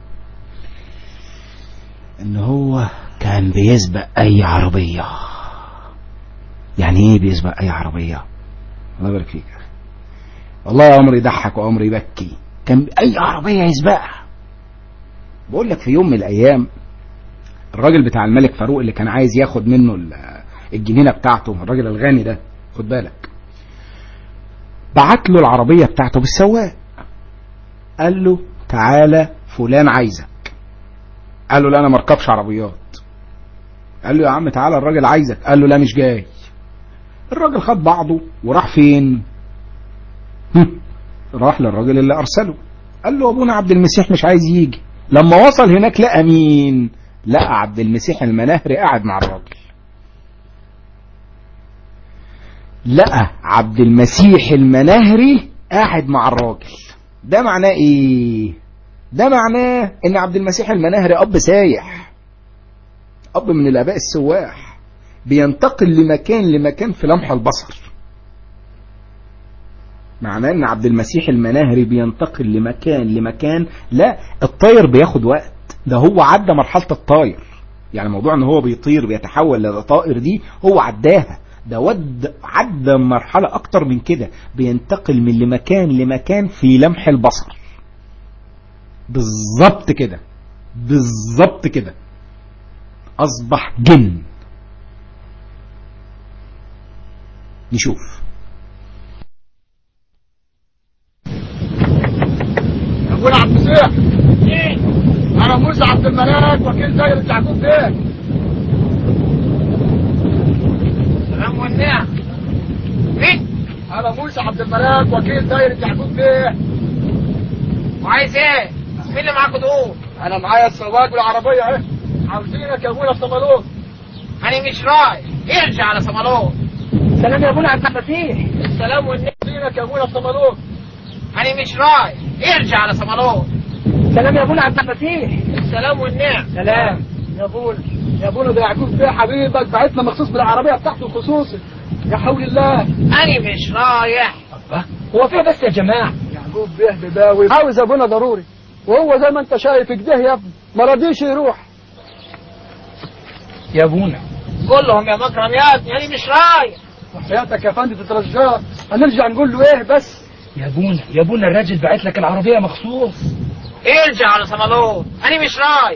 ان هو كان بيسبق اي عربيه يعني ايه بيسبق اي عربيه الله يبارك فيك يا اخي والله امر يضحك وامر يبكي كان اي عربيه يسبقها بقول لك في يوم من الايام الراجل بتاع الملك فاروق اللي كان عايز ياخد منه ال- الجنينه بتاعته الراجل الغني ده خد بالك بعت له العربيه بتاعته بالسواق قال له تعالى فلان عايزك قال له لا انا مركبش عربيات قال له يا عم تعالى الراجل عايزك قال له لا مش جاي الراجل خد بعضه وراح فين هم، راح للراجل اللي ارسله قال له ابونا عبد المسيح مش عايز يجي لما وصل هناك لقى مين لقى عبد المسيح المناهري قاعد مع الراجل لقى عبد المسيح المناهري قاعد مع الراجل ده معناه ايه ده معناه ان عبد المسيح المناهري اب سايح اب من الاباء السواح بينتقل لمكان لمكان في لمح البصر معناه ان عبد المسيح المناهري بينتقل لمكان لمكان لا الطاير بياخد وقت ده هو عدى مرحلة الطاير يعني موضوع ان هو بيطير بيتحول لطائر دي هو عداها ده ود عدى مرحلة اكتر من كده بينتقل من لمكان لمكان في لمح البصر بالظبط كده بالظبط كده اصبح جن نشوف ابونا عبد المسيح انا موسى عبد الملاك وكيل دايرة يعقوب بيه سلام والنعم مين؟ انا موسى عبد الملاك وكيل دايرة يعقوب بيه وعايز ايه؟ مين اللي معاكوا دول؟ انا معايا السواق والعربية اهي عاوزينك يا ابونا في صمالوت أنا مش رايح ارجع على صمالوت سلام يا ابونا عبد المسيح السلام والنعم عاوزينك يا ابونا في صمالوت أنا مش رايح ارجع على صمالوت سلام يا ابونا عبد المسيح السلام والنعم سلام يا ابونا يا ابونا ده يعقوب بيه حبيبك بعتنا مخصوص بالعربية بتاعته خصوصي يا حول الله أنا مش رايح هو فيه بس يا جماعة يعقوب بيه بباوي عاوز ابونا ضروري وهو زي ما انت شايف كده يا ابني ما رضيش يروح يا ابونا قول لهم يا مكرم يا ابني أنا مش رايح حياتك يا فندم تترجاك هنرجع نقول له ايه بس يا ابونا يا ابونا الراجل بعت لك العربية مخصوص ارجع على صمالوت أنا مش رايح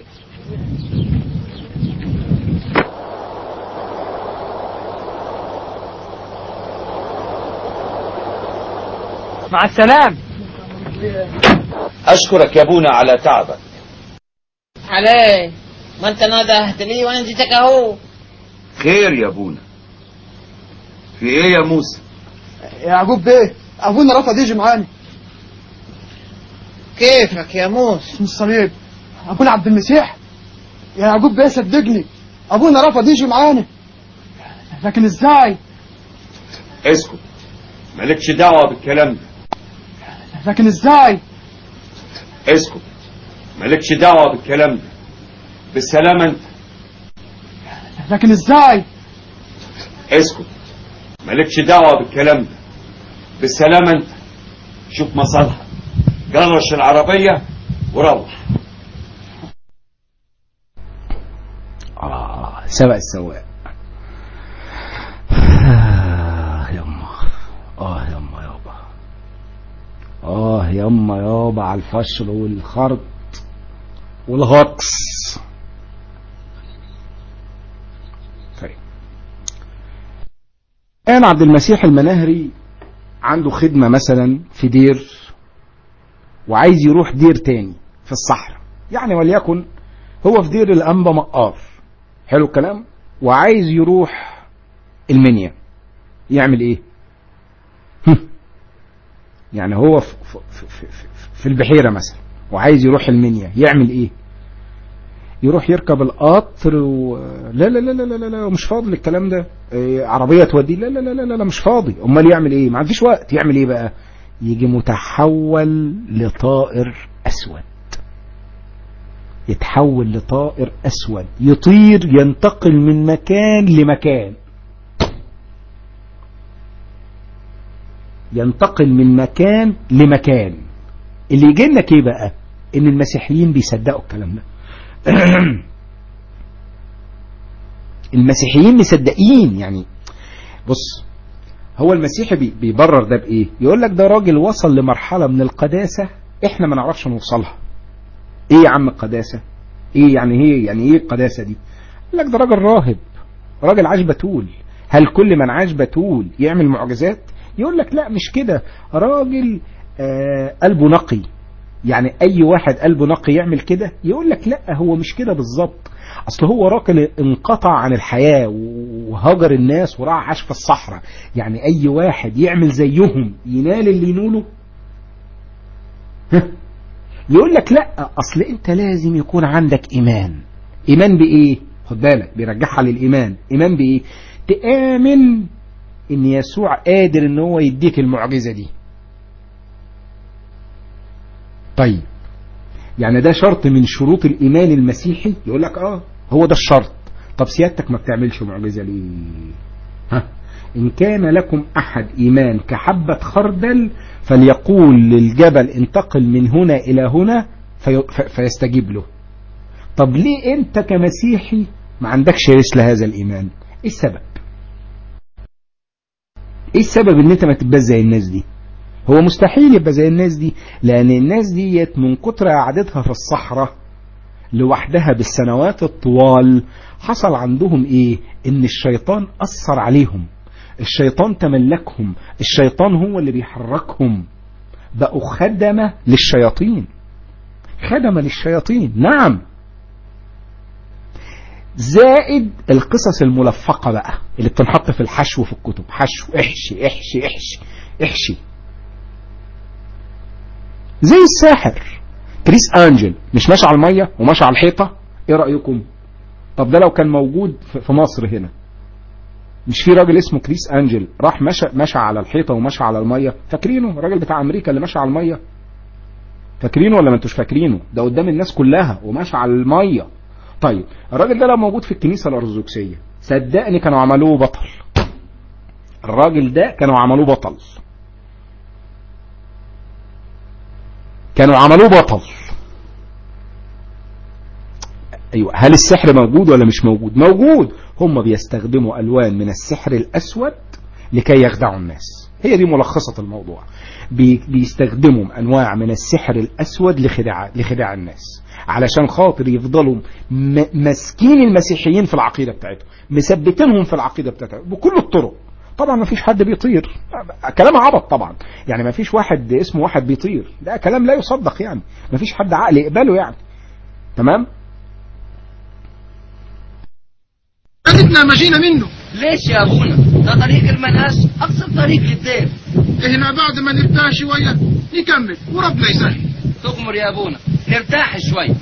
مع السلام أشكرك يا أبونا على تعبك عليه ما أنت ندهت لي وأنا جيتك أهو خير يا أبونا في إيه يا موسى يا يعقوب بيه ابونا رفض يجي معانا كيفك يا موسى اسم الصليب ابونا عبد المسيح يا يعقوب بيه صدقني ابونا رفض يجي معانا لكن ازاي اسكت مالكش دعوة بالكلام ده لكن ازاي اسكت مالكش دعوة بالكلام ده بالسلامة انت لكن ازاي اسكت مالكش دعوة بالكلام ده بالسلامة انت شوف مصالحك جرش العربية وروح آه سبق السواق آه يما آه يما يابا آه يما يابا على الفشل والخرط والغطس طيب كان عبد المسيح المناهري عنده خدمة مثلا في دير وعايز يروح دير تاني في الصحراء يعني وليكن هو في دير الأنبا مقار حلو الكلام وعايز يروح المنيا يعمل ايه يعني هو في, في, في, في, في البحيرة مثلا وعايز يروح المنيا يعمل ايه يروح يركب القطر و... لا لا لا لا لا لا مش فاضي الكلام ده إيه عربية توديه لا لا لا لا لا مش فاضي امال يعمل ايه ما عنديش وقت يعمل ايه بقى يجي متحول لطائر اسود يتحول لطائر اسود يطير ينتقل من مكان لمكان ينتقل من مكان لمكان اللي يجي لك ايه بقى ان المسيحيين بيصدقوا الكلام ده المسيحيين مصدقين يعني بص هو المسيحي بيبرر ده بايه يقول لك ده راجل وصل لمرحلة من القداسة احنا ما نعرفش نوصلها ايه يا عم القداسة ايه يعني هي يعني ايه القداسة دي يقول لك ده راجل راهب راجل عاش بتول هل كل من عاش بتول يعمل معجزات يقول لك لا مش كده راجل آه قلبه نقي يعني اي واحد قلبه نقي يعمل كده يقول لك لا هو مش كده بالظبط اصل هو راجل انقطع عن الحياة وهجر الناس وراح عاش في الصحراء يعني اي واحد يعمل زيهم ينال اللي ينوله يقول لك لا اصل انت لازم يكون عندك ايمان ايمان بايه خد بالك بيرجعها للايمان ايمان بايه تآمن ان يسوع قادر ان هو يديك المعجزة دي طيب يعني ده شرط من شروط الايمان المسيحي يقول لك اه هو ده الشرط طب سيادتك ما بتعملش معجزة ليه ها إن كان لكم أحد إيمان كحبة خردل فليقول للجبل انتقل من هنا إلى هنا في فيستجيب له طب ليه أنت كمسيحي ما عندكش مثل هذا الإيمان إيه السبب إيه السبب إن أنت ما تبقى زي الناس دي هو مستحيل يبقى زي الناس دي لأن الناس ديت من كتر قعدتها في الصحراء لوحدها بالسنوات الطوال حصل عندهم ايه ان الشيطان اثر عليهم الشيطان تملكهم الشيطان هو اللي بيحركهم بقوا خدمة للشياطين خدمة للشياطين نعم زائد القصص الملفقة بقى اللي بتنحط في الحشو في الكتب حشو احشي احشي احشي احشي زي الساحر كريس انجل مش ماشي على المية وماشي على الحيطة ايه رأيكم طب ده لو كان موجود في مصر هنا مش في راجل اسمه كريس انجل راح مشى مشى على الحيطة ومشى على المية فاكرينه الراجل بتاع امريكا اللي مشى على المية فاكرينه ولا ما انتوش فاكرينه ده قدام الناس كلها ومشى على المية طيب الراجل ده لو موجود في الكنيسة الارثوذكسية صدقني كانوا عملوه بطل الراجل ده كانوا عملوه بطل كانوا عملوه بطل ايوه هل السحر موجود ولا مش موجود موجود هم بيستخدموا الوان من السحر الاسود لكي يخدعوا الناس هي دي ملخصة الموضوع بي بيستخدموا انواع من السحر الاسود لخداع لخداع الناس علشان خاطر يفضلوا ماسكين المسيحيين في العقيدة بتاعتهم مثبتينهم في العقيدة بتاعتهم بكل الطرق طبعا ما فيش حد بيطير كلام عبط طبعا يعني ما فيش واحد اسمه واحد بيطير ده كلام لا يصدق يعني ما فيش حد عقل يقبله يعني تمام عرفنا مشينا منه ليش يا ابونا ده طريق المناس اقصر طريق للدير احنا بعد ما نرتاح شوية نكمل وربنا يسهل تؤمر يا ابونا نرتاح شوي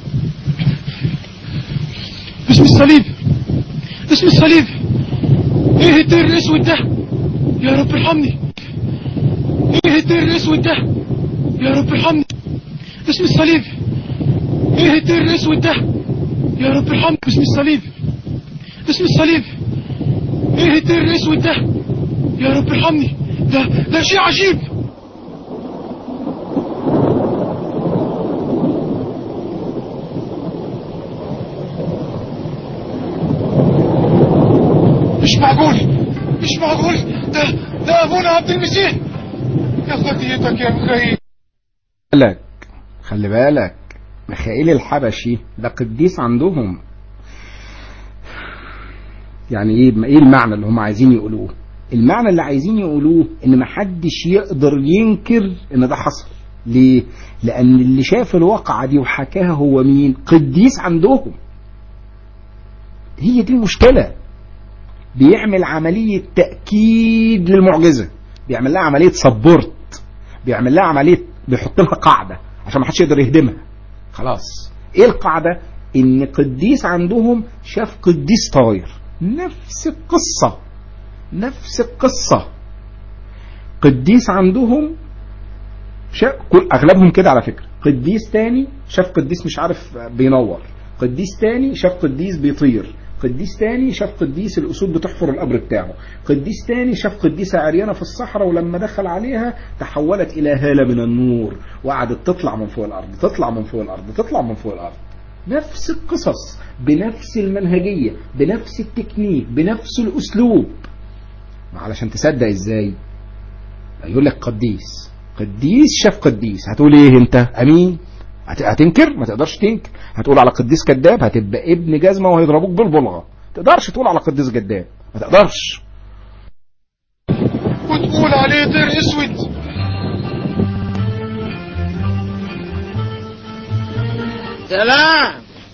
اسم الصليب اسم الصليب ايه الدير الاسود ده يا رب ارحمني ايه الدير الاسود ده يا رب ارحمني اسم الصليب ايه الدير الاسود ده يا رب ارحمني اسم الصليب اسم الصليب ايه الدير الاسود ده يا رب ارحمني ده ده شيء عجيب مش معقول مش معقول ده ده ابونا عبد المسيح يا خطيتك يا مخيل بالك خلي بالك ميخائيل الحبشي ده قديس عندهم يعني ايه ايه المعنى اللي هم عايزين يقولوه المعنى اللي عايزين يقولوه ان محدش يقدر ينكر ان ده حصل ليه لان اللي شاف الواقعة دي وحكاها هو مين قديس عندهم هي دي المشكلة بيعمل عملية تأكيد للمعجزة بيعمل لها عملية سبورت بيعمل لها عملية بيحط لها قاعدة عشان ما حدش يقدر يهدمها خلاص ايه القاعدة ان قديس عندهم شاف قديس طاير نفس القصة نفس القصة قديس عندهم شاف كل اغلبهم كده على فكرة قديس تاني شاف قديس مش عارف بينور قديس تاني شاف قديس بيطير قديس تاني شاف قديس الأسود بتحفر القبر بتاعه قديس تاني شاف قديسة عريانة في الصحراء ولما دخل عليها تحولت إلى هالة من النور وقعدت تطلع من فوق الأرض تطلع من فوق الأرض تطلع من فوق الأرض نفس القصص بنفس المنهجية بنفس التكنيك بنفس الأسلوب ما علشان تصدق إزاي يقول لك قديس قديس شاف قديس هتقول ايه انت امين هت- هتنكر ما تقدرش تنكر هتقول على قديس كذاب هتبقى ابن جزمة وهيضربوك بالبلغة ما تقدرش تقول على قديس كذاب ما تقدرش وتقول عليه دير اسود سلام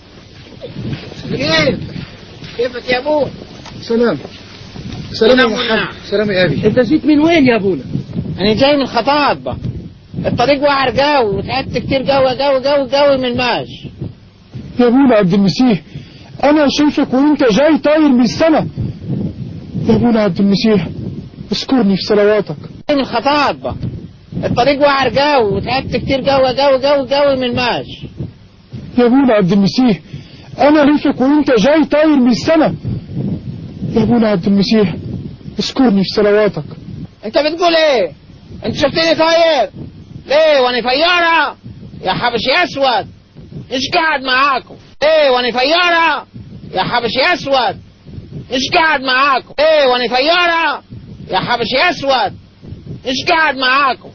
كيف كيفك يا ابو سلام سلام يا محمد. سلام يا ابي انت جيت من وين يا ابونا انا جاي من خطاطبة الطريق وعر قوي وتعبت كتير قوي قوي قوي قوي من الماشي يا ابونا عبد المسيح انا شايفك وانت جاي طاير من السما يا ابونا عبد المسيح اذكرني في صلواتك جاي من خطاطبة الطريق وعر قوي وتعبت كتير قوي قوي قوي قوي من الماشي يا ابونا عبد المسيح انا شايفك وانت جاي طاير من السما يا ابونا عبد المسيح اذكرني في صلواتك انت بتقول ايه انت شفتني طاير ليه وانا طيارة يا حبشي اسود مش قاعد معاكم ايه وانا طيارة يا حبشي اسود مش قاعد معاكم ايه وانا طيارة يا حبشي اسود مش قاعد معاكم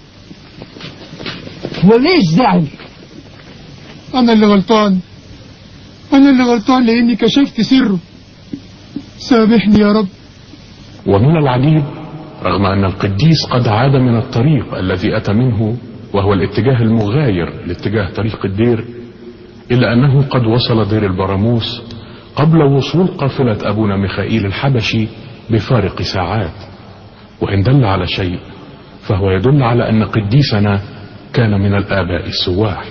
وليش زعل انا اللي غلطان انا اللي غلطان لاني كشفت سره سامحني يا رب ومن العجيب رغم أن القديس قد عاد من الطريق الذي أتى منه وهو الاتجاه المغاير لاتجاه طريق الدير إلا أنه قد وصل دير البراموس قبل وصول قافلة أبونا ميخائيل الحبشي بفارق ساعات وإن دل على شيء فهو يدل على أن قديسنا كان من الآباء السواح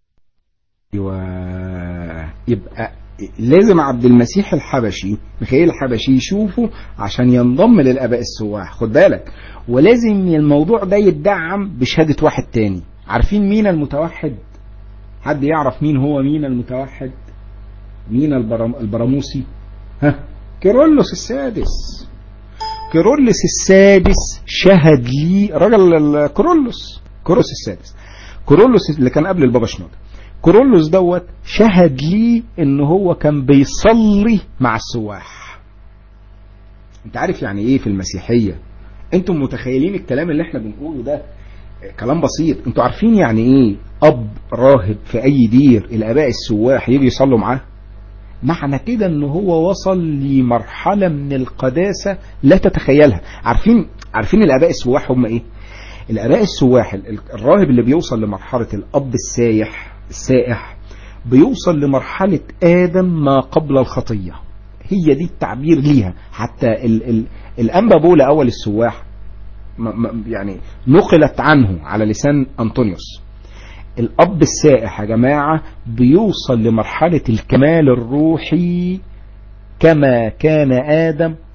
يبقى لازم عبد المسيح الحبشي ميخائيل الحبشي يشوفه عشان ينضم للاباء السواح خد بالك ولازم الموضوع ده يدعم بشهادة واحد تاني عارفين مين المتوحد حد يعرف مين هو مين المتوحد مين البرام البراموسي ها كيرلس السادس كيرلس السادس شهد لي راجل ال- كيرلس كيرلس السادس كيرلس اللي كان قبل البابا شنودة كورولوس دوت شهد لي ان هو كان بيصلي مع السواح انت عارف يعني ايه في المسيحية انتم متخيلين الكلام اللي احنا بنقوله ده كلام بسيط انتوا عارفين يعني ايه اب راهب في اي دير الاباء السواح يجي يصلوا معاه معنى كده ان هو وصل لمرحلة من القداسة لا تتخيلها عارفين عارفين الاباء السواح هم ايه الاباء السواح ال- الراهب اللي بيوصل لمرحلة الاب السايح السائح بيوصل لمرحلة آدم ما قبل الخطية هي دي التعبير ليها حتى ال ال الأنبا بولا أول السواح م- م- يعني نقلت عنه على لسان أنطونيوس الأب السائح يا جماعة بيوصل لمرحلة الكمال الروحي كما كان آدم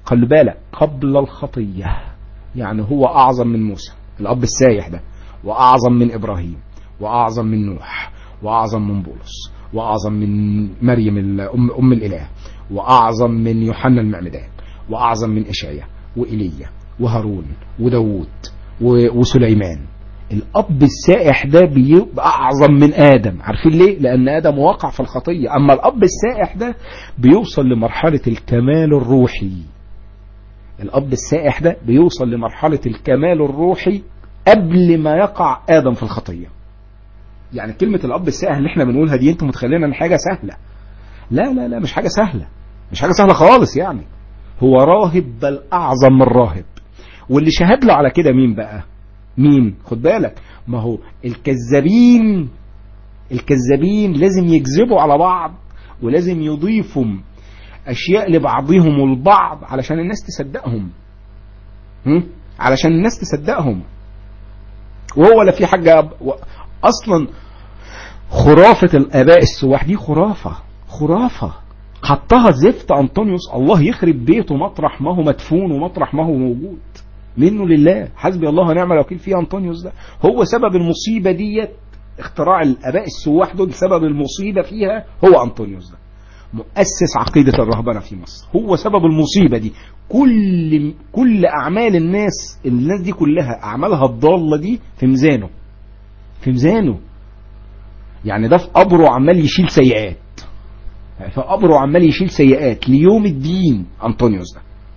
خلي بالك قبل الخطية يعني هو أعظم من موسى الأب السايح ده وأعظم من إبراهيم وأعظم من نوح وأعظم من بولس وأعظم من مريم الأم أم الإله وأعظم من يوحنا المعمدان وأعظم من إشعيا وإيليا وهارون وداوود و- وسليمان الأب السائح ده بيبقى أعظم من آدم عارفين ليه؟ لأن آدم وقع في الخطية أما الأب السائح ده بيوصل لمرحلة الكمال الروحي الأب السائح ده بيوصل لمرحلة الكمال الروحي قبل ما يقع آدم في الخطية يعني كلمة الأب السائح اللي احنا بنقولها دي انتم متخيلين ان حاجة سهلة لا لا لا مش حاجة سهلة مش حاجة سهلة خالص يعني هو راهب بل أعظم من راهب واللي شهد له على كده مين بقى مين خد بالك ما هو الكذابين الكذابين لازم يكذبوا على بعض ولازم يضيفوا أشياء لبعضهم البعض علشان الناس تصدقهم هم؟ علشان الناس تصدقهم وهو لا في حاجة و- أصلا خرافة الآباء السواح دي خرافة خرافة حطها زفت أنطونيوس الله يخرب بيته مطرح ما هو مدفون ومطرح ما هو موجود منه لله حسبي الله ونعم الوكيل فيه أنطونيوس ده هو سبب المصيبة ديت اختراع الآباء السواح دول سبب المصيبة فيها هو أنطونيوس ده مؤسس عقيدة الرهبنة في مصر هو سبب المصيبة دي كل كل أعمال الناس الناس دي كلها أعمالها الضالة دي في ميزانه في ميزانه يعني ده في قبره عمال يشيل سيئات في قبره عمال يشيل سيئات ليوم الدين أنطونيوس ده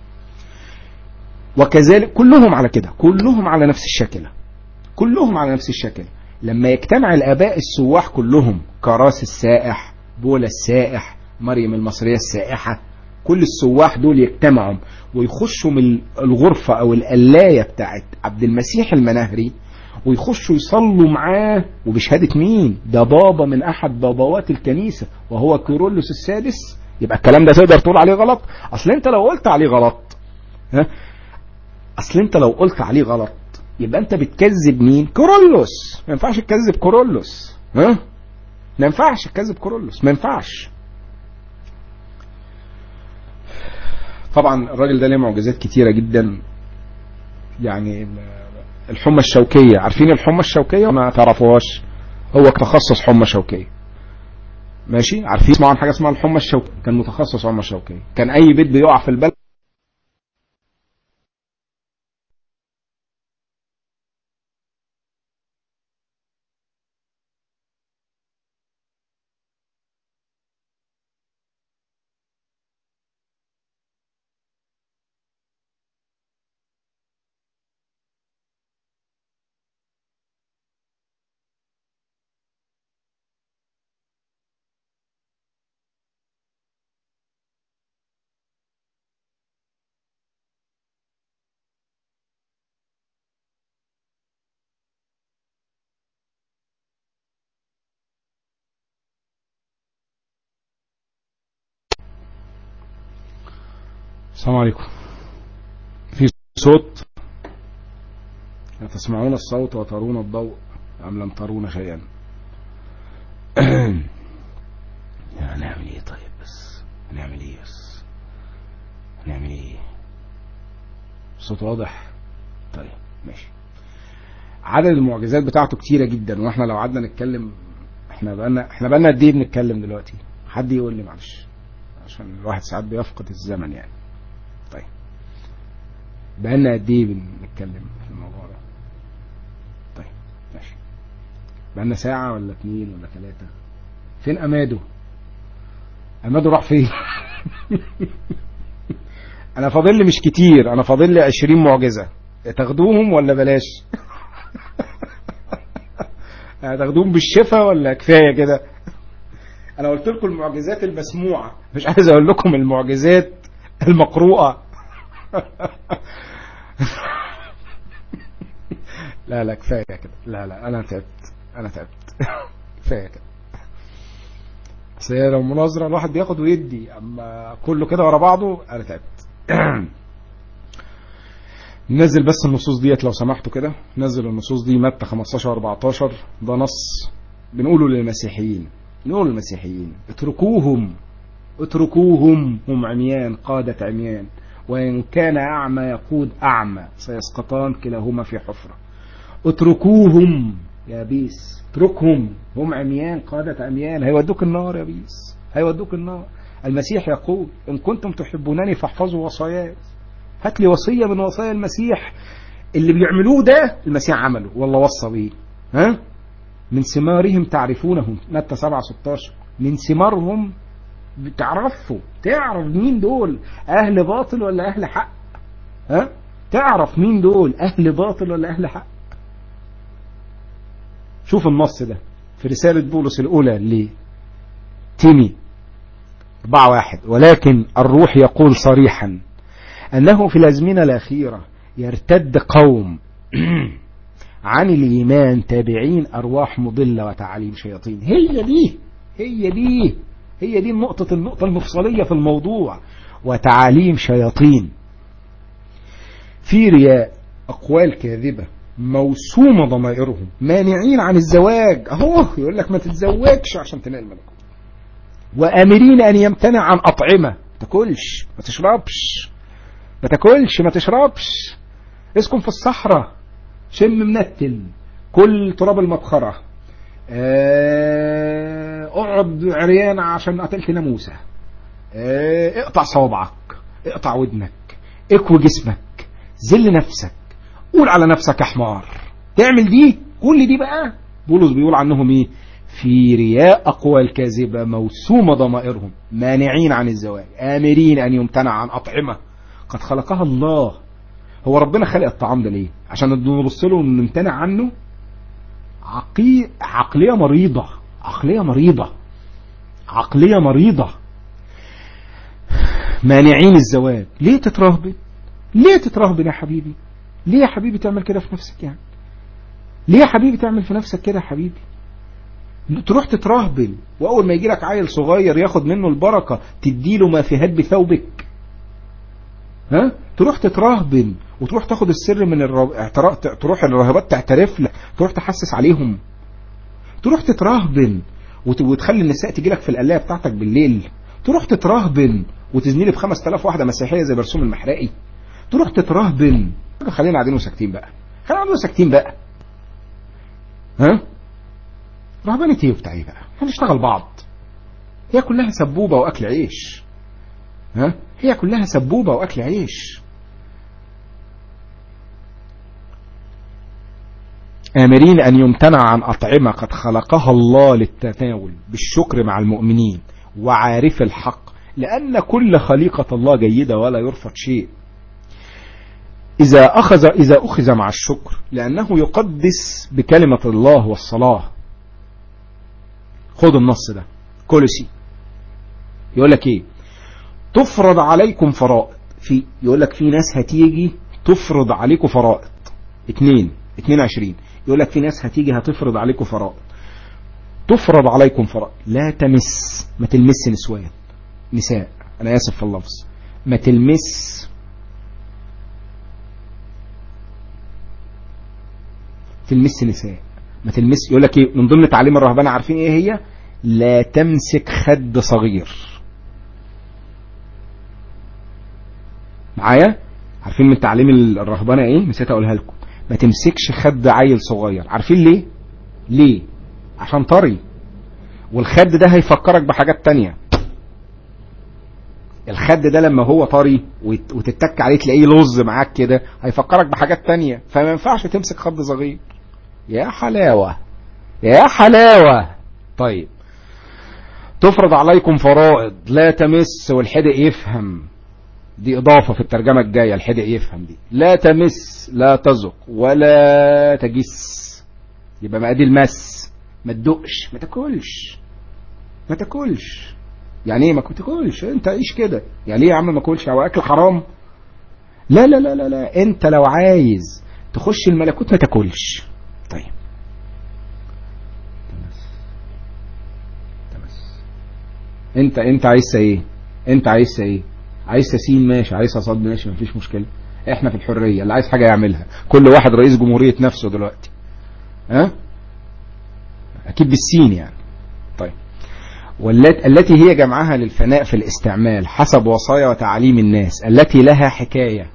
وكذلك كلهم على كده كلهم على نفس الشكل كلهم على نفس الشكل لما يجتمع الآباء السواح كلهم كراس السائح بولا السائح مريم المصرية السائحة كل السواح دول يجتمعوا ويخشوا من الغرفة أو القلاية بتاعت عبد المسيح المناهري ويخشوا يصلوا معاه وبشهادة مين ده بابا من أحد بابوات الكنيسة وهو كيرلس السادس يبقى الكلام ده تقدر تقول عليه غلط أصل أنت لو قلت عليه غلط ها أصل أنت لو قلت عليه غلط يبقى أنت بتكذب مين كورولوس ما ينفعش تكذب كورولوس ها ما ينفعش تكذب كورولوس ما ينفعش طبعا الراجل ده ليه معجزات كتيرة جدا يعني الحمى الشوكية عارفين الحمى الشوكية ما تعرفوهاش هو تخصص حمى شوكية ماشي عارفين اسمعوا عن حاجة اسمها الحمى الشوكية كان متخصص حمى شوكية كان اي بيت بيقع في البلد السلام عليكم في صوت تسمعون الصوت وترون الضوء أم لم ترون شيئا هنعمل ايه طيب بس هنعمل ايه بس هنعمل ايه الصوت واضح طيب ماشي عدد المعجزات بتاعته كتيرة جدا واحنا لو قعدنا نتكلم احنا بقالنا احنا بقالنا قد ايه بنتكلم دلوقتي حد يقول لي معلش عشان الواحد ساعات بيفقد الزمن يعني طيب بقالنا قد ايه بنتكلم في الموضوع ده طيب ماشي بقالنا ساعة ولا اتنين ولا ثلاثة فين امادو امادو راح فين انا فاضل لي مش كتير انا فاضل لي 20 معجزة تاخدوهم ولا بلاش هتاخدوهم بالشفا ولا كفاية كده انا قلت لكم المعجزات المسموعة مش عايز اقول لكم المعجزات المقروءة لا لا كفاية كده لا لا انا تعبت انا تعبت كفاية كده بس هي لو مناظرة الواحد بياخد ويدي اما كله كده ورا بعضه انا تعبت نزل بس النصوص ديت لو سمحتوا كده نزل النصوص دي متى 15 14 ده نص بنقوله للمسيحيين نقول للمسيحيين اتركوهم اتركوهم هم عميان قادة عميان وإن كان أعمى يقود أعمى سيسقطان كلاهما في حفرة اتركوهم يا بيس اتركهم هم عميان قادة عميان هيودوك النار يا بيس هيودوك النار المسيح يقول إن كنتم تحبونني فاحفظوا وصاياي هات لي وصية من وصايا المسيح اللي بيعملوه ده المسيح عمله والله وصى بيه ها من ثمارهم تعرفونهم متى 7 16 من ثمارهم بتعرفوا تعرف مين دول اهل باطل ولا اهل حق ها تعرف مين دول اهل باطل ولا اهل حق شوف النص ده في رسالة بولس الأولى لتيمي 4 واحد ولكن الروح يقول صريحا أنه في الأزمنة الأخيرة يرتد قوم عن الإيمان تابعين أرواح مضلة وتعاليم شياطين هي دي هي دي هي دي النقطة النقطة المفصلية في الموضوع وتعاليم شياطين في رياء أقوال كاذبة موسومة ضمائرهم مانعين عن الزواج أهو يقول لك ما تتزوجش عشان تنال الملكوت وآمرين أن يمتنع عن أطعمة ما تاكلش ما تشربش ما تاكلش ما تشربش اسكن في الصحراء شم منتن كل تراب المبخرة اه اقعد عريان عشان قتلت ناموسة اه اقطع صوابعك اقطع ودنك اكوي جسمك ذل نفسك قول على نفسك يا حمار تعمل دي كل دي بقى بولس بيقول عنهم ايه في رياء أقوال كاذبة موسومة ضمائرهم مانعين عن الزواج آمرين أن يمتنع عن أطعمة قد خلقها الله هو ربنا خلق الطعام ده ليه عشان نبص له ونمتنع عنه عقي... عقلية مريضة عقلية مريضة عقلية مريضة مانعين الزواج ليه تترهبن ليه تترهبن يا حبيبي ليه يا حبيبي تعمل كده في نفسك يعني ليه يا حبيبي تعمل في نفسك كده يا حبيبي تروح تترهبن واول ما يجي لك عيل صغير ياخد منه البركه تديله ما في هد ثوبك ها تروح تترهبن وتروح تاخد السر من الرب... اعتراف تروح الراهبات تعترف لك تروح تحسس عليهم تروح تترهبن وت... وتخلي النساء تجي لك في القلايه بتاعتك بالليل تروح تترهبن وتزني لي ب 5000 واحده مسيحيه زي برسوم المحرقي تروح تترهبن خلينا قاعدين وساكتين بقى خلينا قاعدين وساكتين بقى ها رهبانة ايه وبتاع ايه بقى هنشتغل بعض هي كلها سبوبة واكل عيش ها هي كلها سبوبة واكل عيش آمرين أن يمتنع عن أطعمة قد خلقها الله للتناول بالشكر مع المؤمنين وعارف الحق لأن كل خليقة الله جيدة ولا يرفض شيء إذا أخذ إذا أخذ مع الشكر لأنه يقدس بكلمة الله والصلاة خد النص ده كولسي يقول لك ايه تفرض عليكم فرائض في يقول لك في ناس هتيجي تفرض عليكم فرائض اتنين اتنين عشرين يقول لك في ناس هتيجي هتفرض عليكم فرائض تفرض عليكم فرائض لا تمس ما تلمس نسوان نساء انا اسف في اللفظ ما تلمس تلمس نساء ما تلمس يقول لك ايه من ضمن تعليم الرهبانه عارفين ايه هي لا تمسك خد صغير معايا عارفين من تعليم الرهبانه ايه نسيت اقولها لكم ما تمسكش خد عيل صغير عارفين ليه ليه عشان طري والخد ده هيفكرك بحاجات تانية الخد ده لما هو طري وتتك عليه تلاقيه لوز معاك كده هيفكرك بحاجات تانية فما ينفعش تمسك خد صغير يا حلاوة يا حلاوة طيب تفرض عليكم فرائض لا تمس والحدق يفهم دي إضافة في الترجمة الجاية الحدق يفهم دي لا تمس لا تزق ولا تجس يبقى ما ادي المس ما تدقش ما تاكلش ما تاكلش يعني ايه ما تاكلش انت عيش كده يعني ايه يا عم ما اكلش هو اكل حرام لا لا لا لا لا انت لو عايز تخش الملكوت ما تاكلش طيب انت انت عايز ايه انت عايز ايه عايز سين ماشي عايز صاد ماشي مفيش مشكله احنا في الحريه اللي عايز حاجه يعملها كل واحد رئيس جمهوريه نفسه دلوقتي ها أه؟ اكيد بالسين يعني طيب والت- التي هي جمعها للفناء في الاستعمال حسب وصايا وتعاليم الناس التي لها حكاية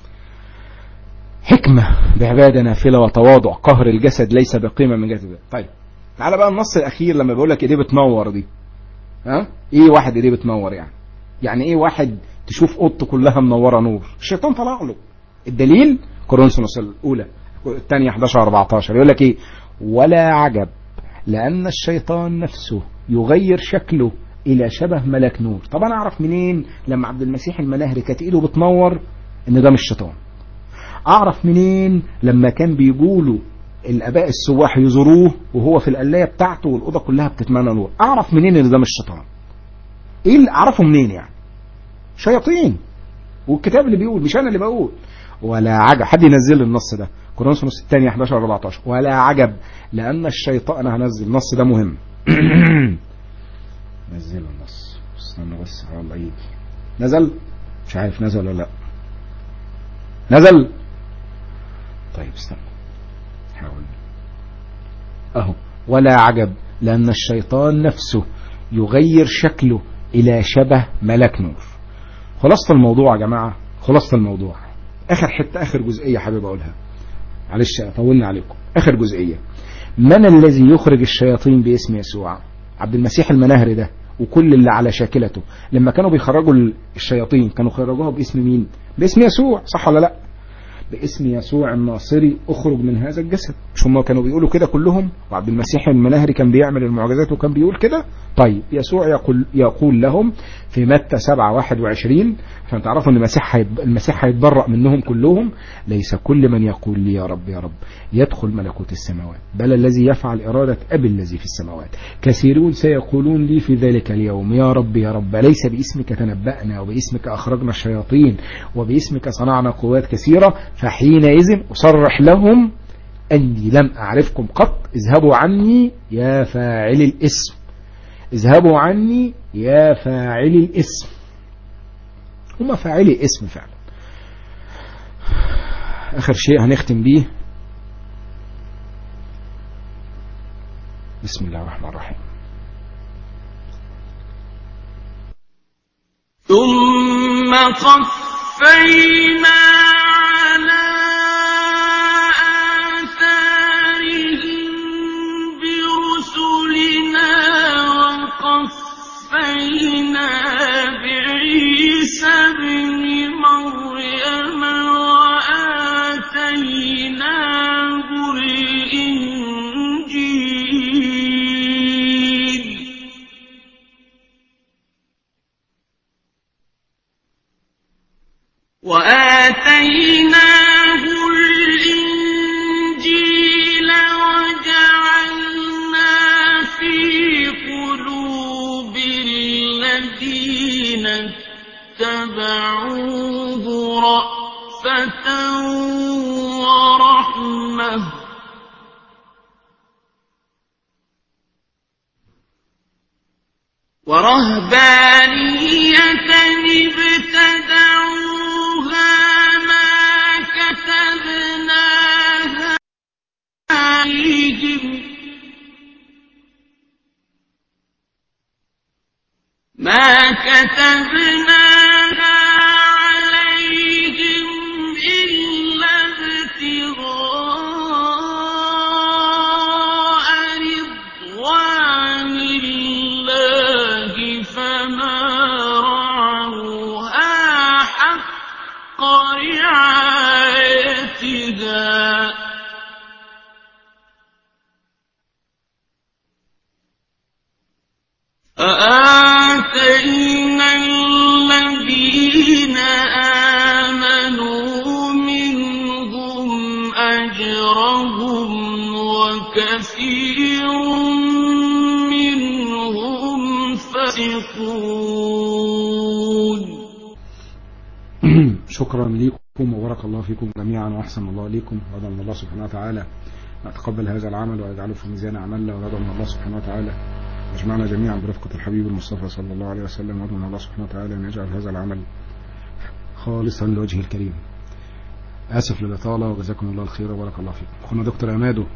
حكمة بعبادة نافلة وتواضع قهر الجسد ليس بقيمة من جسد طيب تعالى بقى النص الأخير لما بيقول لك إيديه بتنور دي ها إيه واحد إيديه بتنور يعني يعني إيه واحد تشوف أوضته كلها منورة نور الشيطان طلع له الدليل كورنثوس الأولى الثانية 11 14 يقول لك إيه ولا عجب لأن الشيطان نفسه يغير شكله إلى شبه ملك نور طب أنا أعرف منين لما عبد المسيح المناهري كانت إيده بتنور إن ده مش شيطان أعرف منين لما كان بيقولوا الآباء السواح يزوروه وهو في القلاية بتاعته والأوضة كلها بتتمنى نور أعرف منين إن ده مش شيطان إيه اللي أعرفه منين يعني شياطين والكتاب اللي بيقول مش أنا اللي بقول ولا عجب حد ينزل لي النص ده كورنثوس الثانية 11 14 ولا عجب لأن الشيطان أنا هنزل النص ده مهم نزل النص استنى بس الله يجي نزل مش عارف نزل ولا لا نزل طيب استنى حاول اهو ولا عجب لأن الشيطان نفسه يغير شكله إلى شبه ملك نور خلاصة الموضوع يا جماعة خلاصة الموضوع آخر حتة آخر جزئية حابب أقولها معلش طولنا عليكم آخر جزئية من الذي يخرج الشياطين باسم يسوع عبد المسيح المناهري ده وكل اللي على شاكلته لما كانوا بيخرجوا الشياطين كانوا خرجوها باسم مين باسم يسوع صح ولا لا باسم يسوع الناصري اخرج من هذا الجسد مش هم كانوا بيقولوا كده كلهم وعبد المسيح المناهري كان بيعمل المعجزات وكان بيقول كده طيب يسوع يقول, يقول لهم في متى 7 21 عشان تعرفوا ان المسيح هيب- المسيح هيتبرأ منهم كلهم ليس كل من يقول لي يا رب يا رب يدخل ملكوت السماوات بل الذي يفعل إرادة أبي الذي في السماوات كثيرون سيقولون لي في ذلك اليوم يا رب يا رب ليس باسمك تنبأنا وباسمك أخرجنا الشياطين وباسمك صنعنا قوات كثيرة فحينئذ أصرح لهم أني لم أعرفكم قط اذهبوا عني يا فاعل الاسم اذهبوا عني يا فاعل الاسم هم فاعلي اسم فعلا آخر شيء هنختم بيه بسم الله الرحمن الرحيم ثم قفينا على آثارهم برسلنا وقفينا بعيسى ابن مريم وآتيناه الإنجيل وآتيناه الإنجيل وجعلنا في قلوب الذين اتبعوه رأفة ورحمة ورهبانية ابتدعوها ما كتبناها عليهم ما كتبناها عليهم إلا ابتغاء رضوان الله فما رعوها حق رعايتها فآتينا الذين آمنوا منهم أجرهم وكثير منهم فاسقون شكرا لكم وبارك الله فيكم جميعا واحسن الله اليكم وادعو من الله سبحانه وتعالى ان يتقبل هذا العمل ويجعله في ميزان اعمالنا وندعو من الله سبحانه وتعالى يجمعنا جميعا برفقة الحبيب المصطفى صلى الله عليه وسلم وادعو من الله سبحانه وتعالى ان يجعل هذا العمل خالصا لوجهه الكريم اسف للاطاله وجزاكم الله الخير وبارك الله فيكم اخونا دكتور امادو